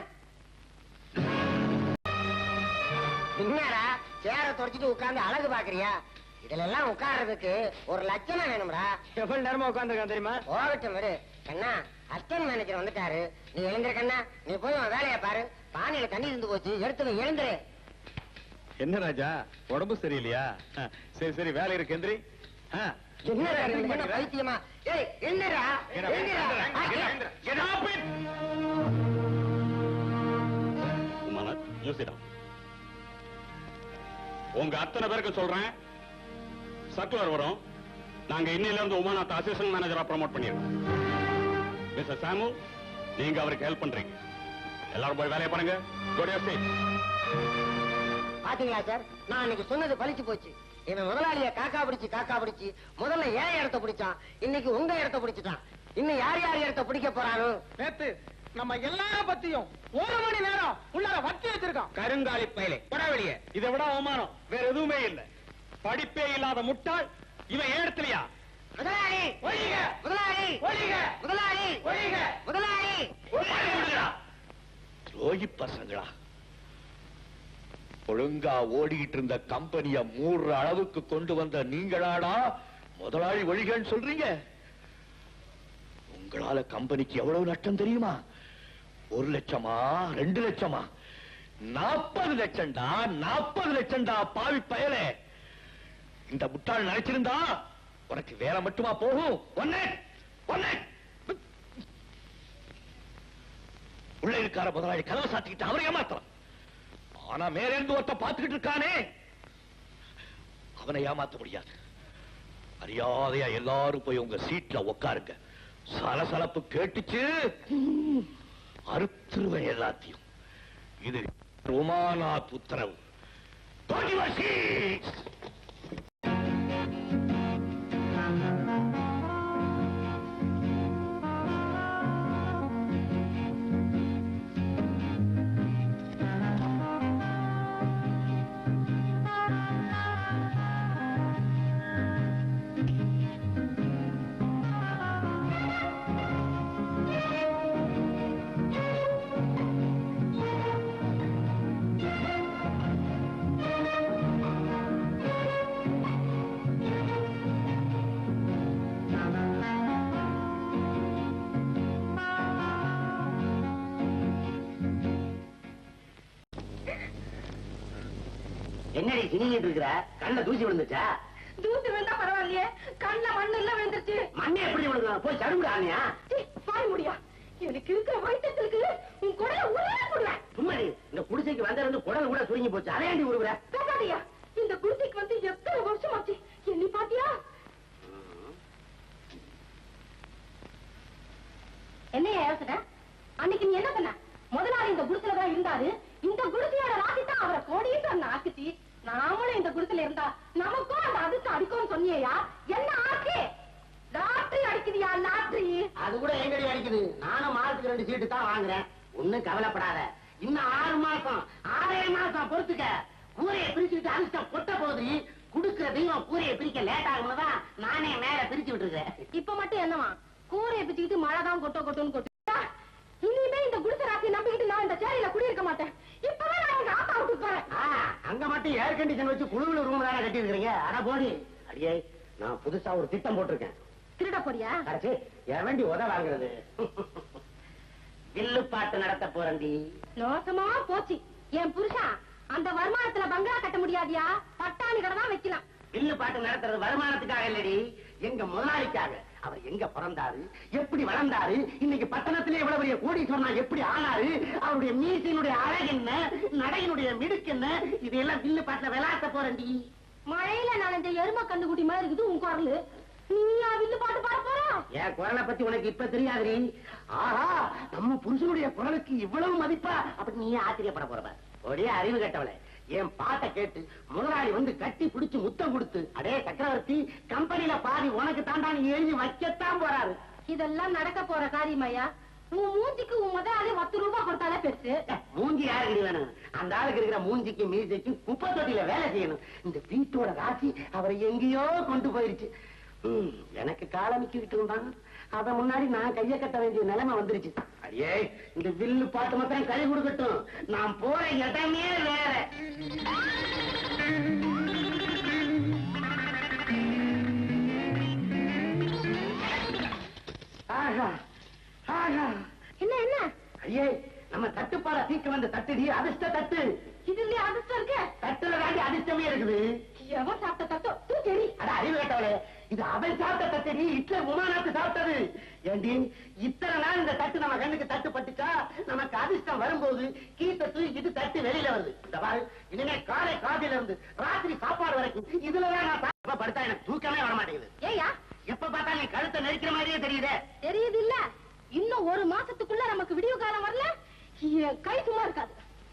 என்னடா சேர தொடச்சிட்டு உட்கார்ந்து அழகு பாக்குறியா இதுல எல்லாம் உட்கார்றதுக்கு ஒரு லட்சணம் வேணும்டா எவ்வளவு நேரமா உட்காந்துருக்கான் தெரியுமா போகட்டும் விடு கண்ணா அசிஸ்டன்ட் மேனேஜர் வந்துட்டாரு நீ எழுந்திரு கண்ணா நீ போய் உன் வேலையை பாரு பானையில தண்ணி இருந்து போச்சு எடுத்து வை, எழுந்திரு என்ன ராஜா உடம்பு சரியில்லையா சரி சரி வேலை இருக்கு எந்திரி என்னடா இது? என்ன பைத்தியமா ஏய் என்னடா என்னடா ஆ, உமாநாத் யோசிடா உங்க அத்தனை பேருக்கு சொல்றேன் சர்க்குலர் வரும் நாங்க இன்னையில இருந்து உமாநாத் அசிஸ்டன்ட் மேனேஜரா ப்ரோமோட் பண்ணிருக்கோம் மிஸ்டர் சாமு நீங்க அவருக்கு ஹெல்ப் பண்றீங்க எல்லாரும் போய் வேலையை பாருங்க Go to your seat. பாத்தீங்களா சார் நான் அன்னைக்கு சொன்னது பலிச்சு போச்சு இவன் முதலாளிய காக்கா பிடிச்சு காக்கா பிடிச்சு முதல்ல ஏன் இடத்த பிடிச்சான் இன்னைக்கு உங்க இடத்த பிடிச்சிட்டான் இன்னும் யார் யார் இடத்த பிடிக்க போறானோ நேத்து நம்ம எல்லார பத்தியும் ஒரு மணி நேரம் உள்ளார வச்சு வச்சிருக்கான் கருங்காலி பயலே வெளியே இதை விட அவமானம் வேற எதுவுமே இல்ல படிப்பே இல்லாத முட்டாள் இவன் ஏன் இடத்துலயா முதலாளி ஒழிக முதலாளி ஒழிக முதலாளி ஒழிக முதலாளி துரோகி பசங்களா ஒழுங்கா ஓடிக்கிட்டு இருந்த கம்பெனிய மூடுற அளவுக்கு கொண்டு வந்த நீங்களாடா முதலாளி ஒழிகன்னு சொல்றீங்க உங்களால கம்பெனிக்கு எவ்வளவு நஷ்டம் தெரியுமா ஒரு லட்சமா ரெண்டு லட்சமா நாற்பது லட்சம்டா நாற்பது லட்சம்டா பாவி பயலே இந்த முட்டாள் நினைச்சிருந்தா உனக்கு வேலை மட்டுமா போகும் ஒன்னே ஒன்னே உள்ள இருக்கார முதலாளி கதவை சாத்திக்கிட்டு அவரை ஏமாத்தலாம் ஆனா மேல இருந்து ஒருத்த பார்த்துக்கிட்டு இருக்கானே அவனை ஏமாத்த முடியாது மரியாதையா எல்லாரும் போய் உங்க சீட்ல உட்காருங்க சலசலப்பு கேட்டுச்சு அறுத்துருவேன் எல்லாத்தையும் இது உமாநாத் உத்தரவு Go to your seats. என்னடி சினிங்கிட்டு இருக்கிற கண்ணுல தூசி விழுந்துச்சா தூசி விழுந்தா பரவாயில்லையே கண்ணுல மண்ணு எல்லாம் விழுந்துருச்சு மண்ணே எப்படி விழுங்க போய் சடுமுடா ஆனியா சீ, பாய் முடியா எனக்கு இருக்கிற வயிற்றுக்கு உன் குடல உருளை போடுவேன் சும்மாடி இந்த குடிசைக்கு வந்த இருந்து குடல் கூட சுருங்கி போச்சு அதையாண்டி விழுகுற பேசாதயா இந்த குடிசைக்கு வந்து எத்தனை வருஷம் ஆச்சு எண்ணி பாத்தியா என்னைய யோசனை அன்னைக்கு நீ என்ன பண்ண முதலாளி இந்த குடிசையில தான் இருந்தாரு இந்த குடிசையோட ராசி தான் அவரை கோடீஸ்வரன் ஆக்குச்சு நாமளும் இந்த குடிசையில இருந்தா நமக்கும் அந்த அதிர்ஷ்டம் அடிக்கும்னு சொன்னியா என்ன ஆச்சு லாட்டரி அடிக்குதியா லாட்டரி அது கூட எங்கடி அடிக்குது நானும் மாதத்துக்கு ரெண்டு சீட்டு தான் வாங்குறேன் ஒண்ணும் கவலைப்படாத இன்னும் ஆறு மாசம் ஆறே மாசம் பொறுத்துக்க கூரையை பிரிச்சுக்கிட்டு அதிர்ஷ்டம் கொட்ட போகுது குடுக்கிற தெய்வம் கூரையை பிரிக்க லேட் ஆகும்னு தான் நானே மேல பிரிச்சு விட்டுருக்கேன் இப்ப மட்டும் என்னவா கூரையை பிச்சுக்கிட்டு மழை தான் கொட்ட கொட்டுன்னு கொட்டு இனிமே இந்த குடிசை ராசி நம்பிக்கிட்டு நான் இந்த சேரியில குடியிருக்க மாட்டேன் இப்பவே நான் எங்க ஆத்தா விட்டு போறேன் ஆ, அங்க மட்டும் ஏர் கண்டிஷன் வச்சு குழுவுல ரூம் தானே கட்டி இருக்கிறீங்க அட போடி அடியே நான் புதுசா ஒரு திட்டம் போட்டிருக்கேன் திருட போறியா கடைசி என் வேண்டி உத வாங்குறது வில்லு பாட்டு நடத்த போறேன்டி மோசமா போச்சு என் புருஷன் அந்த வருமானத்துல பங்களா கட்ட முடியாதியா பட்டாணி கடை தான் வைக்கலாம் வில்லு பாட்டு நடத்துறது வருமானத்துக்காக இல்லடி எங்க முதலாளிக்காக அவர் எங்க பிறந்தாரு எப்படி வளர்ந்தாரு இன்னைக்கு பட்டணத்திலே இவ்வளவு பெரிய கோடீஸ்வரனா எப்படி ஆனாரு அவருடைய மீசினுடைய அழகு என்ன நடையினுடைய மிடுக்கு என்ன இதெல்லாம் வில்லு பாட்டுல விளாட்ட போறேன்டி மழையில நனைஞ்ச எரும கண்டுகுட்டி மாதிரி இருக்குது உன் குரலு நீயா வில்லு பாட்டு பாட போற என் குரலை பத்தி உனக்கு இப்ப தெரியாதுடி ஆஹா நம்ம புருஷனுடைய குரலுக்கு இவ்வளவு மதிப்பா அப்படி நீ ஆச்சரியப்பட போறவ ஒரே அறிவு கட்டவளே என் பாட்டை கேட்டு முதலாளி வந்து கட்டி பிடிச்சு முத்தம் கொடுத்து அடே சக்கரவர்த்தி கம்பெனில பாதி உனக்கு தாண்டா நீ எழுதி வைக்கத்தான் போறாரு இதெல்லாம் நடக்க போற காரியமாயா உன் மூஞ்சிக்கு உன் முதலாளி பத்து ரூபாய் கொடுத்தாலே பெருசு மூஞ்சி யாருக்குடி வேணும் அந்த ஆளுக்கு இருக்கிற மூஞ்சிக்கு மீசைக்கும் குப்பை தொட்டியில வேலை செய்யணும் இந்த வீட்டோட ராசி அவரை எங்கேயோ கொண்டு போயிருச்சு ம், எனக்கு காலமிக்கிட்டு இருந்தான் அத முன்னாடி நான் கைய கட்ட வேண்டிய நிலைமை வந்துருச்சு அடியே இந்த வில்லு பாட்டு மாத்திரம் கை கொடுக்கட்டும் நான் போற இடமே வேற ஆஹா ஆஹா என்ன என்ன ஐயே நம்ம தட்டுப்பாட தீக்க வந்த தட்டுடி அதிர்ஷ்ட தட்டு இது இல்லையா அதிர்ஷ்டம் இருக்கு தட்டுல தாண்டி அதிர்ஷ்டமே இருக்குது எவன் சாப்பிட்ட தட்டோ தூக்கி எறி. அட அறிவு கேட்டவளே இது அவன் சாப்பிட்ட தட்டு நீ ஹிட்லர் உமானாத்து சாப்பிட்டது ஏண்டி இத்தனை நாள் இந்த தட்டு நம்ம கண்ணுக்கு தட்டு பட்டுச்சா நமக்கு அதிர்ஷ்டம் வரும்போது கீத்த தூக்கிட்டு தட்டு வெளியில வருது இந்த பாரு இனிமே காலை காதில இருந்து ராத்திரி சாப்பாடு வரைக்கும் இதுலதான் நான் சாப்பிட படுத்தா எனக்கு தூக்கமே வர மாட்டேங்குது ஏயா எப்ப பார்த்தா நீ கழுத்தை நெரிக்கிற மாதிரியே தெரியுதே தெரியுது இல்ல இன்னும் ஒரு மாசத்துக்குள்ள நமக்கு விடிவு காலம் வரல என் கை சும்மா இருக்காது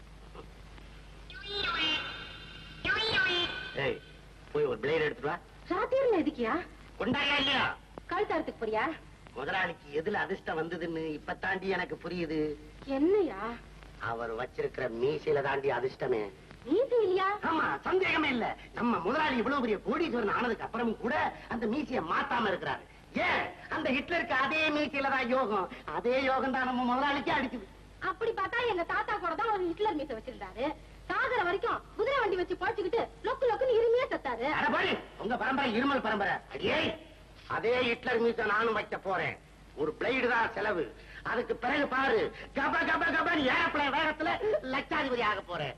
ஏய் போய் ஒரு பிளேட் எடுத்துட்டு வா ராத்திரில எதுக்கியா கொண்டாயா இல்லையா கழுத்தாரத்துக்கு போறியா முதலாளிக்கு எதுல அதிர்ஷ்டம் வந்ததுன்னு இப்ப தாண்டி எனக்கு புரியுது என்னையா அவர் வச்சிருக்கிற மீசையில தாண்டி அதிர்ஷ்டமே நீதி இல்லையா ஆமா சந்தேகமே இல்ல நம்ம முதலாளி இவ்வளவு பெரிய கோடீஸ்வரன் ஆனதுக்கு அப்புறமும் கூட அந்த மீசைய மாத்தாம இருக்கிறாரு ஏன் அந்த ஹிட்லருக்கு அதே மீசையில தான் யோகம் அதே யோகம் தான் நம்ம முதலாளிக்கு அடிக்குது அப்படி பார்த்தா எங்க தாத்தா கூட தான் ஒரு ஹிட்லர் மீச வச்சிருந்தாரு சாகுற வரைக்கும் குதிரை வண்டி வச்சு பழச்சுக்கிட்டு லொக்கு லொக்குன்னு இருமையா செத்தாரு அட பாரு உங்க பரம்பரை இருமல் பரம்பரை அடியே அதே ஹிட்லர் மீச நானும் வைக்க போறேன் ஒரு பிளேடு தான் செலவு அதுக்கு பிறகு பாரு கப கப கபன் ஏரோப்ளேன் வேகத்துல லட்சாதிபதி ஆக போறேன்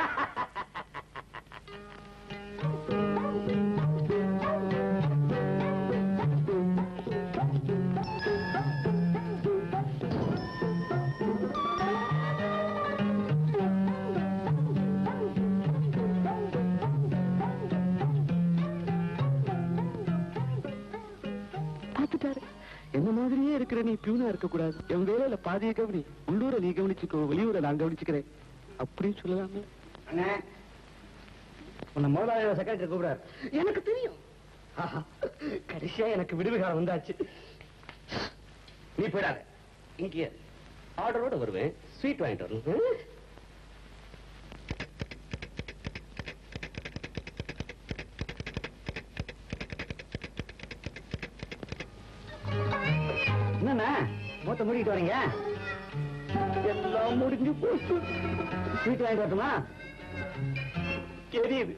பாத்துட்டாரு என்ன மாதிரியே இருக்கிற நீ பியூனா இருக்க கூடாது என் வேலையில பாதிய கவனி உள்ளூரை நீ கவனிச்சுக்கோ வெளியூரை நான் கவனிச்சுக்கிறேன் அப்படின்னு சொல்லலாமே அண்ணே உன்னை முதலாளி செக்ரட்டரி கூப்பிடாரு எனக்கு தெரியும் ஆஹா, கடைசியா எனக்கு விடுவு காலம் வந்தாச்சு நீ போயிடாத இங்கே ஆர்டரோட வருவேன் ஸ்வீட் வாங்கிட்டு வரணும் ம்? என்னண்ணா மூத்த மூடிட்டு வரீங்க எல்லாம் முடிஞ்சு போச்சு ஸ்வீட் வாங்கிட்டு வரட்டுமா தெரியுது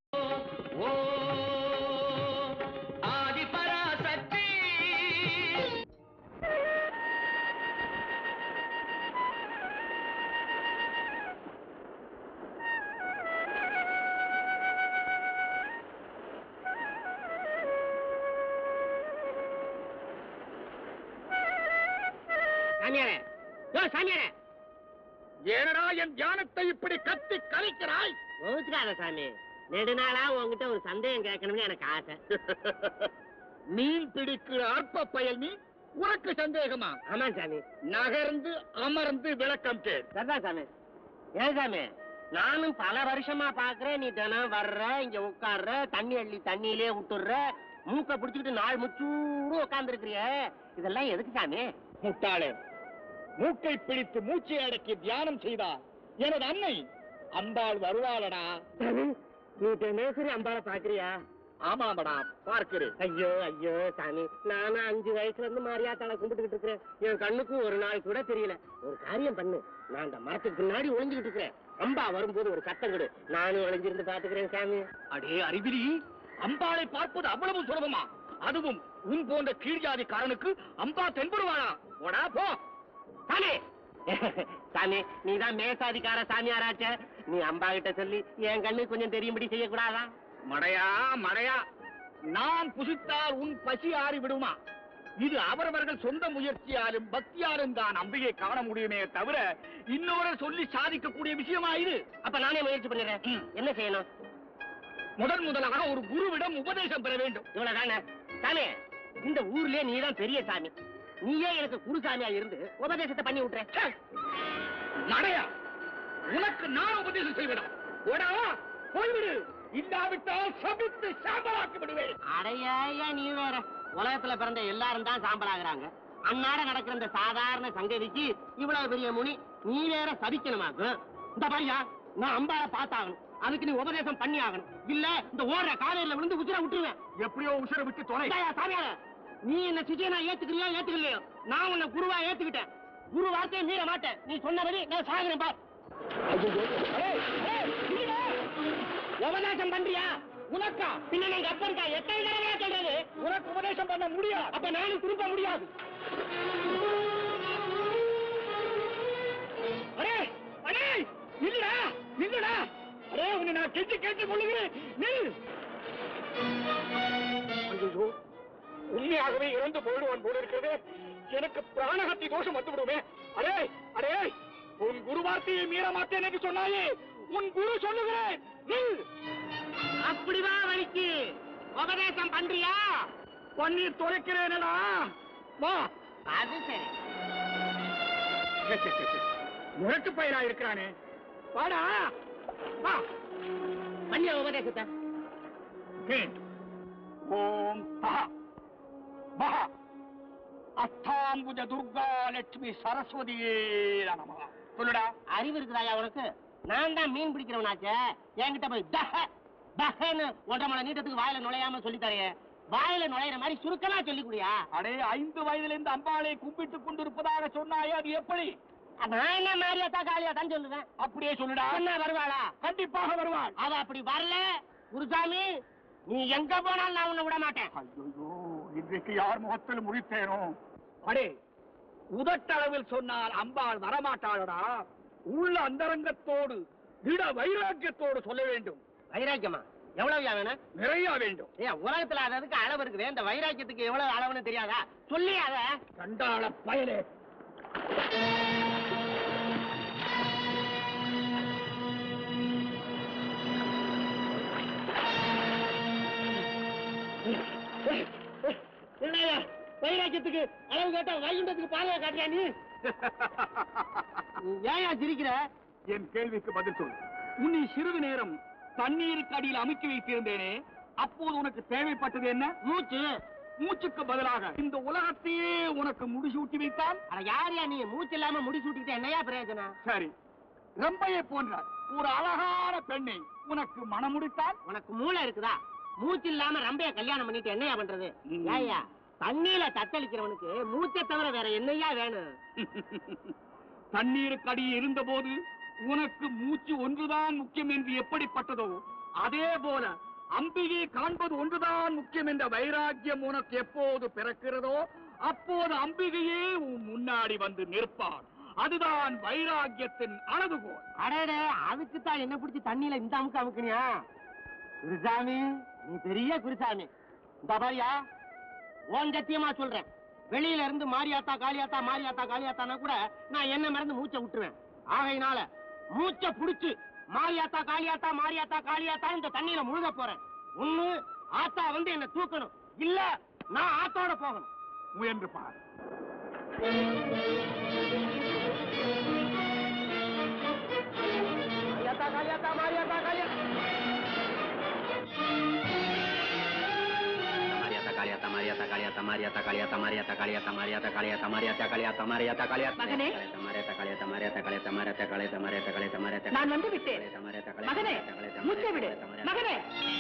சாமியாரே யோ சாமியாரே ஏனடா என் தியானத்தை இப்படி கத்தி கலைக்கிறாய் கோவிச்சுக்காத சாமி நெடுநாளா உன்கிட்ட ஒரு சந்தேகம் கேட்கணும்னு எனக்கு ஆசை மீன் பிடிக்கிற அற்ப பயல் நீ உனக்கு சந்தேகமா ஆமா சாமி நகர்ந்து அமர்ந்து விளக்கம் கேள் சரிதான் சாமி ஏன் சாமி நானும் பல வருஷமா பாக்குறேன் நீ தினம் வர்ற இங்க உட்கார்ற தண்ணி அள்ளி தண்ணியிலே விட்டுடுற மூக்க பிடிச்சுக்கிட்டு நாள் முச்சூடு உட்கார்ந்து இதெல்லாம் எதுக்கு சாமி முட்டாளே மூக்கை பிடித்து மூச்சை அடக்கி தியானம் செய்தார் எனது அன்னை அம்பாள் வருவாளடா நீ தினசரி அம்பாளை பாக்குறியா ஆமாமடா பார்க்கிறேன் ஐயோ ஐயோ சாமி நானும் அஞ்சு வயசுல இருந்து மாரியாத்தாளை கும்பிட்டுக்கிட்டு இருக்கிறேன் என் கண்ணுக்கும் ஒரு நாள் கூட தெரியல ஒரு காரியம் பண்ணு நான் அந்த மரத்துக்கு பின்னாடி ஒளிஞ்சுக்கிட்டு இருக்கிறேன் அம்பா வரும்போது ஒரு சத்தம் கொடு நானும் ஒளிஞ்சிருந்து பாத்துக்கிறேன் சாமி அடே அறிவிலி அம்பாளை பார்ப்பது அவ்வளவு சுலபமா அதுவும் உன் போன்ற கீழ்ஜாதிக்காரனுக்கு அம்பா தென்படுவானா போடா போ சாமி சாமி நீதான் மேசாதிக்கார சாமியாராச்ச நீ அம்பா கிட்ட சொல்லி என் கண்ணு கொஞ்சம் தெரியும்படி செய்யக்கூடாதா மடையா மடையா நான் புசித்தால் உன் பசி ஆறி விடுமா இது அவரவர்கள் சொந்த முயற்சியாலும் பக்தியாலும் தான் அம்பிகை காண முடியுமே தவிர இன்னொரு சொல்லி சாதிக்கக்கூடிய விஷயமா இது அப்ப நானே முயற்சி பண்ணிடுறேன் என்ன செய்யணும் முதன் முதலாக ஒரு குருவிடம் உபதேசம் பெற வேண்டும் இவ்வளவுதானே சாமி இந்த ஊர்லயே நீதான் பெரிய சாமி நீயே எனக்கு குருசாமியா இருந்து உபதேசத்தை பண்ணி விட்டுறேன் ச்சே. நடையா உனக்கு நான் உபதேசம் செய்வேன் ஓடா போய்விடு இல்லாவிட்டால் சபித்து சாம்பலாக்கி விடுவேன் அடையா நீ வேற உலகத்துல பிறந்த எல்லாரும் தான் சாம்பலாகிறாங்க அன்னாட நடக்கிற இந்த சாதாரண சங்கதிக்கு இவ்வளவு பெரிய முனி நீ வேற சபிக்கணுமாக்கும் இந்த பையா நான் அம்பால பார்த்தாகணும் அதுக்கு நீ உபதேசம் பண்ணி ஆகணும் இல்ல இந்த ஓடுற காலையில விழுந்து உச்சிர விட்டுருவேன் எப்படியோ உசுரை விட்டு தொலை இந்தாயா, சாமியாரே, நீ என்ன சிஜியனா ஏத்துக்கிறியோ ஏத்துக்கலையோ நான் உன்னை குருவா ஏத்துக்கிட்டேன் குரு வார்த்தையை மீற மாட்டேன் நீ சொன்னபடி நான் சாகுறேன் பார் ஏய், ஏய், இருடா. உபதேசம் பண்றியா உனக்கா பின்ன எங்க அப்பா இருக்கா எத்தனை தடவை சொல்றது உனக்கு உபதேசம் பண்ண முடியாது அப்ப நானும் திரும்ப முடியாது அரே அரே இல்லடா இல்லடா அரே உன்னை நான் கெஞ்சி கேட்டு கொள்ளுகிறேன் நில் ஐயோ உண்மையாகவே இறந்து போயிடுவான் போல இருக்கிறது எனக்கு பிராணஹத்தி தோஷம் வந்து விடுமே அடே அடே உன் குரு வார்த்தையை மீற மாட்டேன் என்று சொன்னாயே உன் குரு சொல்லுகிறேன் நில் அப்படிவா வலிக்கு உபதேசம் பண்றியா பன்னீர் தொலைக்கிறேனடா வா அது சரி முரட்டு பயிரா இருக்கிறானே வாடா வா பண்ணிய உபதேசத்தை கேள். ஓம் மகா மகா அஷ்டாம்புஜ துர்கா லட்சுமி சரஸ்வதியே நம சொல்லுடா அறிவு இருக்குதாயா உனக்கு நான் தான் மீன் பிடிக்கிறவனாச்சே என்கிட்ட போய் தஹ தஹன்னு ஒன்றரை மணி நீட்டத்துக்கு வாயில நுழையாம சொல்லி தரையே வாயில நுழையிற மாதிரி சுருக்கமா சொல்லி குடியா அடே ஐந்து வயதில் இந்த அம்பாளை கும்பிட்டுக் கொண்டிருப்பதாக சொன்னாயே அது எப்படி நான் என்ன மாதிரியாத்தா காளியாத்தான் சொல்லுவேன் அப்படியே சொல்லுடா என்ன வருவாளா கண்டிப்பாக வருவாள் அவ அப்படி வரல குருசாமி நீ எங்க போனாலும் நான் உன்னை விட மாட்டேன் ஐயோ இன்றைக்கு யார் முகத்தில் முடித்தேனோ அடே உதட்டளவில் சொன்னால் அம்பாள் வரமாட்டாளடா உள்ள அந்தரங்கத்தோடு திட வைராக்கியத்தோடு சொல்ல வேண்டும் வைராக்கியமா எவ்வளவு வேணும் நிறைய வேண்டும் ஏன் உலகத்துல அதுக்கு அளவு இருக்குது இந்த வைராக்கியத்துக்கு எவ்வளவு அளவுன்னு தெரியாதா சொல்லி அத கண்டாள பயலே என்னய்யா, வைராக்கியத்துக்கு அளவு கேட்டா வைகுண்டத்துக்கு பாதையா காட்டியா நீ ஏயா சிரிக்கிற என் கேள்விக்கு பதில் சொல் உன்னை சிறிது நேரம் தண்ணீருக்கு அடியில் அமுக்கி வைத்திருந்தேனே அப்போது உனக்கு தேவைப்பட்டது என்ன மூச்சு மூச்சுக்கு பதிலாக இந்த உலகத்தையே உனக்கு முடிசூட்டி வைத்தான் அட யாரையா நீ மூச்சு இல்லாம முடி சூட்டிக்கிட்டு என்னையா பிரயோஜனம் சரி ரம்பையை போன்ற ஒரு அழகான பெண்ணை உனக்கு மனமுடித்தால் உனக்கு மூளை இருக்குதா மூச்சு இல்லாம ரம்பைய கல்யாணம் பண்ணிட்டு என்னையா பண்றது ம். ஏய்யா தண்ணியில தத்தளிக்கிறவனுக்கு மூச்சை தவிர வேற என்னையா வேணும் தண்ணீருக்கு அடியில் இருந்தபோது உனக்கு மூச்சு ஒன்றுதான் முக்கியம் என்று எப்படிப்பட்டதோ அதே போல அம்பிகை காண்பது ஒன்றுதான் முக்கியம் என்ற வைராக்கியம் உனக்கு எப்போது பிறக்கிறதோ அப்போது அம்பிகையே உன் முன்னாடி வந்து நிற்பார் அதுதான் வைராக்கியத்தின் அளவுகோல் அடடே அதுக்கு தான் என்ன பிடிச்சி தண்ணியில இந்த அமுக்கு அமுக்குனியா குருசாமி நீ பெரிய குருசாமி இந்த பாரியா உன் சத்தியமா சொல்றேன் வெளியில இருந்து மாரியாத்தா காளியாத்தா மாரியாத்தா காளியாத்தானா கூட நான் என்ன மறந்து மூச்சை விட்டுருவேன் ஆகையினால மூச்சை புடிச்சு மாரியாத்தா காளியாத்தா மாரியாத்தா காளியாத்தா இந்த தண்ணியில முழுக போறேன் ஒண்ணு ஆத்தா வந்து என்ன தூக்கணும் இல்ல நான் ஆத்தோட போகணும் முயன்று பார் Mariyatha காளியாத்தா Mariyatha காளியாத்தா Mariata, Caliata, Mariata, Caliata, Mariata, Caliata, Mariata, Caliata, Mariata, Caliata, Mariata, Caliata, Mariata, Caliata. மகனே. Mariata, Caliata, Mariata, Caliata, Mariata, Caliata, Mariata, Caliata, Mariata, நான் வந்து விட்டேன் Caliata, Mariata, Caliata, மகனே Mariata, Caliata, மூச்சை விடு Mariata, Mariata, மகனே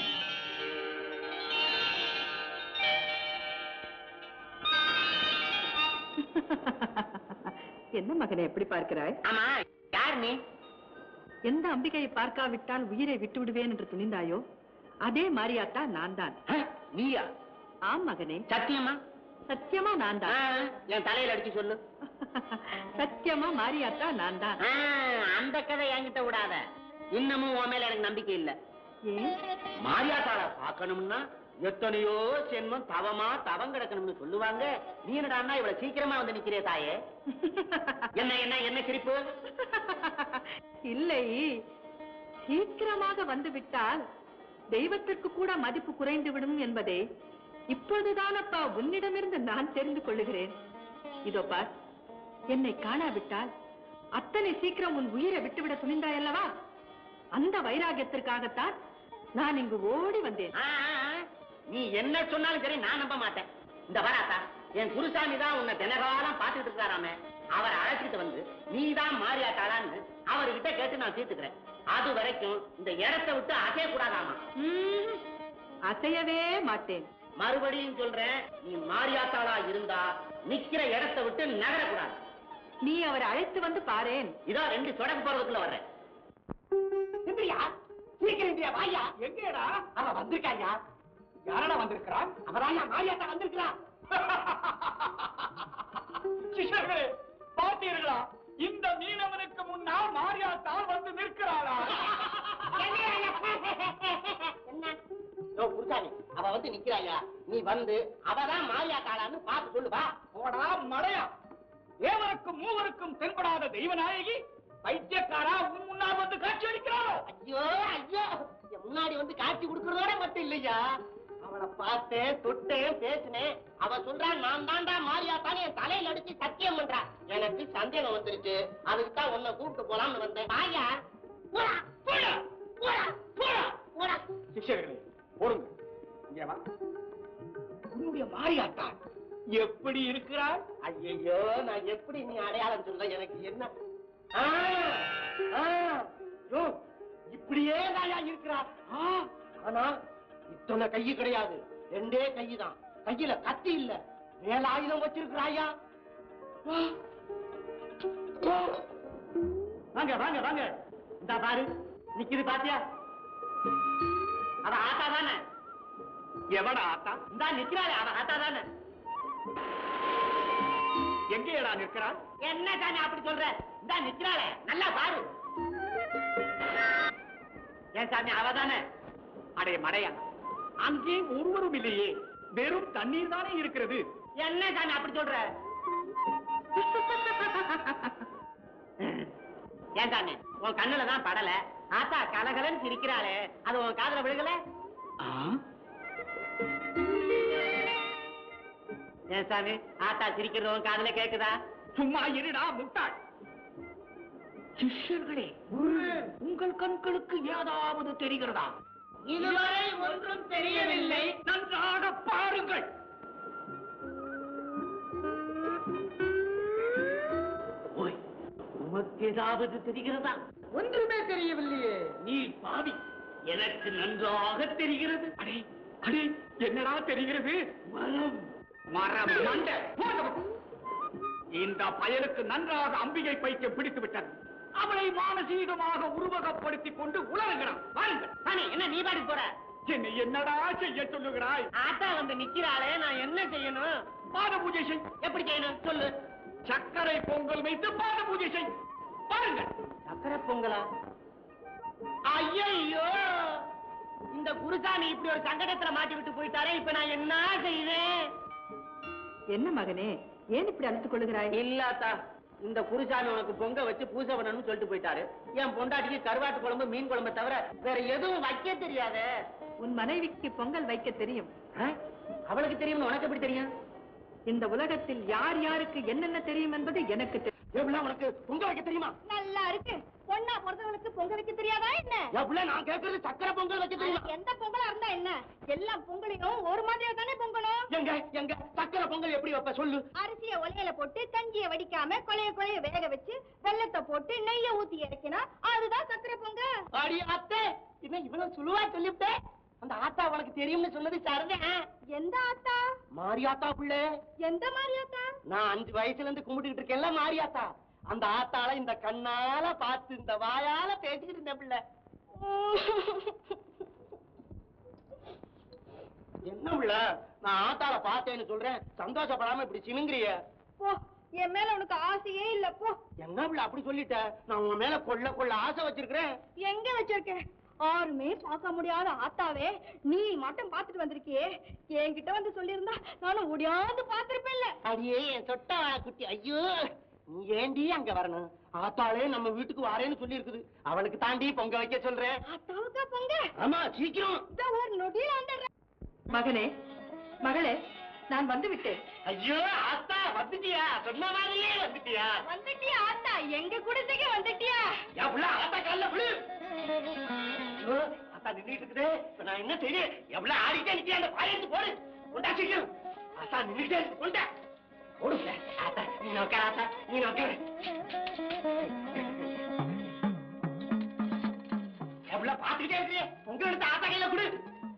என்ன மகனே எப்படி பார்க்கிறாய் ஆமா யார் நீ எந்த அம்பிகையை பார்க்காவிட்டால் உயிரை விட்டு விடுவேன் என்று துணிந்தாயோ அதே மாரியாத்தா நான் தான் நீயா ஆம் மகனே சத்தியமா சத்தியமா நான் ஆ, தான் என் தலையில அடிச்சு சொல்லு சத்தியமா மாரியாத்தா நான் தான் ஆ, அந்த கதை என்கிட்ட விடாத இன்னமும் உன் மேல எனக்கு நம்பிக்கை இல்ல ஏன் மாரியாத்தாள பார்க்கணும்னா எத்தனையோ சென்மம் தவமா தவம் கிடக்கணும்னு சொல்லுவாங்க நீ என்னடா இவ்வளவு சீக்கிரமா வந்து நிக்கிறிய தாயே என்ன என்ன என்ன சிரிப்பு இல்லை சீக்கிரமாக வந்து விட்டால் தெய்வத்திற்கு கூட மதிப்பு குறைந்து விடும் என்பதை இப்பொழுதுதானப்பா உன்னிடமிருந்து நான் தெரிந்து கொள்ளுகிறேன் இதோ பார் என்னை காணாவிட்டால் அத்தனை சீக்கிரம் உன் உயிரை விட்டுவிட துணிந்தாயல்லவா அந்த வைராகியத்திற்காகத்தான் நான் இங்கு ஓடி வந்தேன் ஆ, ஆ, ஆ. நீ என்ன சொன்னாலும் சரி நான் நம்ப மாட்டேன் இந்த வராத்தா என் குருசாமி தான் உன்னை தினகாலம் பாத்துட்டு இருக்காராமே அவரை அழைச்சிட்டு வந்து நீ தான் மாறியாட்டாளான்னு அவர்கிட்ட கேட்டு நான் தீர்த்துக்கிறேன் அது வரைக்கும் இந்த இடத்தை விட்டு அசைய கூடாதாமா ம், அசையவே மாட்டேன் மறுபடியும் சொல்றேன் நீ மாரியாத்தாளா இருந்தா நிக்கிற இடத்தை விட்டு நகரக்கூடாது நீ அவரை அழைத்து வந்து பாரேன் இதோ ரெண்டு சொடக்கு போறதுக்குள்ள வர்றேன் இந்திரியா சீக்கிரம் இந்திரியா வாயா எங்கடா அவ வந்திருக்காயா யாரடா வந்திருக்கிறான் அவதாயா மாரியாத்தா வந்திருக்கிறா சிஷ்யர்களே பார்த்தீர்களா இந்த மீனவனுக்கு முன்னால் மாரியாத்தால் வந்து நிற்கிறாளா என்ன யோ, குருசாமி அவ வந்து நிக்கிறாயா நீ வந்து அவதான் மாரியா காளான்னு பார்த்து சொல்லு வா போடா மடையா தேவருக்கும் மூவருக்கும் தென்படாத தெய்வநாயகி வைத்தியக்காரா உன் முன்னால் வந்து காட்சி அளிக்கிறாரோ ஐயோ ஐயோ என் முன்னாடி வந்து காட்சி கொடுக்கறதோட மட்டும் இல்லையா அவளை பார்த்தேன் தொட்டேன் பேசினேன் அவ சொல்றா நான் தாண்டா மாரியா தானே என் தலையில அடிச்சு சத்தியம் பண்றா எனக்கு சந்தேகம் வந்துருச்சு அதுக்கு தான் உன்னை கூப்பிட்டு போலாம்னு வந்தேன் ஆயா போடா போடா போடா போடா போடா சிஷ்யர்களே போடுங்க இங்கே வா உன்னுடைய மாரியாத்தா எப்படி இருக்கிறாள் ஐயோ நான் எப்படி நீ அடையாளம் சொல்ற எனக்கு என்ன ஆ, ஆ, யோ, இப்படியே தாயா இருக்கிறா ஆ, ஆனா இத்தனை கை கிடையாது ரெண்டே கை தான் கையில கத்தி இல்ல மேல ஆயுதம் வச்சிருக்கிறாயா வாங்க வாங்க வாங்க இந்த பாரு நிக்குது பாத்தியா அவ ஆத்தா தானே எவடா ஆத்தா இந்தா நிக்கிறாளே அவ ஆத்தா தானே எங்கேடா நிற்கிறாள் என்ன தானே அப்படி சொல்ற இந்தா நிக்கிறாளே நல்லா பாரு ஏன் சாமி அவ தானே அடே மடையா அங்கே ஒருவரும் இல்லையே வெறும் தண்ணீர் தானே இருக்கிறது என்ன சாமி அப்படி சொல்ற ஏன் சாமி உன் கண்ணுல தான் படல ஆத்தா கலகலன்னு சிரிக்கிறாளே அது உன் காதுல விழுகல ஏன் சாமி ஆத்தா சிரிக்கிறது உன் காதுல கேக்குதா சும்மா இருடா முட்டாள் சிஷ்யர்களே உங்கள் கண்களுக்கு ஏதாவது தெரிகிறதா இதுவரை ஒன்றும் தெரியவில்லை நன்றாக பாருங்கள் ஓய் உமக்கு ஏதாவது தெரிகிறதா ஒன்றுமே தெரியவில்லையே நீ பாவி எனக்கு நன்றாக தெரிகிறது அடே அடே என்னடா தெரிகிறது மரம் மரம் மண்ட போ அந்த பக்கம். இந்த பயலுக்கு நன்றாக அம்பிகை பைத்தியம் பிடித்து விட்டது அவளை மானசீகமாக உருவகப்படுத்திக் கொண்டு உலருகிறான் வாருங்கள் சாமி என்ன நீ பாட்டுக்கு போற என்னை என்னடா செய்ய சொல்லுகிறாய் ஆத்தா வந்து நிக்கிறாளே நான் என்ன செய்யணும் பாத பூஜை செய் எப்படி செய்யணும் சொல்லு சர்க்கரை பொங்கல் வைத்து பாத பூஜை செய் பாருங்கள் சக்கரை பொங்கலா ஐயோ இந்த குருசாமி இப்படி ஒரு சங்கடத்துல மாட்டி விட்டு போயிட்டாரே இப்ப நான் என்ன செய்வேன் என்ன மகனே ஏன் இப்படி அழுத்துக் கொள்ளுகிறாய் இல்லாத்தா இந்த குருசாமி உனக்கு பொங்க வச்சு பூஜை பண்ணணும்னு சொல்லிட்டு போயிட்டாரு என் பொண்டாட்டிக்கு கருவாட்டு குழம்பு மீன் குழம்பு தவிர வேற எதுவும் வைக்க தெரியாதே உன் மனைவிக்கு பொங்கல் வைக்க தெரியும் ஆ? அவளுக்கு தெரியும் உனக்கு எப்படி தெரியும் இந்த உலகத்தில் யார் யாருக்கு என்னென்ன தெரியும் என்பது எனக்கு தெரியும் எவ்வளவு உனக்கு பொங்க வைக்க தெரியுமா நல்லா இருக்கு பொண்ணா பிறந்தவளுக்கு பொங்க வைக்க தெரியாதா என்ன எவ்வளவு நான் கேட்கறது சக்கரை பொங்கல் வைக்க தெரியுமா எந்த பொங்கலா இருந்தா என்ன எல்லா பொங்கலையும் ஒரு மாதிரியா தானே பொங்கணும் எங்க எங்க சக்கரை பொங்கல் எப்படி வைப்ப சொல்லு அரிசிய ஒலையில போட்டு கஞ்சிய வடிக்காம கொலைய கொலைய வேக வச்சு வெள்ளத்தை போட்டு நெய்ய ஊத்தி இறக்கினா அதுதான் சக்கரை பொங்க அடி அத்தை என்ன இவ்வளவு சுழுவா சொல்லிவிட்டேன் அந்த ஆத்தா உனக்கு தெரியும்னு சொன்னது சரிதான் எந்த ஆத்தா மாரியாத்தா பிள்ளை எந்த மாதிரி ஆத்தா நான் அஞ்சு வயசுல இருந்து கும்பிட்டுக்கிட்டு இருக்கேன்ல மாரியாத்தா அந்த ஆத்தால இந்த கண்ணால பார்த்து இந்த வாயால பேசிக்கிட்டு இருந்த பிள்ளை என்ன பிள்ள நான் ஆத்தால பார்த்தேன்னு சொல்றேன் சந்தோஷப்படாம இப்படி சினுங்கிறிய போ என் மேல உனக்கு ஆசையே இல்ல போ என்ன பிள்ள அப்படி சொல்லிட்ட நான் உன் மேல கொள்ள கொள்ள ஆசை வச்சிருக்கிறேன் எங்க வச்சிருக்கேன் ஆருமே பார்க்க முடியாத ஆத்தாவே நீ மட்டும் பாத்துட்டு வந்திருக்கியே என்கிட்ட வந்து சொல்லியிருந்தா நானும் ஓடியாந்து பாத்திருப்பேன்ல அடியே என் சொட்ட குட்டி ஐயோ நீ ஏண்டி அங்க வரணும் ஆத்தாளே நம்ம வீட்டுக்கு வரேன்னு சொல்லி இருக்குது அவளுக்கு தாண்டி பொங்க வைக்க சொல்றேன் ஆத்தாவுக்கா பொங்க ஆமா சீக்கிரம் இதோ ஒரு நொடியில வந்துடுறேன் மகனே மகளே நான் வந்து விட்டேன் ஐயோ ஆத்தா வந்துட்டியா சொன்ன மாதிரியே வந்துட்டியா வந்துட்டியா ஆத்தா எங்க குடிசைக்கு வந்துட்டியா என் புள்ள ஆத்தா கால்ல விழு ஐயோ, ஆத்தா நின்னுட்டு இருக்குதே இப்ப நான் என்ன செய்யணும் எவ்வளவு ஆடிட்டே நிக்கிறேன் அந்த பாயத்து போடு கொண்டா சீக்கிரம் ஆத்தா நின்னுட்டே இருக்கு கொண்டா ஓடுங்க ஆத்தா நீ நோக்க ஆத்தா நீ நோக்க எவ்வளவு பாத்துக்கிட்டே இருக்கு உங்க எடுத்து ஆத்தா கையில கொடு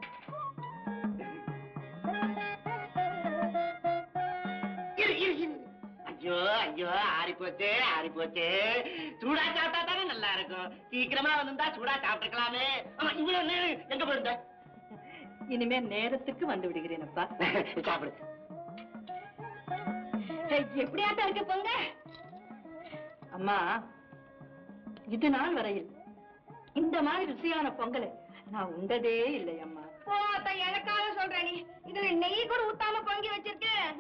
இரு இரு இரு ஐயோ ஐயோ ஆறி போச்சு ஆறி போச்சு சூடா சாப்பிட்டா தானே நல்லா இருக்கும் சீக்கிரமா வந்திருந்தா சூடா சாப்பிட்டுக்கலாமே ஆமா இவ்வளவு நேரம் எங்க போயிருந்த இனிமே நேரத்துக்கு வந்து விடுகிறேன் அப்பா சாப்பிடு எப்படி ஆத்தா இருக்கு பொங்க அம்மா இது நாள் வரையில் இந்த மாதிரி ருசியான பொங்கலை நான் உண்டதே இல்லை அம்மா போ ஆத்தா எனக்காக சொல்றேன் ராணி இதுல நெய் கூட ஊத்தாம பொங்கி வச்சிருக்கேன்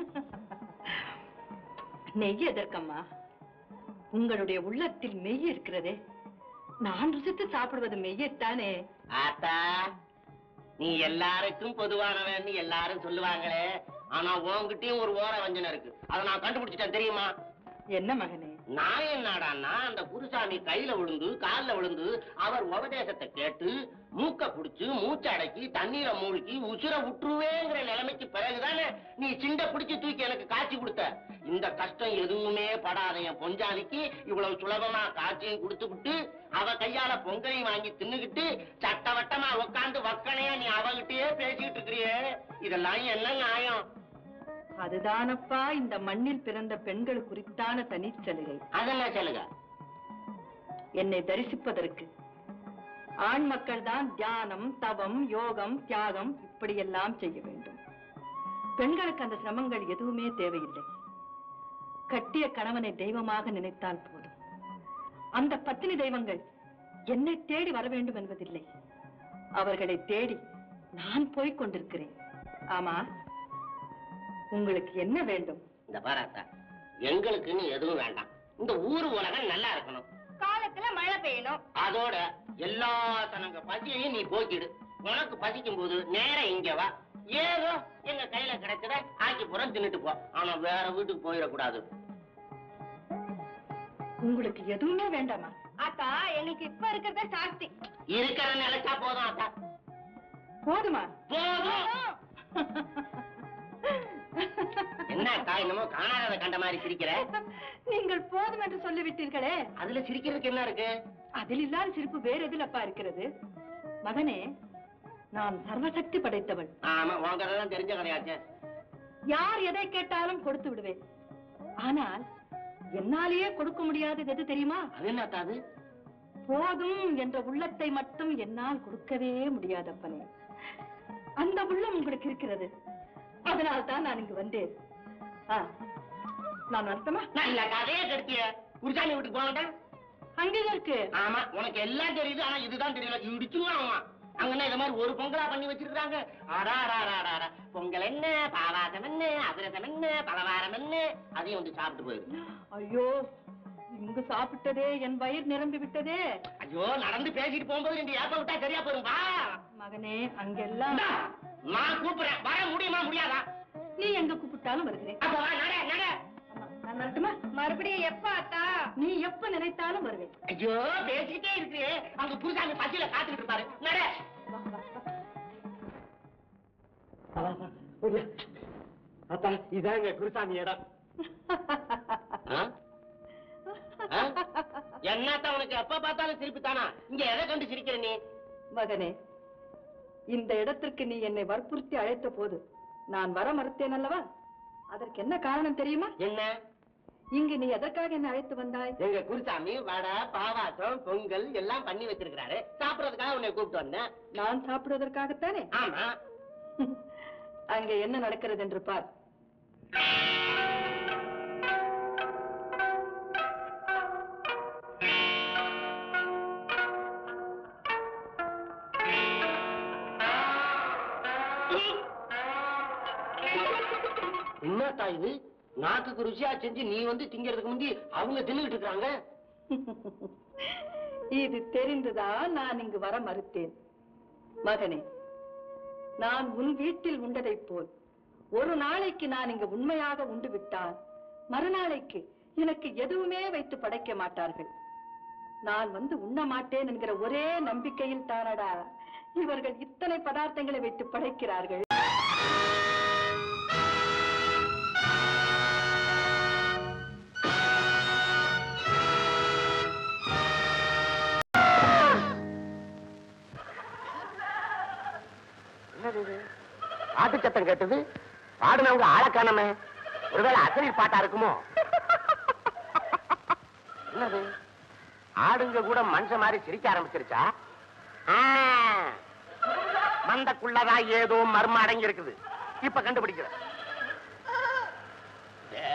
நெய் எதற்கம்மா உங்களுடைய உள்ளத்தில் மெய் இருக்கிறதே நான் ருசித்து சாப்பிடுவது மெய்யத்தானே ஆத்தா நீ எல்லாருக்கும் பொதுவானவன் எல்லாரும் சொல்லுவாங்களே ஆனா உன்கிட்டயும் ஒரு ஓர வஞ்சனை இருக்கு அதை நான் கண்டுபிடிச்சிட்டேன் தெரியுமா என்ன மகனே நான் என்னடான்னா அந்த குருசாமி கையில விழுந்து கால்ல விழுந்து அவர் உபதேசத்தை கேட்டு மூக்க புடிச்சு மூச்சை அடக்கி தண்ணீரை மூழ்கி உசுர விட்டுருவேங்கிற நிலைமைக்கு பிறகுதானே நீ சிண்ட பிடிச்சு தூக்கி எனக்கு காட்சி கொடுத்த இந்த கஷ்டம் எதுவுமே படாத என் பொஞ்சாலிக்கு இவ்வளவு சுலபமா காட்சியும் கொடுத்து விட்டு அவ கையால பொங்கலையும் வாங்கி தின்னுகிட்டு சட்டவட்டமா உட்காந்து வக்கனையா நீ அவகிட்டயே பேசிக்கிட்டு இருக்கிறியே இதெல்லாம் என்ன நியாயம் அதுதானப்பா இந்த மண்ணில் பிறந்த பெண்கள் குறித்தான தனிச்சலுகை அதெல்லாம் சொல்லுங்க என்னை தரிசிப்பதற்கு ஆண் மக்கள் தான் தியானம் தவம் யோகம் தியாகம் இப்படியெல்லாம் செய்ய வேண்டும் பெண்களுக்கு அந்த சிரமங்கள் எதுவுமே தேவையில்லை கட்டிய கணவனை தெய்வமாக நினைத்தால் போதும் அந்த பத்தினி தெய்வங்கள் என்னை தேடி வர வேண்டும் என்பதில்லை அவர்களை தேடி நான் போய்க் கொண்டிருக்கிறேன் ஆமா உங்களுக்கு என்ன வேண்டும் இந்த பாராத்தா எங்களுக்குன்னு எதுவும் வேண்டாம் இந்த ஊர் உலகம் நல்லா இருக்கணும் காலத்துல மழை பெய்யணும் அதோட எல்லா தனங்க பசியையும் நீ போக்கிடு உனக்கு பசிக்கும் போது நேரா இங்க வா ஏதோ எங்க கையில கிடைச்சத ஆக்கி புறம் தின்னுட்டு போ ஆனா வேற வீட்டுக்கு போயிடக்கூடாது உங்களுக்கு எதுவுமே வேண்டாமா அக்கா எங்களுக்கு இப்ப இருக்கிறத சாஸ்தி இருக்கிற நிலைச்சா போதும் அக்கா போதுமா போதும் என்ன அக்கா என்னமோ காணாதத கண்ட மாதிரி சிரிக்கிற நீங்கள் போதும் என்று சொல்லிவிட்டீர்களே அதுல சிரிக்கிறதுக்கு என்ன இருக்கு அதில் இல்லாத சிரிப்பு வேற எதிலப்பா இருக்கிறது மகனே நான் சர்வசக்தி படைத்தவள் ஆமா உன் கதை தான் தெரிஞ்ச கதையாச்சே யார் எதை கேட்டாலும் கொடுத்து விடுவேன் ஆனால் என்னாலேயே கொடுக்க முடியாதது எது தெரியுமா அது என்ன அக்கா அது போதும் என்ற உள்ளத்தை மட்டும் என்னால் கொடுக்கவே முடியாதப்பனே அந்த உள்ளம் உங்களுக்கு இருக்கிறது அதனால் தான் நான் இங்கு வந்தேன் ஆ, நான் வருத்தமா நல்ல கதையே கெடுத்திய குருசாமி வீட்டுக்கு போக மாட்டேன் அங்கேதான் இருக்கு ஆமா உனக்கு எல்லாம் தெரியுது ஆனா இதுதான் தெரியல இடிச்சுருவான் அவன் அங்கன்னா இந்த மாதிரி ஒரு பொங்கலா பண்ணி வச்சிருக்காங்க அடா அடா அடா, அடா, அடா. பொங்கல் என்ன பாவாசம் என்ன அதிரசம் என்ன பலவாரம் என்ன அதையும் வந்து சாப்பிட்டு போயிரு ஐயோ இங்கு சாப்பிட்டதே என் வயிறு நிரம்பி விட்டதே ஐயோ நடந்து பேசிட்டு போகும்போது இந்த ஏப்ப விட்டா சரியா போயிரும் வா மகனே அங்கெல்லாம் நான் கூப்பிடுறேன் வர முடியுமா முடியாதா நீ எங்க கூப்பிட்டாலும் வருகிறேன் அப்ப வா நட நட நான் வரட்டுமா மறுபடியும் எப்ப அத்தா நீ எப்ப நினைத்தாலும் வருவேன் ஐயோ பேசிக்கிட்டே இருக்கு அங்க குருசாமி பசியில காத்துக்கிட்டு இருப்பாரு நட அத்தா இதாங்க குருசாமி இடம் ஆ? ஆ? என்னத்த உனக்கு எப்ப பார்த்தாலும் சிரிப்பு தானா இங்க எதை கண்டு சிரிக்கிற நீ மகனே இந்த இடத்திற்கு நீ என்னை வற்புறுத்தி அழைத்த போது நான் வர மறுத்தேன் அல்லவா அதற்கு என்ன காரணம் தெரியுமா என்ன இங்கு நீ எதற்காக என்னை அழைத்து வந்தாய் எங்க குருசாமி வடை பாவாசம் பொங்கல் எல்லாம் பண்ணி வச்சிருக்கிறாரு சாப்பிடறதுக்காக உன்னை கூப்பிட்டு வந்தேன் நான் சாப்பிடுவதற்காகத்தானே ஆமா அங்கே என்ன நடக்கிறது என்று பார் என்னத்தா இது நாக்குக்கு ருசியா செஞ்சு நீ வந்து திங்கிறதுக்கு முந்தி அவங்க தின்னுகிட்டு இருக்காங்க இது தெரிந்துதான் நான் இங்கு வர மறுத்தேன் மகனே நான் உன் வீட்டில் உண்டதைப் போல் ஒரு நாளைக்கு நான் இங்கு உண்மையாக உண்டு விட்டால் மறுநாளைக்கு எனக்கு எதுவுமே வைத்து படைக்க மாட்டார்கள் நான் வந்து உண்ண மாட்டேன் என்கிற ஒரே நம்பிக்கையில் தானடா இவர்கள் இத்தனை பதார்த்தங்களை வைத்து படைக்கிறார்கள் என்னது இது பாட்டு சத்தம் கேட்டது பாடுனவங்க ஆள காணமே ஒருவேளை அசலி பாட்டா இருக்குமோ என்னது ஆடுங்க கூட மனுஷன் மாதிரி சிரிக்க ஆரம்பிச்சிருச்சா ஆ, மண்டக்குள்ளதான் ஏதோ மர்மம் அடங்கி இருக்குது இப்ப கண்டுபிடிக்கிறேன் ஏ.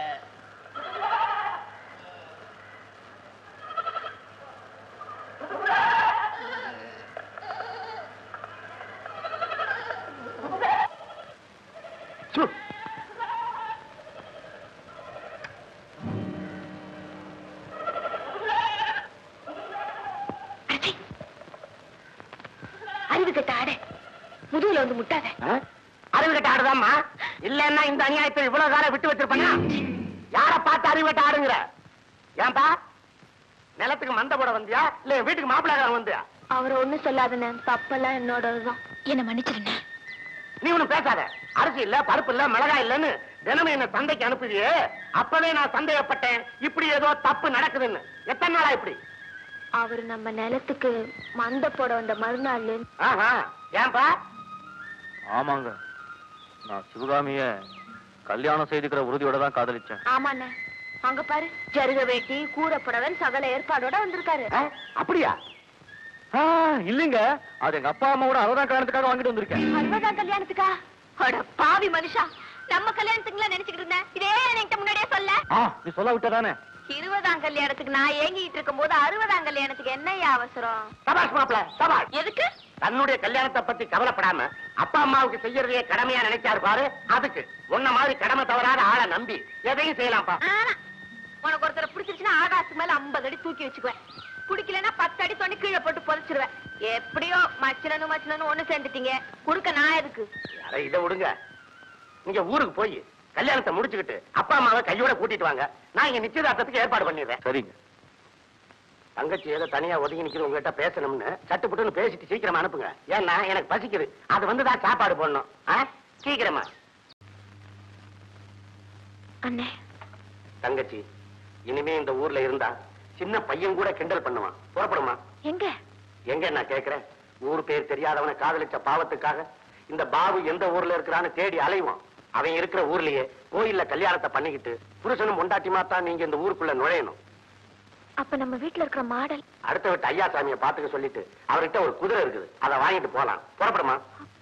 அறிவு கட்ட ஆட முதுகுல வந்து முட்டாத அறிவு கட்ட ஆடுதாம்மா இல்லன்னா இந்த அநியாயத்தை இவ்வளவு காலம் விட்டு வச்சிருப்பா யார பார்த்து அறிவு கட்ட ஆடுங்கிற ஏன்பா நிலத்துக்கு மந்த போட வந்தியா இல்ல என் வீட்டுக்கு மாப்பிள்ளாக்காரன் வந்தியா அவரை ஒண்ணும் சொல்லாதண்ணே தப்பெல்லாம் என்னோடதுதான் என்ன மன்னிச்சிருந்தேன் நீ ஒண்ணும் பேசாத அரிசி இல்ல பருப்பு இல்ல மிளகாய் இல்லன்னு தினமும் என்ன சந்தைக்கு அனுப்புவியே அப்பவே நான் சந்தேகப்பட்டேன் இப்படி ஏதோ தப்பு நடக்குதுன்னு எத்தனை நாளா இப்படி அவர் நம்ம நிலத்துக்கு மந்த போட வந்த மறுநாள் ஆஹா ஏன்பா ஆமாங்க நான் சிவகாமிய கல்யாணம் செய்துக்கிற உறுதியோட தான் காதலிச்சேன் ஆமாண்ணே அங்க பாரு ஜருக வேட்டி கூரை புடவன் சகல ஏற்பாடோட வந்திருக்காரு அப்படியா இல்லைங்க அது எங்க அப்பா அம்மாவோட அறுபதாம் கல்யாணத்துக்காக வாங்கிட்டு வந்திருக்கேன் அறுபதாம் கல்யாணத்துக்கா அட பாவி மனுஷா நம்ம கல்யாணத்துக்குலாம் நினைச்சுக்கிட்டு இருந்தேன் இதே என்கிட்ட முன்னாடியே சொல்ல ஆ நீ சொல்ல விட்டதானே இருபதாம் கல்யாணத்துக்கு நான் ஏங்கிட்டு இருக்கும் போது அறுபதாம் கல்யாணத்துக்கு என்னய்யா அவசரம் சபாஷ் மாப்பிள சபாஷ் எதுக்கு தன்னுடைய கல்யாணத்தை பத்தி கவலைப்படாம அப்பா அம்மாவுக்கு செய்யறதையே கடமையா நினைச்சாரு பாரு அதுக்கு உன்ன மாதிரி கடமை தவறாத ஆளை நம்பி எதையும் செய்யலாம்ப்பா ஆனா, உனக்கு ஒருத்தரை பிடிச்சிருச்சுன்னா ஆகாசத்துக்கு மேல ஐம்பது அடி தூக்கி வச்சுக்குவேன் பிடிக்கலன்னா பத்து அடி தொண்ணி கீழே போட்டு புதைச்சிருவேன் எப்படியோ மச்சினனு மச்சினனு ஒண்ணு சேர்ந்துட்டீங்க குறுக்க நான் எதுக்கு அட இதை விடுங்க நீங்க ஊருக்கு போய் கல்யாணத்தை முடிச்சுக்கிட்டு அப்பா அம்மாவை கையோட கூட்டிட்டு வாங்க நான் இங்க நிச்சயதார்த்தத்துக்கு ஏற்பாடு பண்ணிடுறேன் சரிங்க தங்கச்சி ஏதோ தனியா ஒதுங்கி நிக்கிற உங்ககிட்ட பேசணும்னு சட்டுப்புட்டுன்னு பேசிட்டு சீக்கிரமா அனுப்புங்க ஏன்னா எனக்கு பசிக்குது அது வந்து தான் சாப்பாடு போடணும் ஆ? சீக்கிரமா அண்ணே தங்கச்சி இனிமே இந்த ஊர்ல இருந்தா சின்ன பையன் கூட கிண்டல் பண்ணுவான் புறப்படுமா எங்க எங்க நான் கேக்குறேன் ஊர் பேர் தெரியாதவனை காதலிச்ச பாவத்துக்காக இந்த பாபு எந்த ஊர்ல இருக்கிறான்னு தேடி அலைவான் அவன் இருக்கிற ஊர்லயே கோயில்ல கல்யாணத்தை பண்ணிக்கிட்டு புருஷனும் பொண்டாட்டிமா தான் நீங்க இந்த ஊருக்குள்ள நுழையணும் அப்ப நம்ம வீட்டுல இருக்கிற மாடல் அடுத்த விட்டு ஐயா சாமியை பாத்துக்க சொல்லிட்டு அவர்கிட்ட ஒரு குதிரை இருக்குது அதை வாங்கிட்டு போலாம் புறப்படுமா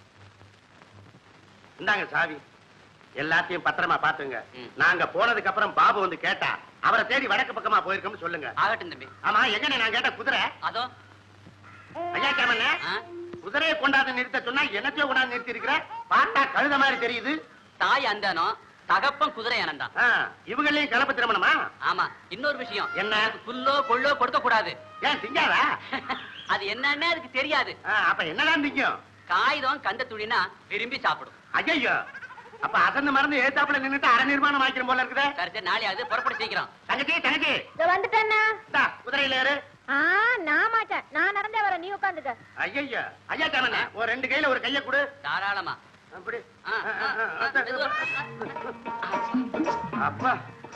இந்தாங்க சாவி எல்லாத்தையும் பத்திரமா பாத்துங்க நாங்க போனதுக்கு அப்புறம் பாபு வந்து கேட்டா அவரை தேடி வடக்கு பக்கமா போயிருக்கோம்னு சொல்லுங்க ஆகட்டும் தம்பி ஆமா எங்கண்ணே நான் கேட்ட குதிரை அதோ ஐயா கேமண்ணே குதிரையை கொண்டாந்து நிறுத்த சொன்னா என்னத்தையோ கொண்டாந்து நிறுத்தி இருக்கிற பார்த்தா கழுத மாதிரி தெரியுது தாய் அந்தானோ தகப்பன் குதிரை அனந்தான் ஆ, இவங்களையும் கலப்பு திருமணமா ஆமா இன்னொரு விஷயம் என்ன புல்லோ கொள்ளோ கொடுக்க கூடாது ஏன் திங்காதா அது என்னன்னு அதுக்கு தெரியாது அப்ப என்னதான் திங்கும் காகிதம் கந்த துணினா விரும்பி சாப்பிடும் ஐயோ அப்ப அசந்து மறந்து ஏத்தாப்புல நின்னுட்டு அரை நிர்மாணம் ஆக்கிரும் போல இருக்குதே சரி சரி நாளை அது புறப்பட சீக்கிரம் தங்கச்சி தங்கச்சி வந்துட்டேன்னா இந்தா, குதிரையில ஏறு ஆ நான் மாட்டேன் நான் நடந்தே வரேன் நீ உட்காந்துக்க ஐயா ஐயா கேமண்ணே ஒரு ரெண்டு கையில ஒரு கைய கொடு தாராளமா அப்படி ஆ, ஆ, ஆ, மெதுவா. அப்பா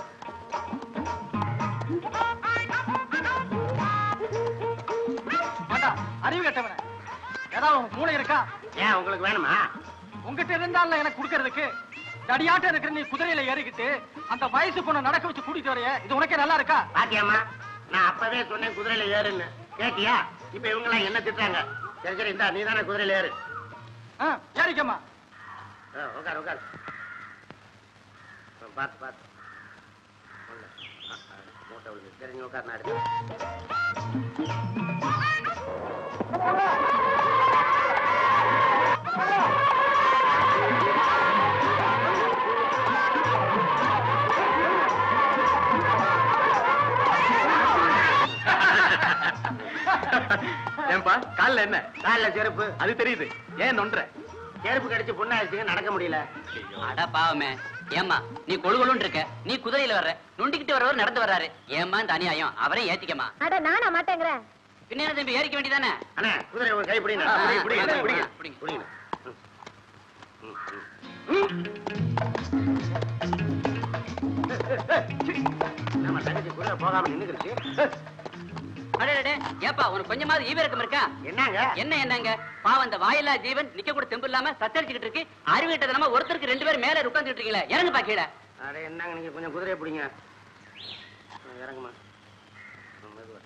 ஏண்டா, அறிவு கட்டவன ஏதாவது உனக்கு மூளை இருக்கா ஏன் உங்களுக்கு வேணுமா உங்ககிட்ட இருந்தால எனக்கு கொடுக்கறதுக்கு தடியாட்டம் இருக்கிற நீ குதிரையில ஏறிக்கிட்டு அந்த வயசு பொண்ணை நடக்க வச்சு கூட்டிட்டு வரைய இது உனக்கே நல்லா இருக்கா பாத்தியாமா நான் அப்பவே சொன்னேன் குதிரையில ஏறுன்னு கேட்டியா இப்ப இவங்க எல்லாம் என்ன திட்டுறாங்க சரி சரி இந்தா நீ தானே குதிரையில ஏறு ஆ, ஏறிக்கம்மா ஆ, உட்கார் உட்கார் ஆ, பாத்து பாத்து உள்ள. ஆ, ஆ, மூட்டை விழுந்து சரி நீ உட்கார் நான் எடுக்கிறேன் ஏன்பா கால்ல என்ன கால்ல செருப்பு அது தெரியுது ஏன் நொன்ற செருப்பு கடிச்சு புண்ணாயிடுச்சுங்க நடக்க முடியல அட பாவமே ஏம்மா நீ கொழுகொழுன்னு இருக்க நீ குதிரையில வர்ற நொண்டிக்கிட்டு வரவர் நடந்து வர்றாரு ஏம்மா இந்த அநியாயம் அவரே ஏத்திக்கமா அட நானா மாட்டேங்கிறேன் பின்ன என்ன தம்பி ஏறிக்க வேண்டியதானே அண்ணா குதிரை ஒரு கை பிடிங்க ஆ, ஆ, பிடிங்க, பிடிங்க, ஆ, பிடிங்க, ஆ, பிடிங்க, பிடிங்க. நம்ம தங்கச்சி குதிரை போகாம நின்னுக்கிடுச்சு அடடே ஏப்பா உனக்கு கொஞ்சமாவது ஈவிரக்கம் இருக்கா என்னங்க என்ன என்னங்க பாவம் இந்த வாயில்லா ஜீவன் நிக்க கூட தெம்பு இல்லாம சத்தரிச்சுக்கிட்டு இருக்கு அறிவிட்டதனமா ஒருத்தருக்கு ரெண்டு பேரும் மேல உட்கார்ந்துட்டு இருக்கீங்களா இறங்குப்பா கீழே அட என்னங்க நீங்க கொஞ்சம் குதிரையை பிடிங்க இறங்குமா மெதுவா.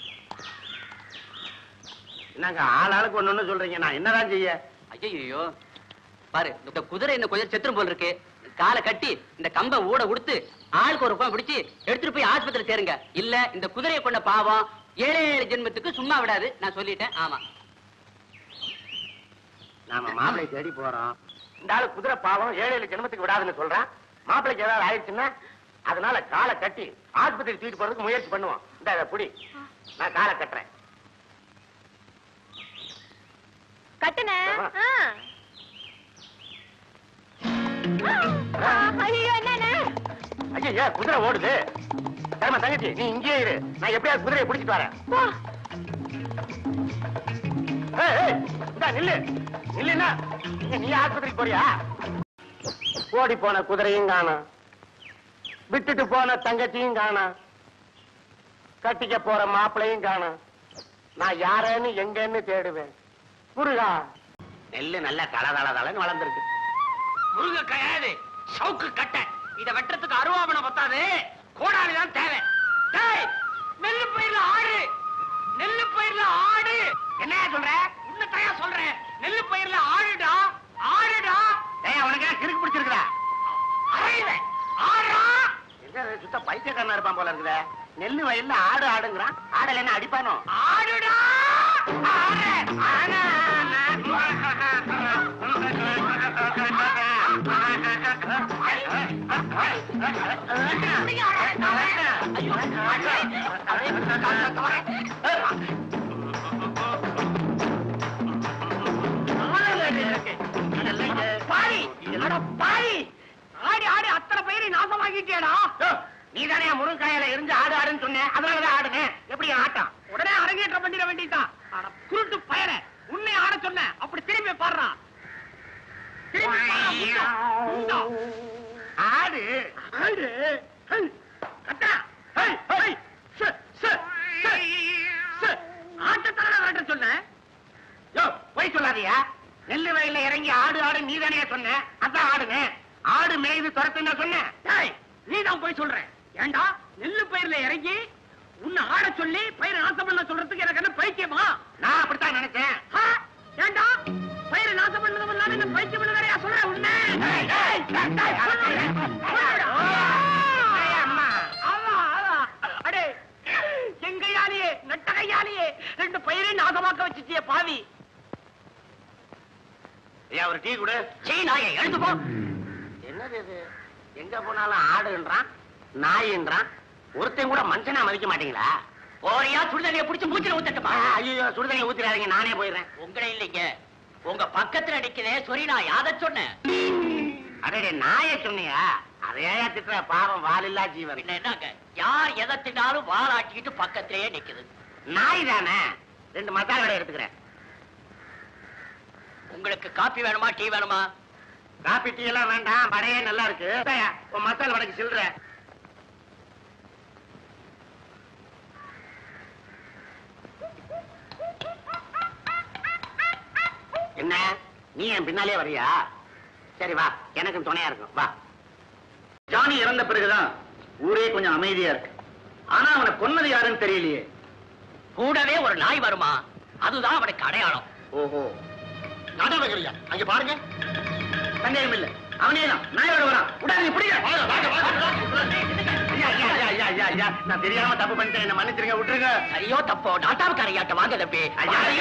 என்னங்க ஆள் ஆளுக்கு ஒண்ணு ஒண்ணு சொல்றீங்க நான் என்னதான் செய்ய ஐயோ பாரு இந்த குதிரை இந்த கொஞ்சம் செத்துரும் போல் இருக்கு காலை கட்டி இந்த கம்பை ஊட உடுத்து ஆளுக்கு ஒரு ரூபாய் பிடிச்சு எடுத்துட்டு போய் ஆஸ்பத்திரி சேருங்க இல்ல இந்த குதிரையை கொண்ட பாவம் ஏழை ஏழு ஜென்மத்துக்கு சும்மா விடாது நான் சொல்லிட்டேன் ஆமா நாம மாப்பிளை தேடி போறோம் இந்த ஆளு குதிரை பாவம் ஏழு ஏழு ஜென்மத்துக்கு விடாதுன்னு சொல்றான் மாப்பிள்ளைக்கு ஏதாவது ஆயிடுச்சுன்னா அதனால காலை கட்டி ஆஸ்பத்திரி தூக்கிட்டு போறதுக்கு முயற்சி பண்ணுவோம் இந்த இதை புடி நான் காலை கட்டுறேன் கட்டுன ஐயோ என்னண்ணே ஐயா குதிரை ஓடுது தர்ம தங்கச்சி நீ இங்கேயே இரு நான் எப்படியாவது குதிரையை பிடிச்சிட்டு வரேன் ஏய், ஏய், இந்தா நில்லு நில்லுன்னா இங்க நீ ஆஸ்பத்திரிக்கு போறியா ஓடி போன குதிரையும் காணோம் விட்டுட்டு போன தங்கச்சியும் காணோம் கட்டிக்க போற மாப்பிளையும் காணோம் நான் யாரேன்னு எங்கன்னு தேடுவேன் முருகா நெல்லு நல்ல தள தள தளன்னு வளர்ந்துருக்கு முருங்க கையாது சவுக்கு கட்ட இத வெட்டுறதுக்கு அருவாமனை பத்தாது கோடாலி தான் தேவை டேய் நெல்லு பயிர்ல ஆடு நெல்லு பயிர்ல ஆடு என்ன சொல்ற உன்னத்தையா சொல்றேன் நெல்லு பயிர்ல ஆடுடா ஆடுடா ஏய் அவனுக்கு கிறுக்கு பிடிச்சிருக்குடா அறையுவேன் ஆடுடா என்ன இது சுத்த பைத்தியக்காரனா இருப்பான் போல இருக்குதே நெல்லு வயல்ல ஆடு ஆடுங்கிறான் ஆடல என்ன அடிப்பானோ ஆடுடா ஆடு ஆனா பாரி அட பாரி ஆடி ஆடி அத்தனை பயிரை நாசமாக்கிட்டியாடா நீ தானே முருங்காயில இருந்து ஆடு ஆடுன்னு சொன்னேன் அதனாலதான் ஆடுனேன் எப்படி ஆட்டம் உடனே அரங்கேற்றம் பண்ணிட வேண்டியதுதான் அட குருட்டு பயல உன்னை ஆட சொன்னேன் அப்படி திரும்பி பாடுறான் திரும்பி பாடுறா, முண்டா, முண்டா. ஆடு ஆடு ஹை, கட்டா ஹை, ஹை, சு, சு, சு, சு. ஆட்டத்தானே வேட்ட சொன்னேன் யோ போய் சொல்லாதியா நெல்லு வயல்ல இறங்கி ஆடு ஆடு நீ தானே சொன்ன அதான் ஆடுனேன் ஆடு மேய்து துரத்துன்னு சொன்னேன் டேய் நீ தான் போய் சொல்ற ஏண்டா நெல்லு பயிர்ல இறங்கி உன்னை ஆட சொல்லி பயிர் நாசம் பண்ண சொல்றதுக்கு எனக்கு என்ன பைத்தியமா நான் அப்படித்தான் நினைச்சேன் ஆ, ஏண்டா பயிர் நாசம் பண்ணது இல்லாம என்ன பைத்தியம் பண்ண சொல்ற உன்னை டேய், டேய், டேய், டேய், சொல்லுடா. அம்மா ஆமா, ஆமா. அடே, என் கையாலேயே, நட்ட கையாலேயே ரெண்டு பயிரையும் நாசமாக்க வச்சுட்டியே பாவி ஐயா ஒரு டீ கொடு சீ நாயை எழுந்து போ என்னது இது எங்க போனாலும் ஆடுன்றான் நாயின்றான் ஒருத்தன் கூட மனுஷனா மதிக்க மாட்டீங்களா போறியா சுடுதண்ணியை பிடிச்சு மூச்சில ஊத்தட்டுமா ஐயோ சுடுதண்ணி ஊத்திடாதீங்க நானே போயிடுறேன் உங்களே இல்லைங்க உங்க பக்கத்துல நிக்கிறே சொரி நான் யாத சொன்னேன் அடே நாயை சொன்னியா அதையா திட்டுற பாவம் வாலில்லா ஜீவன் என்னங்க யார் எதை தின்னாலும் வாலாட்டிக்கிட்டு பக்கத்திலேயே நிக்குது நாய் தானே ரெண்டு மசாலா வடை எடுத்துக்கிறேன் உங்களுக்கு காப்பி வேணுமா டீ வேணுமா காபி டீ எல்லாம் வேண்டாம் வடையே நல்லா இருக்கு இந்தாயா, உன் மசாலா வடைக்கு சில்லற என்ன நீ என் பின்னாலே வரியா சரி வா எனக்கும் துணையா இருக்கும் வா ஜானி இறந்த பிறகுதான் ஊரே கொஞ்சம் அமைதியா இருக்கு ஆனா அவனை கொன்னது யாருன்னு தெரியலையே கூடவே ஒரு நாய் வருமா அதுதான் அவனுக்கு அடையாளம் ஓஹோ நாடகங்களையா அங்க பாருங்க சந்தேகம் இல்ல அவனே தான் நாயோட வரான் உடனே பிடிங்க வாங்க, வாங்க, வாங்க, வாங்க. ஐயா, ஐயா, ஐயா, ஐயா, ஐயா, ஐயா, நான் தெரியாம தப்பு பண்ணிட்டேன் என்ன மன்னிச்சிருங்க விட்டுருங்க ஐயோ தப்போ நாட்டாவுக்காரையாட்ட வாங்க தம்பி ஐயா, ஐயா,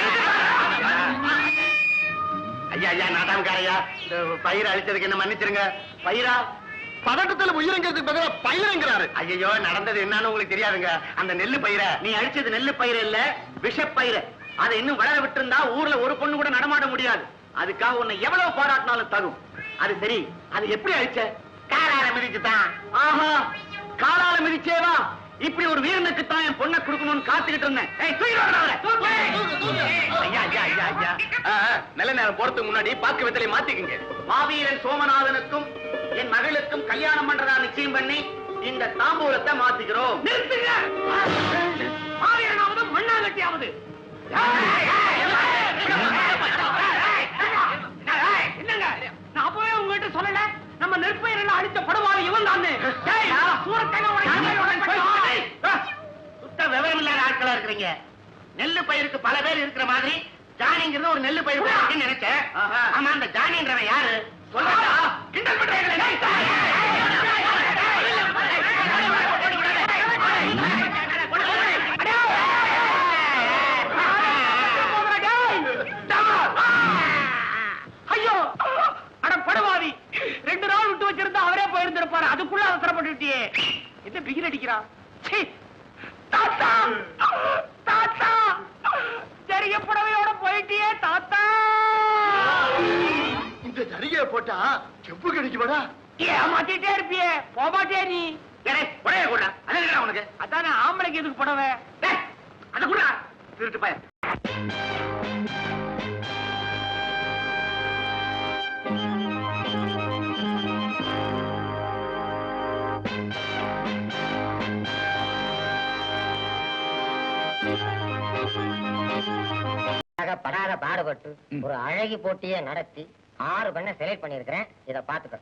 ஐயா ஐயா நாட்டாமக்காரையா இந்த பயிர் அழிச்சதுக்கு என்ன மன்னிச்சிருங்க பயிரா பதட்டத்துல உயிரங்கிறதுக்கு பதிலா பயிருங்கிறாரு ஐயோ நடந்தது என்னன்னு உங்களுக்கு தெரியாதுங்க அந்த நெல்லு பயிரை நீ அழிச்சது நெல்லு பயிர் இல்ல விஷப்பயிர் அதை இன்னும் வளர விட்டிருந்தா ஊர்ல ஒரு பொண்ணு கூட நடமாட முடியாது அதுக்காக உன்னை எவ்வளவு பாராட்டினாலும் தகும் அது சரி அது எப்படி அழிச்ச காலால மிதிச்சுதான் ஆஹா காலால மிதிச்சேவா இப்படி ஒரு வீரனுக்கு தான் என் பொண்ணை கொடுக்கணும்னு காத்துக்கிட்டு இருந்தேன் ஏய், தூக்கிட்டு வாடா அவரை. ஐயா ஐயா ஐயா ஐயா ஆ, ஆ, நல்ல நேரம் போறதுக்கு முன்னாடி பாக்கு வெத்தலை மாத்திக்கங்க மாவீரன் சோமநாதனுக்கும் என் மகளுக்கும் கல்யாணம் பண்றதா நிச்சயம் பண்ணி இந்த தாம்பூலத்தை மாத்திக்கிறோம் நிறுத்துங்க ஆவியனாவது மண்ணாங்கட்டியாவது என்னங்க நான் அப்பவே உங்ககிட்ட சொல்லல நம்ம நெற்பயிரெல்லாம் அடிச்ச படுவாரி இவன் தானே சுத்த விவரம் இல்லாத ஆட்களா இருக்கிறீங்க நெல்லு பயிருக்கு பல பேர் இருக்கிற மாதிரி ஜானிங்கிறது ஒரு நெல்லு பயிர் இருக்குன்னு நினைச்சேன் ஆமா அந்த ஜானின்றவன் யாரு சொல்லுடா கிண்டல் ஐயோ அட பட அதுக்குள்ள அவசரப்பட்டுட்டியே என்ன பிகில் அடிக்கிறான் சீ! தாத்தா தாத்தா தெரிய புடவையோட போயிட்டியே தாத்தா இந்த ஜரிகைய போட்டா செப்பு கிடைக்குமாடா ஏமாத்திட்டே இருப்பியே போமாட்டே நீ உடைய கூட அது உனக்கு அதானே ஆம்பளைக்கு எதுக்கு புடவை அது கூட திருட்டு பையன் படாத பாடுபட்டு ஒரு அழகி போட்டியை நடத்தி ஆறு பெண்ணை செலக்ட் பண்ணிருக்கிறேன் இத பாத்துக்க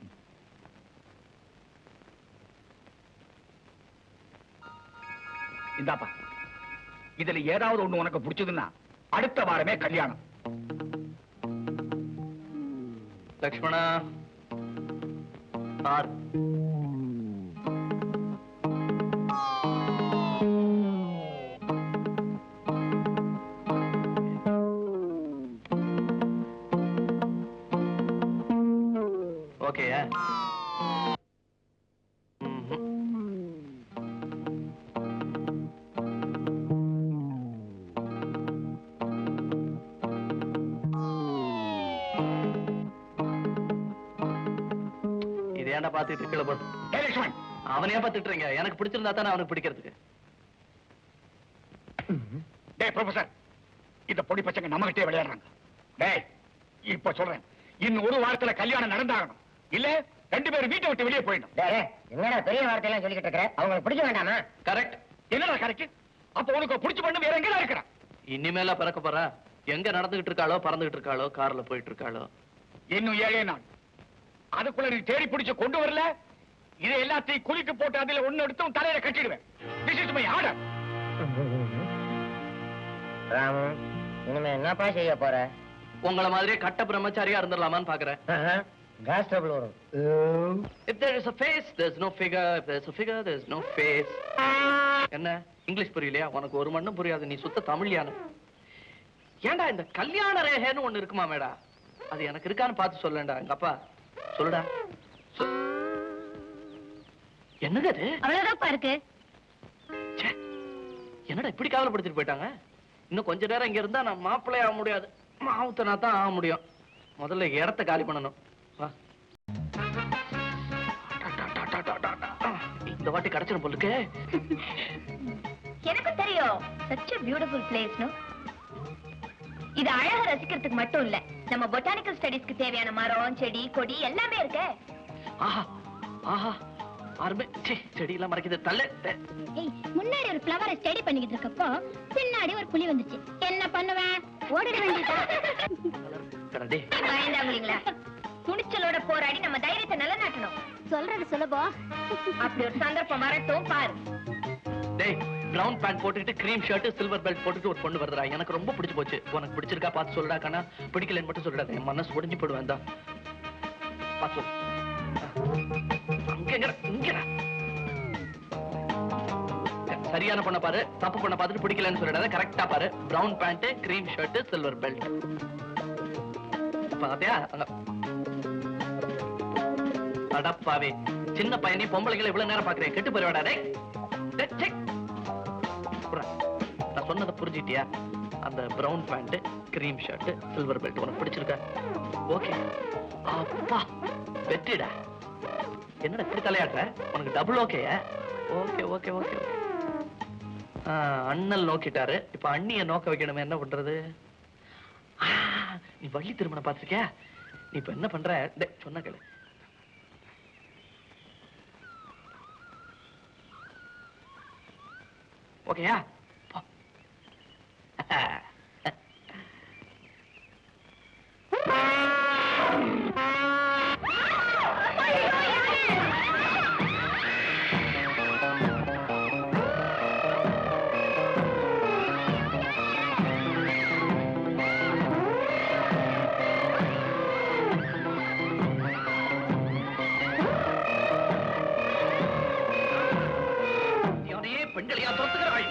இந்தாப்பா இதுல ஏதாவது ஒண்ணு உனக்கு பிடிச்சதுன்னா அடுத்த வாரமே கல்யாணம் லக்ஷ்மணா சார் ஓகே இது ஏன்டா பாத்துட்டு கீழே போட்டு அவனையே பாத்துட்டுறீங்க எனக்கு பிடிச்சிருந்தா தானே அவனுக்கு பிடிக்கிறதுக்கு டேய் ப்ரொஃபசர் இந்த பொடி பசங்க நம்ம கிட்டே விளையாடுறாங்க டேய் இப்ப சொல்றேன் இன்னும் ஒரு வாரத்துல கல்யாணம் நடந்தாகணும் இல்ல ரெண்டு பேரும் வீட்டை விட்டு வெளியே போயிடணும் என்னடா பெரிய வார்த்தையெல்லாம் சொல்லிக்கிட்டு இருக்கிற அவங்களுக்கு பிடிக்க வேண்டாமா கரெக்ட் என்னடா கரெக்ட் அப்ப உனக்கு பிடிச்ச பண்ணு வேற எங்கடா இருக்கிறான் இனிமேல பிறக்க போறா எங்க நடந்துகிட்டு இருக்காளோ பறந்துகிட்டு இருக்காளோ கார்ல போயிட்டு இருக்காளோ இன்னும் ஏழே நாள் அதுக்குள்ள நீ தேடி பிடிச்சு கொண்டு வரல இதை எல்லாத்தையும் குளிக்கு போட்டு அதுல ஒண்ணு எடுத்து உன் தலையில கட்டிடுவேன் this is my order Ramu இனிமே என்னப்பா செய்ய போற உங்கள மாதிரியே கட்ட பிரம்மச்சாரியா இருந்துடலாமான்னு பாக்குறேன் கேஸ் ட்ரபிள் வரும் If there is a face, there's no figure. If there's a figure, there's no face. என்ன இங்கிலீஷ் புரியலையா உனக்கு ஒரு மண்ணும் புரியாது நீ சுத்த தமிழ்யான ஏன்டா இந்த கல்யாண ரேகைன்னு ஒண்ணு இருக்குமா மேடா அது எனக்கு இருக்கான்னு பார்த்து சொல்லேன்டா எங்க அப்பா சொல்லுடா சொ- என்னங்க அது அவ்வளவுதான்ப்பா இருக்கு என்னடா இப்படி கவலைப்படுத்திட்டு போயிட்டாங்க இன்னும் கொஞ்ச நேரம் இங்க இருந்தா நான் மாப்பிள்ளை ஆக முடியாது மாவுத்தனா தான் ஆக முடியும் முதல்ல இடத்த காலி பண்ணணும் வா இந்த வாட்டி கிடைச்சிடும் போலுக்கு எனக்கு தெரியும் such a beautiful place no இது அழக ரசிக்கிறதுக்கு மட்டும் இல்ல நம்ம பொட்டானிக்கல் ஸ்டடீஸ்க்கு தேவையான மரம் செடி கொடி எல்லாமே இருக்கு ஆஹா ஆஹா அருமை ச்சே, செடி எல்லாம் மறைக்குது தள்ள ஏய் முன்னாடி ஒரு ஃப்ளவரை ஸ்டடி பண்ணிக்கிட்டு இருக்கப்போ பின்னாடி ஒரு புலி வந்துச்சு என்ன பண்ணுவேன் ஓடிட வேண்டியதா கடடே பயந்தாங்களீங்களா துணிச்சலோட போராடி நம்ம தைரியத்தை நிலைநாட்டணும் சொல்றது சுலபம் அப்படி ஒரு சந்தர்ப்பம் வரட்டும் பாரு டேய் பிரவுன் பேண்ட் போட்டுக்கிட்டு கிரீம் ஷர்ட் சில்வர் பெல்ட் போட்டுட்டு ஒரு பொண்ணு வருதுடா எனக்கு ரொம்ப பிடிச்சு போச்சு உனக்கு பிடிச்சிருக்கா பார்த்து சொல்லுடா கண்ணா பிடிக்கலன்னு மட்டும் சொல்லிடாத என் மனசு உடைஞ்சு போடுவேன் தான் பார்த்து சொல்லு. அங்கங்கடா, இங்கடா. சரியான பொண்ண பாரு தப்பு பொண்ண பார்த்துட்டு பிடிக்கலன்னு சொல்லிடாத கரெக்டா பாரு brown pant cream shirt silver belt பாத்தியா அங்க அடப்பாவே சின்ன பையனி பொம்பளைங்களை இவ்வளவு நேரம் பாக்குறேன் கெட்டு போயிடுவாடா டேய் டேய், சீ. புறா. நான் சொன்னதை புரிஞ்சிட்டியா அந்த brown pant cream shirt silver belt உனக்கு பிடிச்சிருக்கா ஓகே அப்பா வெற்றிடா என்னடா இப்படி தலையாடுற உனக்கு double okay okay okay okay okay அண்ணல் நோக்கிட்டாரு இப்ப அண்ணிய நோக்க வைக்கணுமே என்ன பண்றது ஆ, நீ வள்ளி திருமணம் பார்த்திருக்கியா நீ இப்ப என்ன பண்ற டேய், சொன்னா கேளு ஓகேயா போ. யாரையே பெண்களையா தோத்துகிறாய்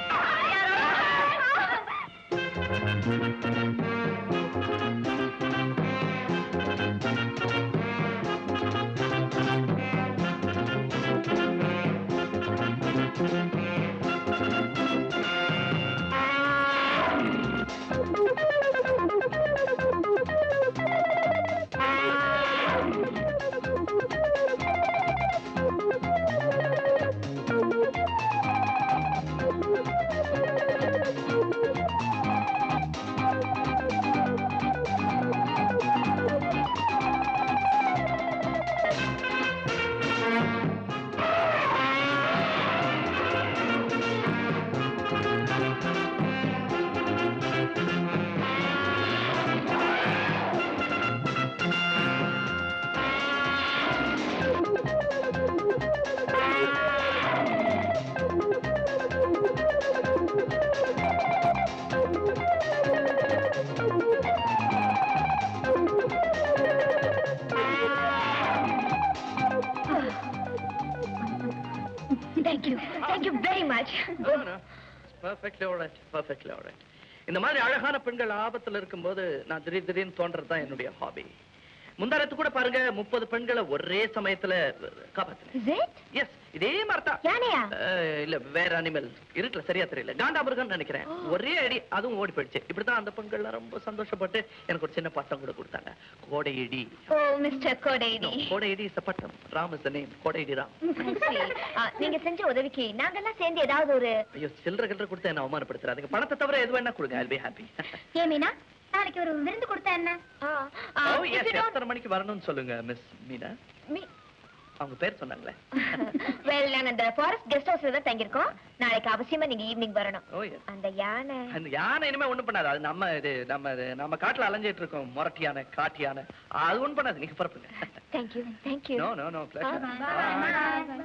thank you thank you very much perfectly alright perfectly alright இந்த மாதிரி அழகான பெண்கள் ஆபத்துல இருக்கும்போது நான் திடீர் திடீர்னு தோன்றது தான் என்னுடைய ஹாபி முந்தாரத்து கூட பாருங்க முப்பது பெண்களை ஒரே சமயத்துல காப்பாத்தினேன் எஸ் இதே மாதிரி தான் யானையா அஹ், இல்ல வேற அனிமல் இருக்குல்ல சரியா தெரியல காண்டாமிருகம் நினைக்கிறேன் ஒரே அடி அதுவும் ஓடி போயிடுச்சு இப்படிதான் அந்த பெண்கள்லாம் ரொம்ப சந்தோஷப்பட்டு எனக்கு ஒரு சின்ன பட்டம் கூட கொடுத்தாங்க கோடையிடி ஓ மிஸ்டர் கோடைடி கோடையிடி இஸ் பட்டம் ராம் இஸ் நேம் கோடையிடி ராம் நீங்க செஞ்ச உதவிக்கு நாங்கெல்லாம் சேர்ந்து ஏதாவது ஒரு ஐயோ சில்லற கில்லற கொடுத்து என்ன அவமானப்படுத்துறாதுங்க பணத்தை தவிர எது வேணா கொடுங்க ஐ பி ஹாப்பி ஏன் மீனா நாளைக்கு ஒரு விருந்து கொடுத்தா என்ன ஓ எஸ் எத்தனை மணிக்கு வரணும்னு சொல்லுங்க மிஸ் மீனா மீ- அவங்க பேர் சொன்னாங்களே வெல் நாங்க அந்த ஃபாரஸ்ட் கெஸ்ட் ஹவுஸ்ல தான் தங்கியிருக்கோம் நாளைக்கு அவசியமா நீங்க ஈவினிங் வரணும் ஓ எஸ் அந்த யானை அந்த யானை இனிமே ஒண்ணும் பண்ணாது அது நம்ம இது நம்ம இது நம்ம காட்டுல அலைஞ்சிட்டு இருக்கோம் முரட்டு யானை காட்டு யானை அது ஒண்ணும் பண்ணாது நீங்க பரப்புங்க thank you thank you no no no pleasure bye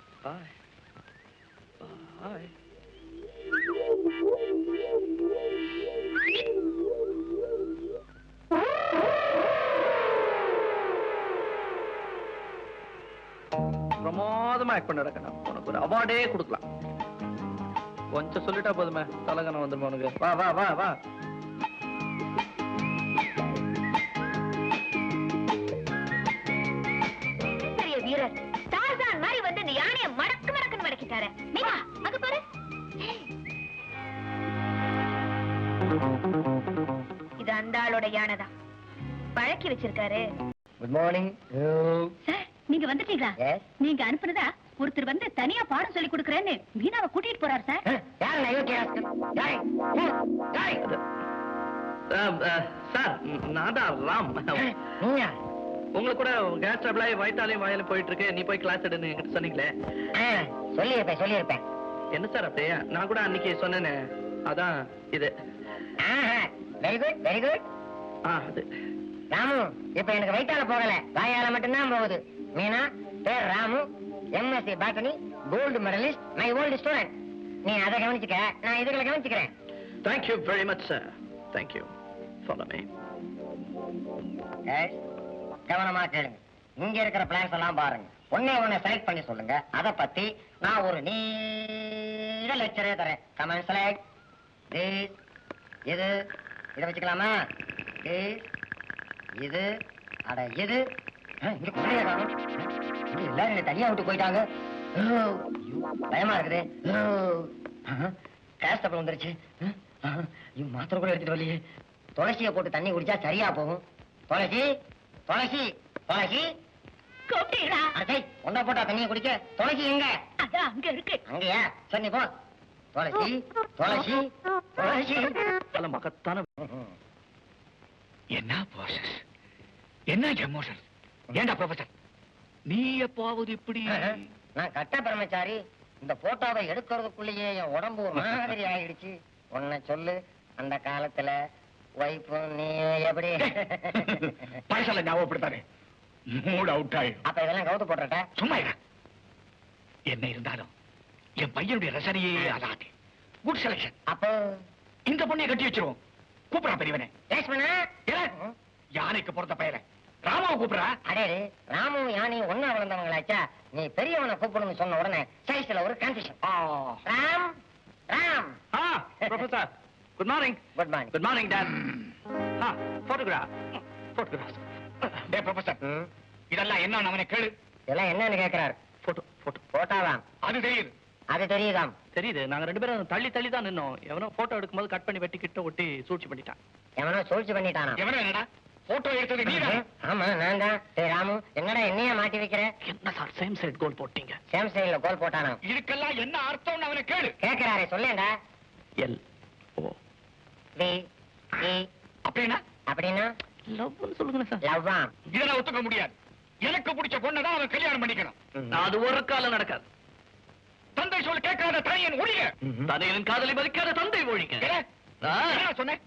bye பிரமாதமா ஆக்ட் பண்ண நடக்கணும் உனக்கு ஒரு அவார்டே கொடுக்கலாம் கொஞ்சம் சொல்லிட்டா போதுமே தலகனம் வந்துடும் உனக்கு வா வா வா வா பெரிய வீரர் டார்சான் மாதிரி வந்து இந்த யானையை மடக்கு மடக்குன்னு மடக்கிட்டாரு மீனா அங்க பாரு இது அந்த ஆளோட யானை தான் பழக்கி வச்சிருக்காரு குட் மார்னிங் சார் நீங்க வந்துட்டீங்களா நீங்க அனுப்புனதா ஒருத்தர் வந்து தனியா பாடம் சொல்லி கொடுக்கறேன்னு மீனாவை கூட்டிட்டு போறாரு சார் சார் நான் தான் ராம் உங்களுக்கு கூட கேஸ் ட்ரபிளாய் வயிற்றாலையும் வாயில போயிட்டு இருக்கு நீ போய் கிளாஸ் எடுன்னு என்கிட்ட சொன்னீங்களே சொல்லியிருப்பேன் சொல்லியிருப்பேன் என்ன சார் அப்படியே நான் கூட அன்னைக்கு சொன்னேனே அதான் இது வெரி குட் வெரி குட் ஆ அது ராமு இப்ப எனக்கு வயிற்றால போகல வாயால மட்டும்தான் போகுது மீனா பேர் Ramu MSc botany gold medalist my old student நீ அதை கவனிச்சுக்க நான் இதுகளை கவனிச்சுக்கிறேன் thank you very much sir thank you follow me Guys, கவனமா கேளுங்க இங்க இருக்கிற பிளான்ஸ் எல்லாம் பாருங்க ஒண்ணே ஒண்ணு செலக்ட் பண்ணி சொல்லுங்க அத பத்தி நான் ஒரு நீட லெக்சரே தரேன் கமெண்ட் செலக்ட் இது இத வச்சுக்கலாமா This, இது அட இது ஆ, இங்க குழந்தைய காணோம். இங்க எல்லாரும் என்னை தனியா விட்டு போயிட்டாங்க ஓ, ஐயோ, பயமா இருக்குது காஸ்டபிள் வந்துருச்சு ஆ, ஆ, ஐயோ, மாத்திரை கூட எடுத்துட்டு வரலையே துளசியை போட்டு தண்ணி குடிச்சா சரியா போகும் துளசி துளசி துளசி கூப்பிட்டீங்களா அடச்சை ஒன்னா போட்டா தண்ணியை குடிக்க துளசி எங்க அதான் அங்க இருக்கு அங்கயா சரி நீ போ துளசி துளசி துளசி நல்ல மகத்தான என்ன ப்ராசஸ் என்ன எமோஷன் ஏண்டா ப்ரொஃபசர் நீ எப்பாவது இப்படி நான் கட்ட பிரம்மச்சாரி இந்த போட்டோவை எடுக்கிறதுக்குள்ளேயே என் உடம்பு ஒரு மாதிரி ஆயிடுச்சு உன்னை சொல்லு அந்த காலத்துல வைப்பு நீ எப்படி பழசால ஞாபகப்படுத்தாரு மூட் அவுட் ஆயிடும் அப்ப இதெல்லாம் கவுத்து போட்டுட்ட சும்மா இரு. என்ன இருந்தாலும் என் பையனுடைய ரசனையே அதாது குட் செலக்ஷன் அப்போ இந்த பொண்ணைய கட்டி வச்சிருவோம் கூப்பிடா பெரியவனே லட்சுமணா ஏல, யானைக்கு பிறந்த பையல ராமாவை கூப்பிடா அடே ராமும் யானையும் ஒன்னா வளர்ந்தவங்களாச்சா நீ பெரியவனை கூப்பிடுன்னு சொன்ன உடனே சைஸ்ல ஒரு கன்ஃபியூஷன் ராம் ராம் ஆ professor good morning good morning good morning dad ஆ போட்டோகிராஃப் போட்டோகிராஃப் டே ப்ரொஃபசர் இதெல்லாம் என்ன அவனை கேளு இதெல்லாம் என்னன்னு கேக்குறாரு போட்டோ போட்டோ போட்டாவாம் அது தெரியுது அது தெரியுதாம் தெரியுது நாங்க ரெண்டு பேரும் தள்ளி தள்ளி தான் நின்னோம் எவனோ போட்டோ எடுக்கும்போது கட் பண்ணி வெட்டி கிட்ட ஒட்டி சூழ்ச்சி பண்ணிட்டான் எவனோ சூழ்ச்சி பண்ணிட்டானா எவனோ என்னடா போட்டோ எடுத்தது நீதான் ஆமா நான் தான் டேய் ராமு என்னடா என்னைய மாட்டி வைக்கிற என்ன சார் சேம் சைட் கோல் போட்டீங்க சேம் சைடுல கோல் போட்டானா இதுக்கெல்லாம் என்ன அர்த்தம்னு அவனை கேளு கேக்குறாரே சொல்லேன்டா எல் ஓ வி இ அப்படின்னா அப்படின்னா லவ் சொல்லுங்க சார் லவ்வா இதெல்லாம் ஒத்துக்க முடியாது எனக்கு பிடிச்ச பொண்ணை தான் அவன் கல்யாணம் பண்ணிக்கணும் அது ஒரு காலம் நடக்காது தந்தை சொல் கேட்காத தாயன் ஒழிய தந்தையின் காதலை மதிக்காத தந்தை ஒழிங்க ஆ. என்ன சொன்னேன்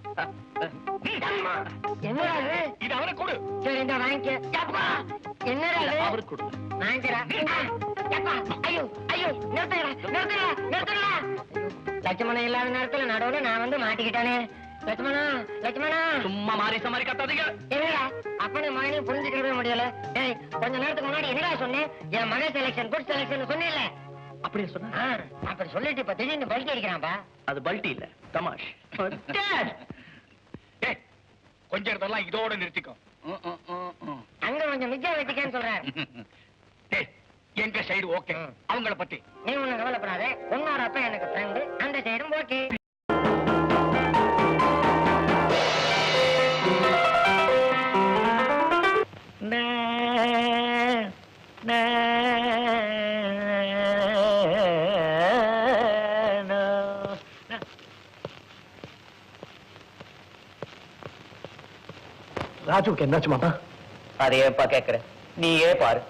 என்னடா இது இது அவனை கொடு சரி இந்த வாங்கிக்க அப்பா என்னடா இது அவருக்கு கொடுங்க வாங்கிக்கிறா அப்பா ஐயோ ஐயோ நிறுத்துங்கடா நிறுத்துங்கடா நிறுத்துங்கடா லட்சுமணன் இல்லாத நேரத்துல நடுவுல நான் வந்து மாட்டிக்கிட்டானே லட்சுமணா லட்சுமணா சும்மா மாறி சமாரி கத்தாதீங்க என்னடா அப்பனே மகனையும் புரிஞ்சுக்கவே முடியல டேய் கொஞ்ச நேரத்துக்கு முன்னாடி என்னடா சொன்னேன் என் மகன் செலக்ஷன் குட் செலக்ஷன் சொன்னேன்ல அப்படியே சொன்ன ஆ, அப்படி சொல்லிட்டு இப்ப திடீர்னு பல்ட்டி அடிக்கிறான்பா அது பல்ட்டி இல்ல தமாஷ் கொஞ்ச இடத்தெல்லாம் இதோட நிறுத்திக்கோ ம், ம், ம், ம். அங்க கொஞ்சம் மிச்சம் வச்சுக்கேன்னு சொல்றேன் டேய், எங்க சைடு ஓகே அவங்கள பத்தி நீ ஒண்ணும் கவலைப்படாத உன்னோட அப்பா எனக்கு ஃப்ரெண்டு அந்த சைடும் ஓகே ராஜுவுக்கு என்னாச்சு மாமா அதையேப்பா கேக்குற நீயே பாரு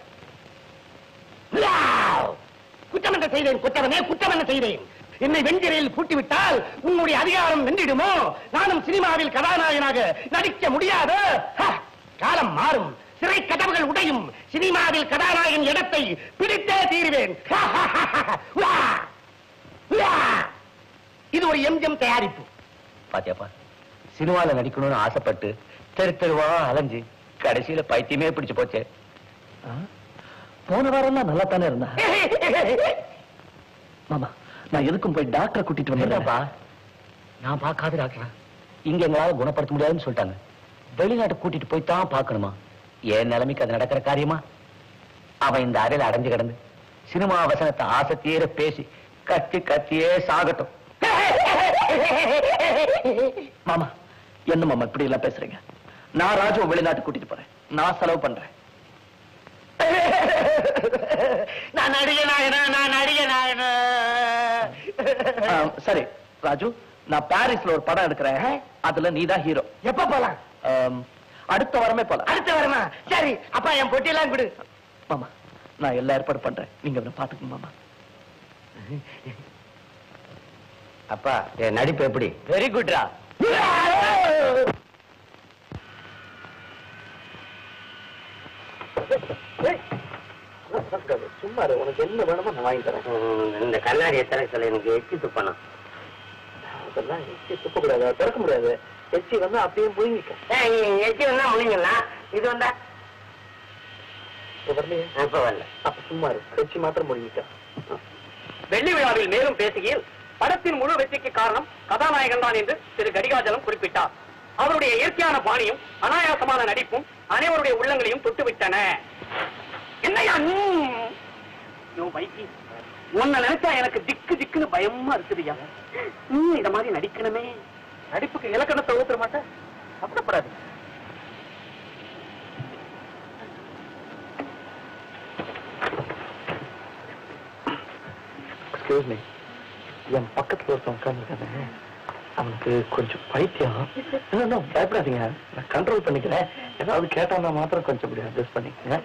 குற்றம் என்ன செய்தேன் குற்றவனே குற்றம் என்ன செய்தேன் என்னை வெஞ்சிரையில் பூட்டிவிட்டால் உன்னுடைய அதிகாரம் வென்றிடுமோ நானும் சினிமாவில் கதாநாயகனாக நடிக்க முடியாது ஹ! காலம் மாறும் சிறை கதவுகள் உடையும் சினிமாவில் கதாநாயகன் இடத்தை பிடித்தே தீருவேன் ஹ, ஹ, ஹ, ஹ. உவா! உவா! இது ஒரு எம்ஜிஎம் தயாரிப்பு பாத்தியாப்பா சினிமால நடிக்கணும்னு ஆசைப்பட்டு தெரு தெருவா அலைஞ்சு கடைசியில பைத்தியமே பிடிச்சு போச்சு போன வாரம் நல்லா தானே இருந்தா மாமா நான் எதுக்கும் போய் டாக்டரை கூட்டிட்டு என்னப்பா வந்தேன்ப்பா நான் பார்க்காத டாக்டரா இங்க எங்களால குணப்படுத்த முடியாதுன்னு சொல்லிட்டாங்க வெளிநாட்டு கூட்டிட்டு போய் தான் பார்க்கணுமா என் நிலைமைக்கு அது நடக்கிற காரியமா அவன் இந்த அறையில அடைஞ்சு கிடந்து சினிமா வசனத்தை ஆசை தீர பேசி கத்தி கத்தியே சாகட்டும் மாமா என்ன மாமா இப்படி எல்லாம் பேசுறீங்க நான் ராஜுவை வெளிநாட்டு கூட்டிட்டு போறேன் நான் செலவு பண்றேன் நான் நடிகை நாயனா நான் நடிகை நாயனா ஆ, சரி ராஜு நான் பாரிஸ்ல ஒரு படம் எடுக்கிறேன் அதுல நீதான் ஹீரோ எப்ப போலாம் அடுத்த வாரமே போலாம் அடுத்த வரமா சரி அப்பா என் பொட்டியெல்லாம் கொடு மாமா நான் எல்லா ஏற்பாடு பண்றேன் நீங்க அவனை பாத்துக்கணும் மாமா அப்பா என் நடிப்பு எப்படி வெரி குட்ரா சும்மா உனக்கு என்ன வேணுமோ நான் வாங்கி தரேன் இந்த கண்ணாடி எத்தனை சொல்ல எனக்கு எச்சி துப்பணும் அதெல்லாம் எச்சி துப்ப கூடாது திறக்க முடியாது எச்சி வந்து அப்படியே முழுங்கிக்க எச்சி வந்தா முடியுங்களா இது வந்தா இப்ப வரலையே இப்ப வரல அப்ப சும்மா இரு எச்சி மாத்திரம் முழுங்கிக்க வெள்ளி விழாவில் மேலும் பேசுகையில் படத்தின் முழு வெற்றிக்கு காரணம் கதாநாயகன் தான் என்று திரு கடிகாஜலம் குறிப்பிட்டார் அவருடைய இயற்கையான பாணியும் அனாயாசமான நடிப்பும் அனைவருடைய உள்ளங்களையும் தொட்டுவிட்டன என்னையா நீ? யோ வைத்தி உன்னை நினைச்சா எனக்கு திக்கு திக்குன்னு பயமா இருக்குதுயா நீ இந்த மாதிரி நடிக்கணுமே நடிப்புக்கு இலக்கணத்தை ஊத்துற மாட்டேன் கவலைப்படாது எக்ஸ்கியூஸ் மீ என் பக்கத்துல ஒருத்தன் உட்காந்துருக்காங்க அவனுக்கு கொஞ்சம் பைத்தியம் இன்னும் பயப்படாதீங்க நான் கண்ட்ரோல் பண்ணிக்கிறேன் ஏதாவது கேட்டான்னா மாத்திரம் கொஞ்சம் இப்படி அட்ஜஸ்ட் பண்ணிக்கங்க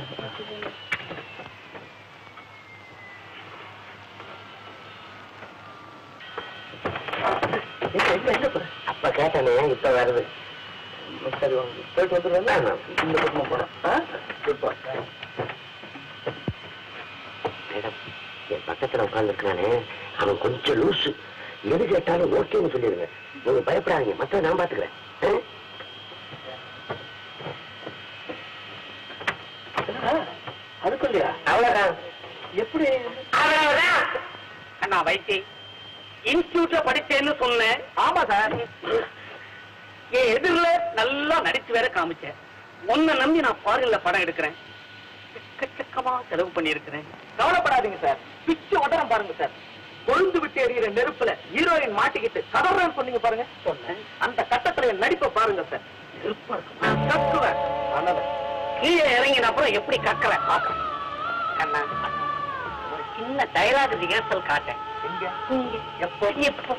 எங்க, எங்க, எங்க போற? அப்ப கேட்டனே இப்ப வருது சரி வாங்க போயிட்டு வந்துடுறேன் இந்த பக்கமா போறேன் ஆ? குட் பாய் மேடம் என் பக்கத்துல உட்கார்ந்துருக்கானே அவன் கொஞ்சம் லூசு எது கேட்டாலும் ஓகேன்னு சொல்லிடுங்க நீங்க பயப்படாதீங்க மத்த நான் பாத்துக்கிறேன் ஆ? அதுக்குள்ளயா அவ்வளவுதான் எப்படி அவ்வளவுதான் அண்ணா வைத்தி இன்ஸ்டியூட்ல படிச்சேன்னு சொன்னேன் ஆமா சார் என் எதிரில நல்லா நடிச்சு வேற காமிச்சேன் உன்னை நம்பி நான் ஃபாரின்ல படம் எடுக்கிறேன் எக்கச்சக்கமா செலவு பண்ணியிருக்கிறேன் கவலைப்படாதீங்க சார் பிச்சு உடரம் பாருங்க சார் கொழுந்து விட்டு எறிகிற நெருப்புல ஹீரோயின் மாட்டிக்கிட்டு கதறான்னு சொன்னீங்க பாருங்க சொன்னேன் அந்த கட்டத்துல என் நடிப்பை பாருங்க சார் நெருப்பா இருக்கும் கக்குவேன் அதனால கீழே இறங்கின அப்புறம் எப்படி கக்கறேன் பாக்கிறேன் கண்ணா ஒரு சின்ன டைலாக் ரிஹர்சல் காட்டேன் எங்க இங்க. எப்போ எப்போ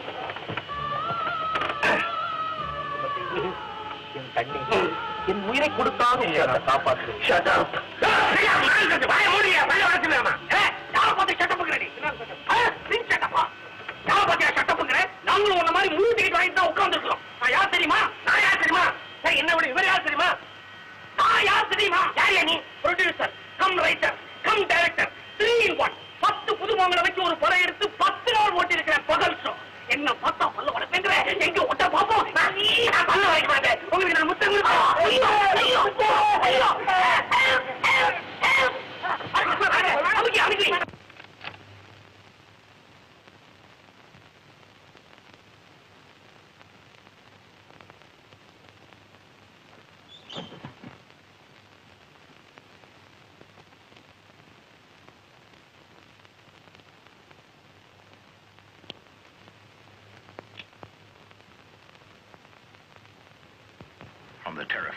என் தண்ணி என் உயிரை கொடுத்தாலும் உங்களை நான் காப்பாற்றுவேன் Shut up. வாய மூடியா, வாய வளர்த்துலாமா? ஏ, யாரை பார்த்து shut upங்கிறடி? ஆ, நீ shut up ஆ? யாரை பார்த்தியா shut upங்கிற? நாங்களும் உன்ன மாதிரி மூணு ticket வாங்கிட்டு தான் உட்கார்ந்திருக்கிறோம். நான் யார் தெரியுமா? நான் யார் தெரியுமா? ஏய், என்ன விடு, இவர் யார் தெரியுமா? நான் யார் தெரியுமா? யார்யா நீ? Producer, come writer, come director, three in one. பத்து புதுமுகங்களை வச்சு ஒரு படம் எடுத்து பத்து நாள் ஓட்டி இருக்கிறேன் பகல் ஷோ என்ன பார்த்தா பல்ல வளர்ப்பேங்கிற எங்க ஒட்ட பாப்போம் நான் நீ நான் பல்ல வளைக்க மாட்டேன் உங்களுக்கு நான் முத்தம் கொடுப்பேன். ஐயோ ஐயோ ஐயோ அமுக்கி அமுக்கி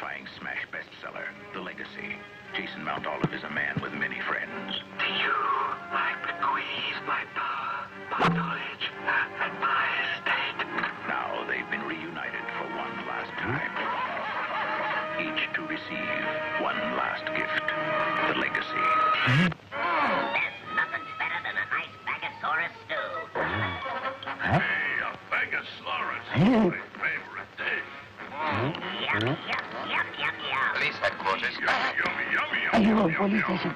electrifying smash bestseller, The Legacy. Jason Mount Olive is a man with many friends. To you, I bequeath my power, my knowledge, and my estate. Now they've been reunited for one last time. Each to receive one last gift, The Legacy. Nothing's better than a nice Bagasaurus stew. Hey, a Bagasaurus is my favorite dish. Yum, yum, yum, yum, yum. Police headquarters. Yummy, yummy, yummy, yummy. ஐயோ police station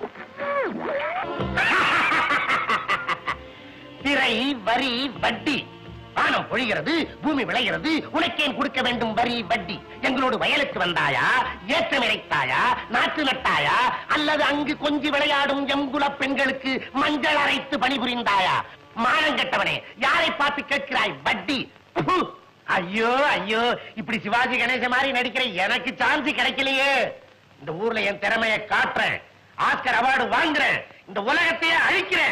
திரை வரி வட்டி வானம் பொழிகிறது பூமி விளைகிறது உனக்கேன் கொடுக்க வேண்டும் வரி வட்டி எங்களோடு வயலுக்கு வந்தாயா ஏற்றம் இறைத்தாயா நாற்று நட்டாயா அல்லது அங்கு கொஞ்சி விளையாடும் எங்குல பெண்களுக்கு மஞ்சள் அரைத்து பணிபுரிந்தாயா மானங்கெட்டவனே யாரை பார்த்து கேட்கிறாய் வட்டி ப்பு! ஐயோ ஐயோ இப்படி சிவாஜி கணேச மாதிரி நடிக்கிற எனக்கு சான்ஸ் கிடைக்கலையே இந்த ஊர்ல என் திறமைய காட்டுறேன் ஆஸ்கர் அவார்டு வாங்குறேன் இந்த உலகத்தையே அழிக்கிறேன்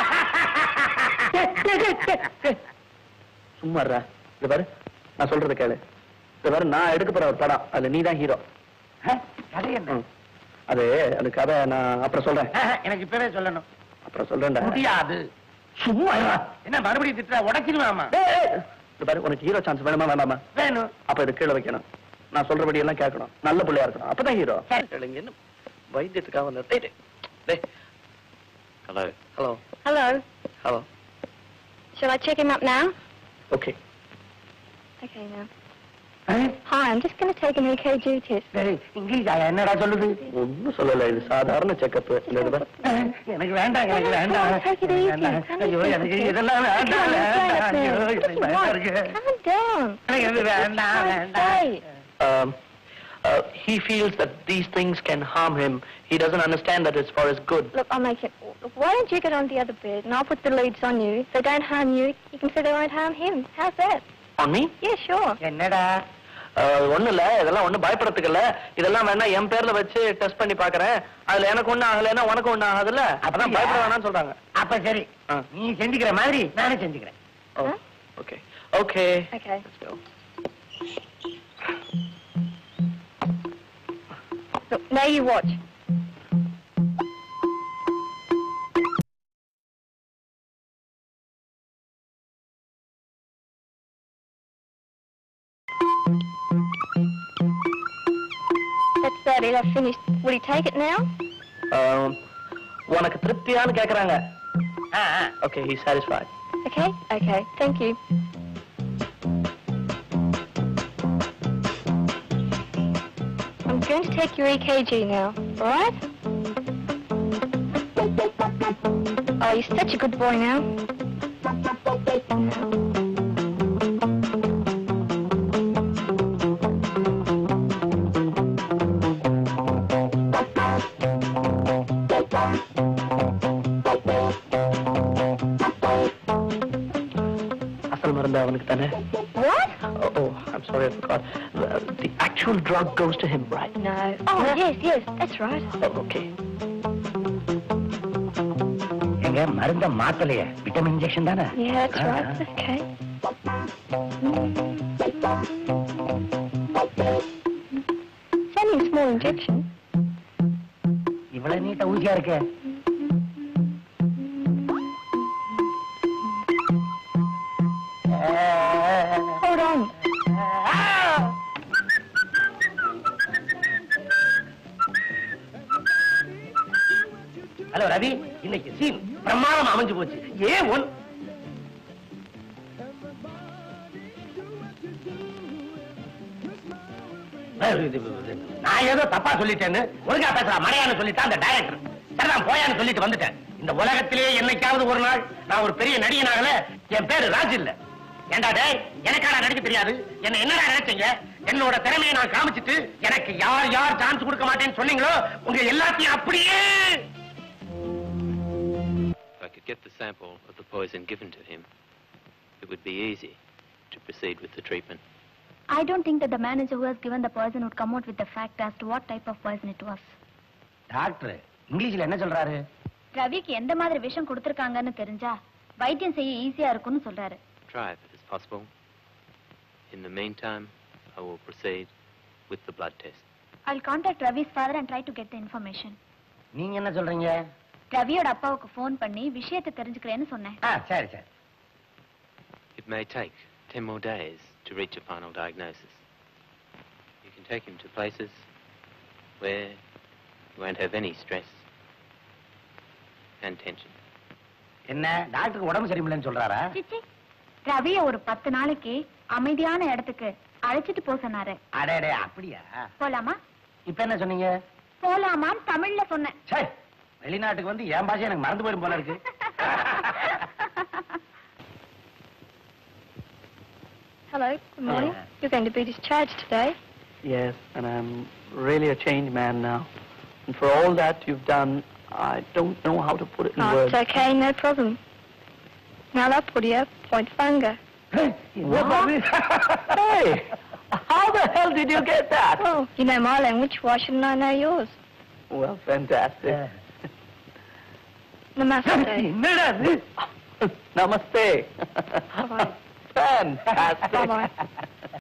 சும்மா இருடா. இது பாரு நான் சொல்றத கேளு இது பாரு நான் எடுக்க போற ஒரு படம் அதுல நீ தான் ஹீரோ கதை என்ன அது அது கதை நான் அப்புறம் சொல்றேன் எனக்கு இப்பவே சொல்லணும் அப்புறம் சொல்றேன்டா முடியாது சும்மா இருடா. என்ன மறுபடியும் திட்டுற உடைச்சிருவாமா இது பாரு உனக்கு ஹீரோ சான்ஸ் வேணுமா வேண்டாமா வேணும் அப்ப இது கீழே வைக்கணும் நான் சொல்றபடி எல்லாம் கேட்கணும் நல்ல பிள்ளையா இருக்கணும் அப்பதான் ஹீரோ கேளுங்க என்ன வைத்தியத்துக்காக வந்து டேய், டேய், டேய். Hello hello Hello. Hello Shall I check him up now? Okay Okay, now. Hi, I'm just going to take an EKG test. English என்னடா சொல்லுது ஒன்னும் சொல்லல இது சாதாரண செக்கப் இந்த இது பாரு. எனக்கு வேண்டாம் எனக்கு வேண்டாம் Take it easy. வேண்டாம். ஐயோ எனக்கு இதெல்லாம் வேண்டாம் வேண்டாம் ஐயோ எனக்கு பயமா இருக்கு Calm down. எனக்கு இது வேண்டாம் வேண்டாம் Hey. um, uh, he feels that these things can harm him. He doesn't understand that it's for his good. Look, I'll make it. Look, why don't you get on the other bed and I'll put the leads on you. If they don't harm you, you can say they won't harm him. How's that? On me? Yeah, sure. என்னடா ஒண்ணு இல்ல இதெல்லாம் ஒண்ணும் பயப்படுறதுக்கு இல்ல இதெல்லாம் வேணா என் பேர்ல வச்சு டெஸ்ட் பண்ணி பாக்குறேன் அதுல எனக்கு ஒண்ணு ஆகலைன்னா உனக்கு ஒண்ணு ஆகுதுல்ல அப்பதான் பயப்பட வேணாம்னு சொல்றாங்க அப்ப சரி நீ செஞ்சுக்கிற மாதிரி நானும் செஞ்சுக்கிறேன் okay okay Okay. Look, now you watch. That's about it. I've finished. Will you take it now? உனக்கு திருப்தியான்னு கேக்குறாங்க okay he satisfied Okay? Okay. Thank you. I'm going to take your EKG now, alright? Oh, you're such a good boy now. அசல் மருந்து அவனுக்கு தானே What? Oh, oh, I'm sorry, I forgot. The, the actual drug goes to him, right? No. Oh, yes, yes, that's right. Oh, okay. எங்க மருந்த மாத்தலையே vitamin injection தானே Yeah, that's right. Okay. It's only a small injection. இவ்வளவு நீட்ட ஊசியா இருக்கு Hold on. Hello Ravi இன்னைக்கு scene பிரமாதம் அமைஞ்சு போச்சு ஏன் ஒன் நான் ஏதோ தப்பா சொல்லிட்டேன்னு ஒழுங்கா பேசலாம் மடையான்னு சொல்லிட்டான் அந்த டைரக்டர் சரிதான் போயான்னு சொல்லிட்டு வந்துட்டேன் இந்த உலகத்திலேயே என்னைக்காவது ஒரு நாள் நான் ஒரு பெரிய நடிகனாகல என் பேரு ராஜ் இல்ல ஏண்டா டேய் எனக்காடா நடிக்க தெரியாது என்ன என்னடா நினைச்சீங்க என்னோட திறமையை நான் காமிச்சிட்டு எனக்கு யார் யார் சான்ஸ் கொடுக்க மாட்டேன்னு சொன்னீங்களோ உங்க எல்லாத்தையும் அப்படியே If I could get the sample of the poison given to him, it would be easy to proceed with the treatment. I don't think that the manager who has given the poison would come out with the fact as to what type of poison it was. Doctor இங்கிலீஷ்ல என்ன சொல்றாரு ரவிக்கு எந்த மாதிரி விஷம் கொடுத்திருக்காங்கன்னு தெரிஞ்சா வைத்தியம் செய்ய ஈஸியா இருக்கும்னு சொல்றாரு Try if it is possible. In the meantime, I will proceed with the blood test. I'll contact Ravi's father and try to get the information. நீங்க என்ன சொல்றீங்க ரவியோட அப்பாவுக்கு ஃபோன் பண்ணி விஷயத்தை தெரிஞ்சுக்கிறேன்னு சொன்னேன் ஆ சரி சரி It may take 10 more days to reach a final diagnosis. You can take him to places where you won't have any stress and tension. என்ன டாக்டருக்கு உடம்பு சரியில்லைன்னு சொல்றாரா சிச்சி ரவிய ஒரு பத்து நாளைக்கு அமைதியான இடத்துக்கு அழைச்சிட்டு போக சொன்னாரு அடே அடே அப்படியா போலாமா இப்ப என்ன சொன்னீங்க போலாமான்னு தமிழ்ல சொன்னேன் சே வெளிநாட்டுக்கு வந்து என் பாஷை எனக்கு மறந்து போயிரும் போல இருக்கு Hello, good morning. You're going to be discharged today. Yes, and I'm really a changed man now. And for all that you've done, I don't know how to put it in Oh, words. it's okay, no problem. Now that put you point finger. hey, how the hell did you get that? Oh, you know my language, why shouldn't I know yours? Well, fantastic. Namaste. என்னடா இது? Namaste. Fantastic. Bye-bye.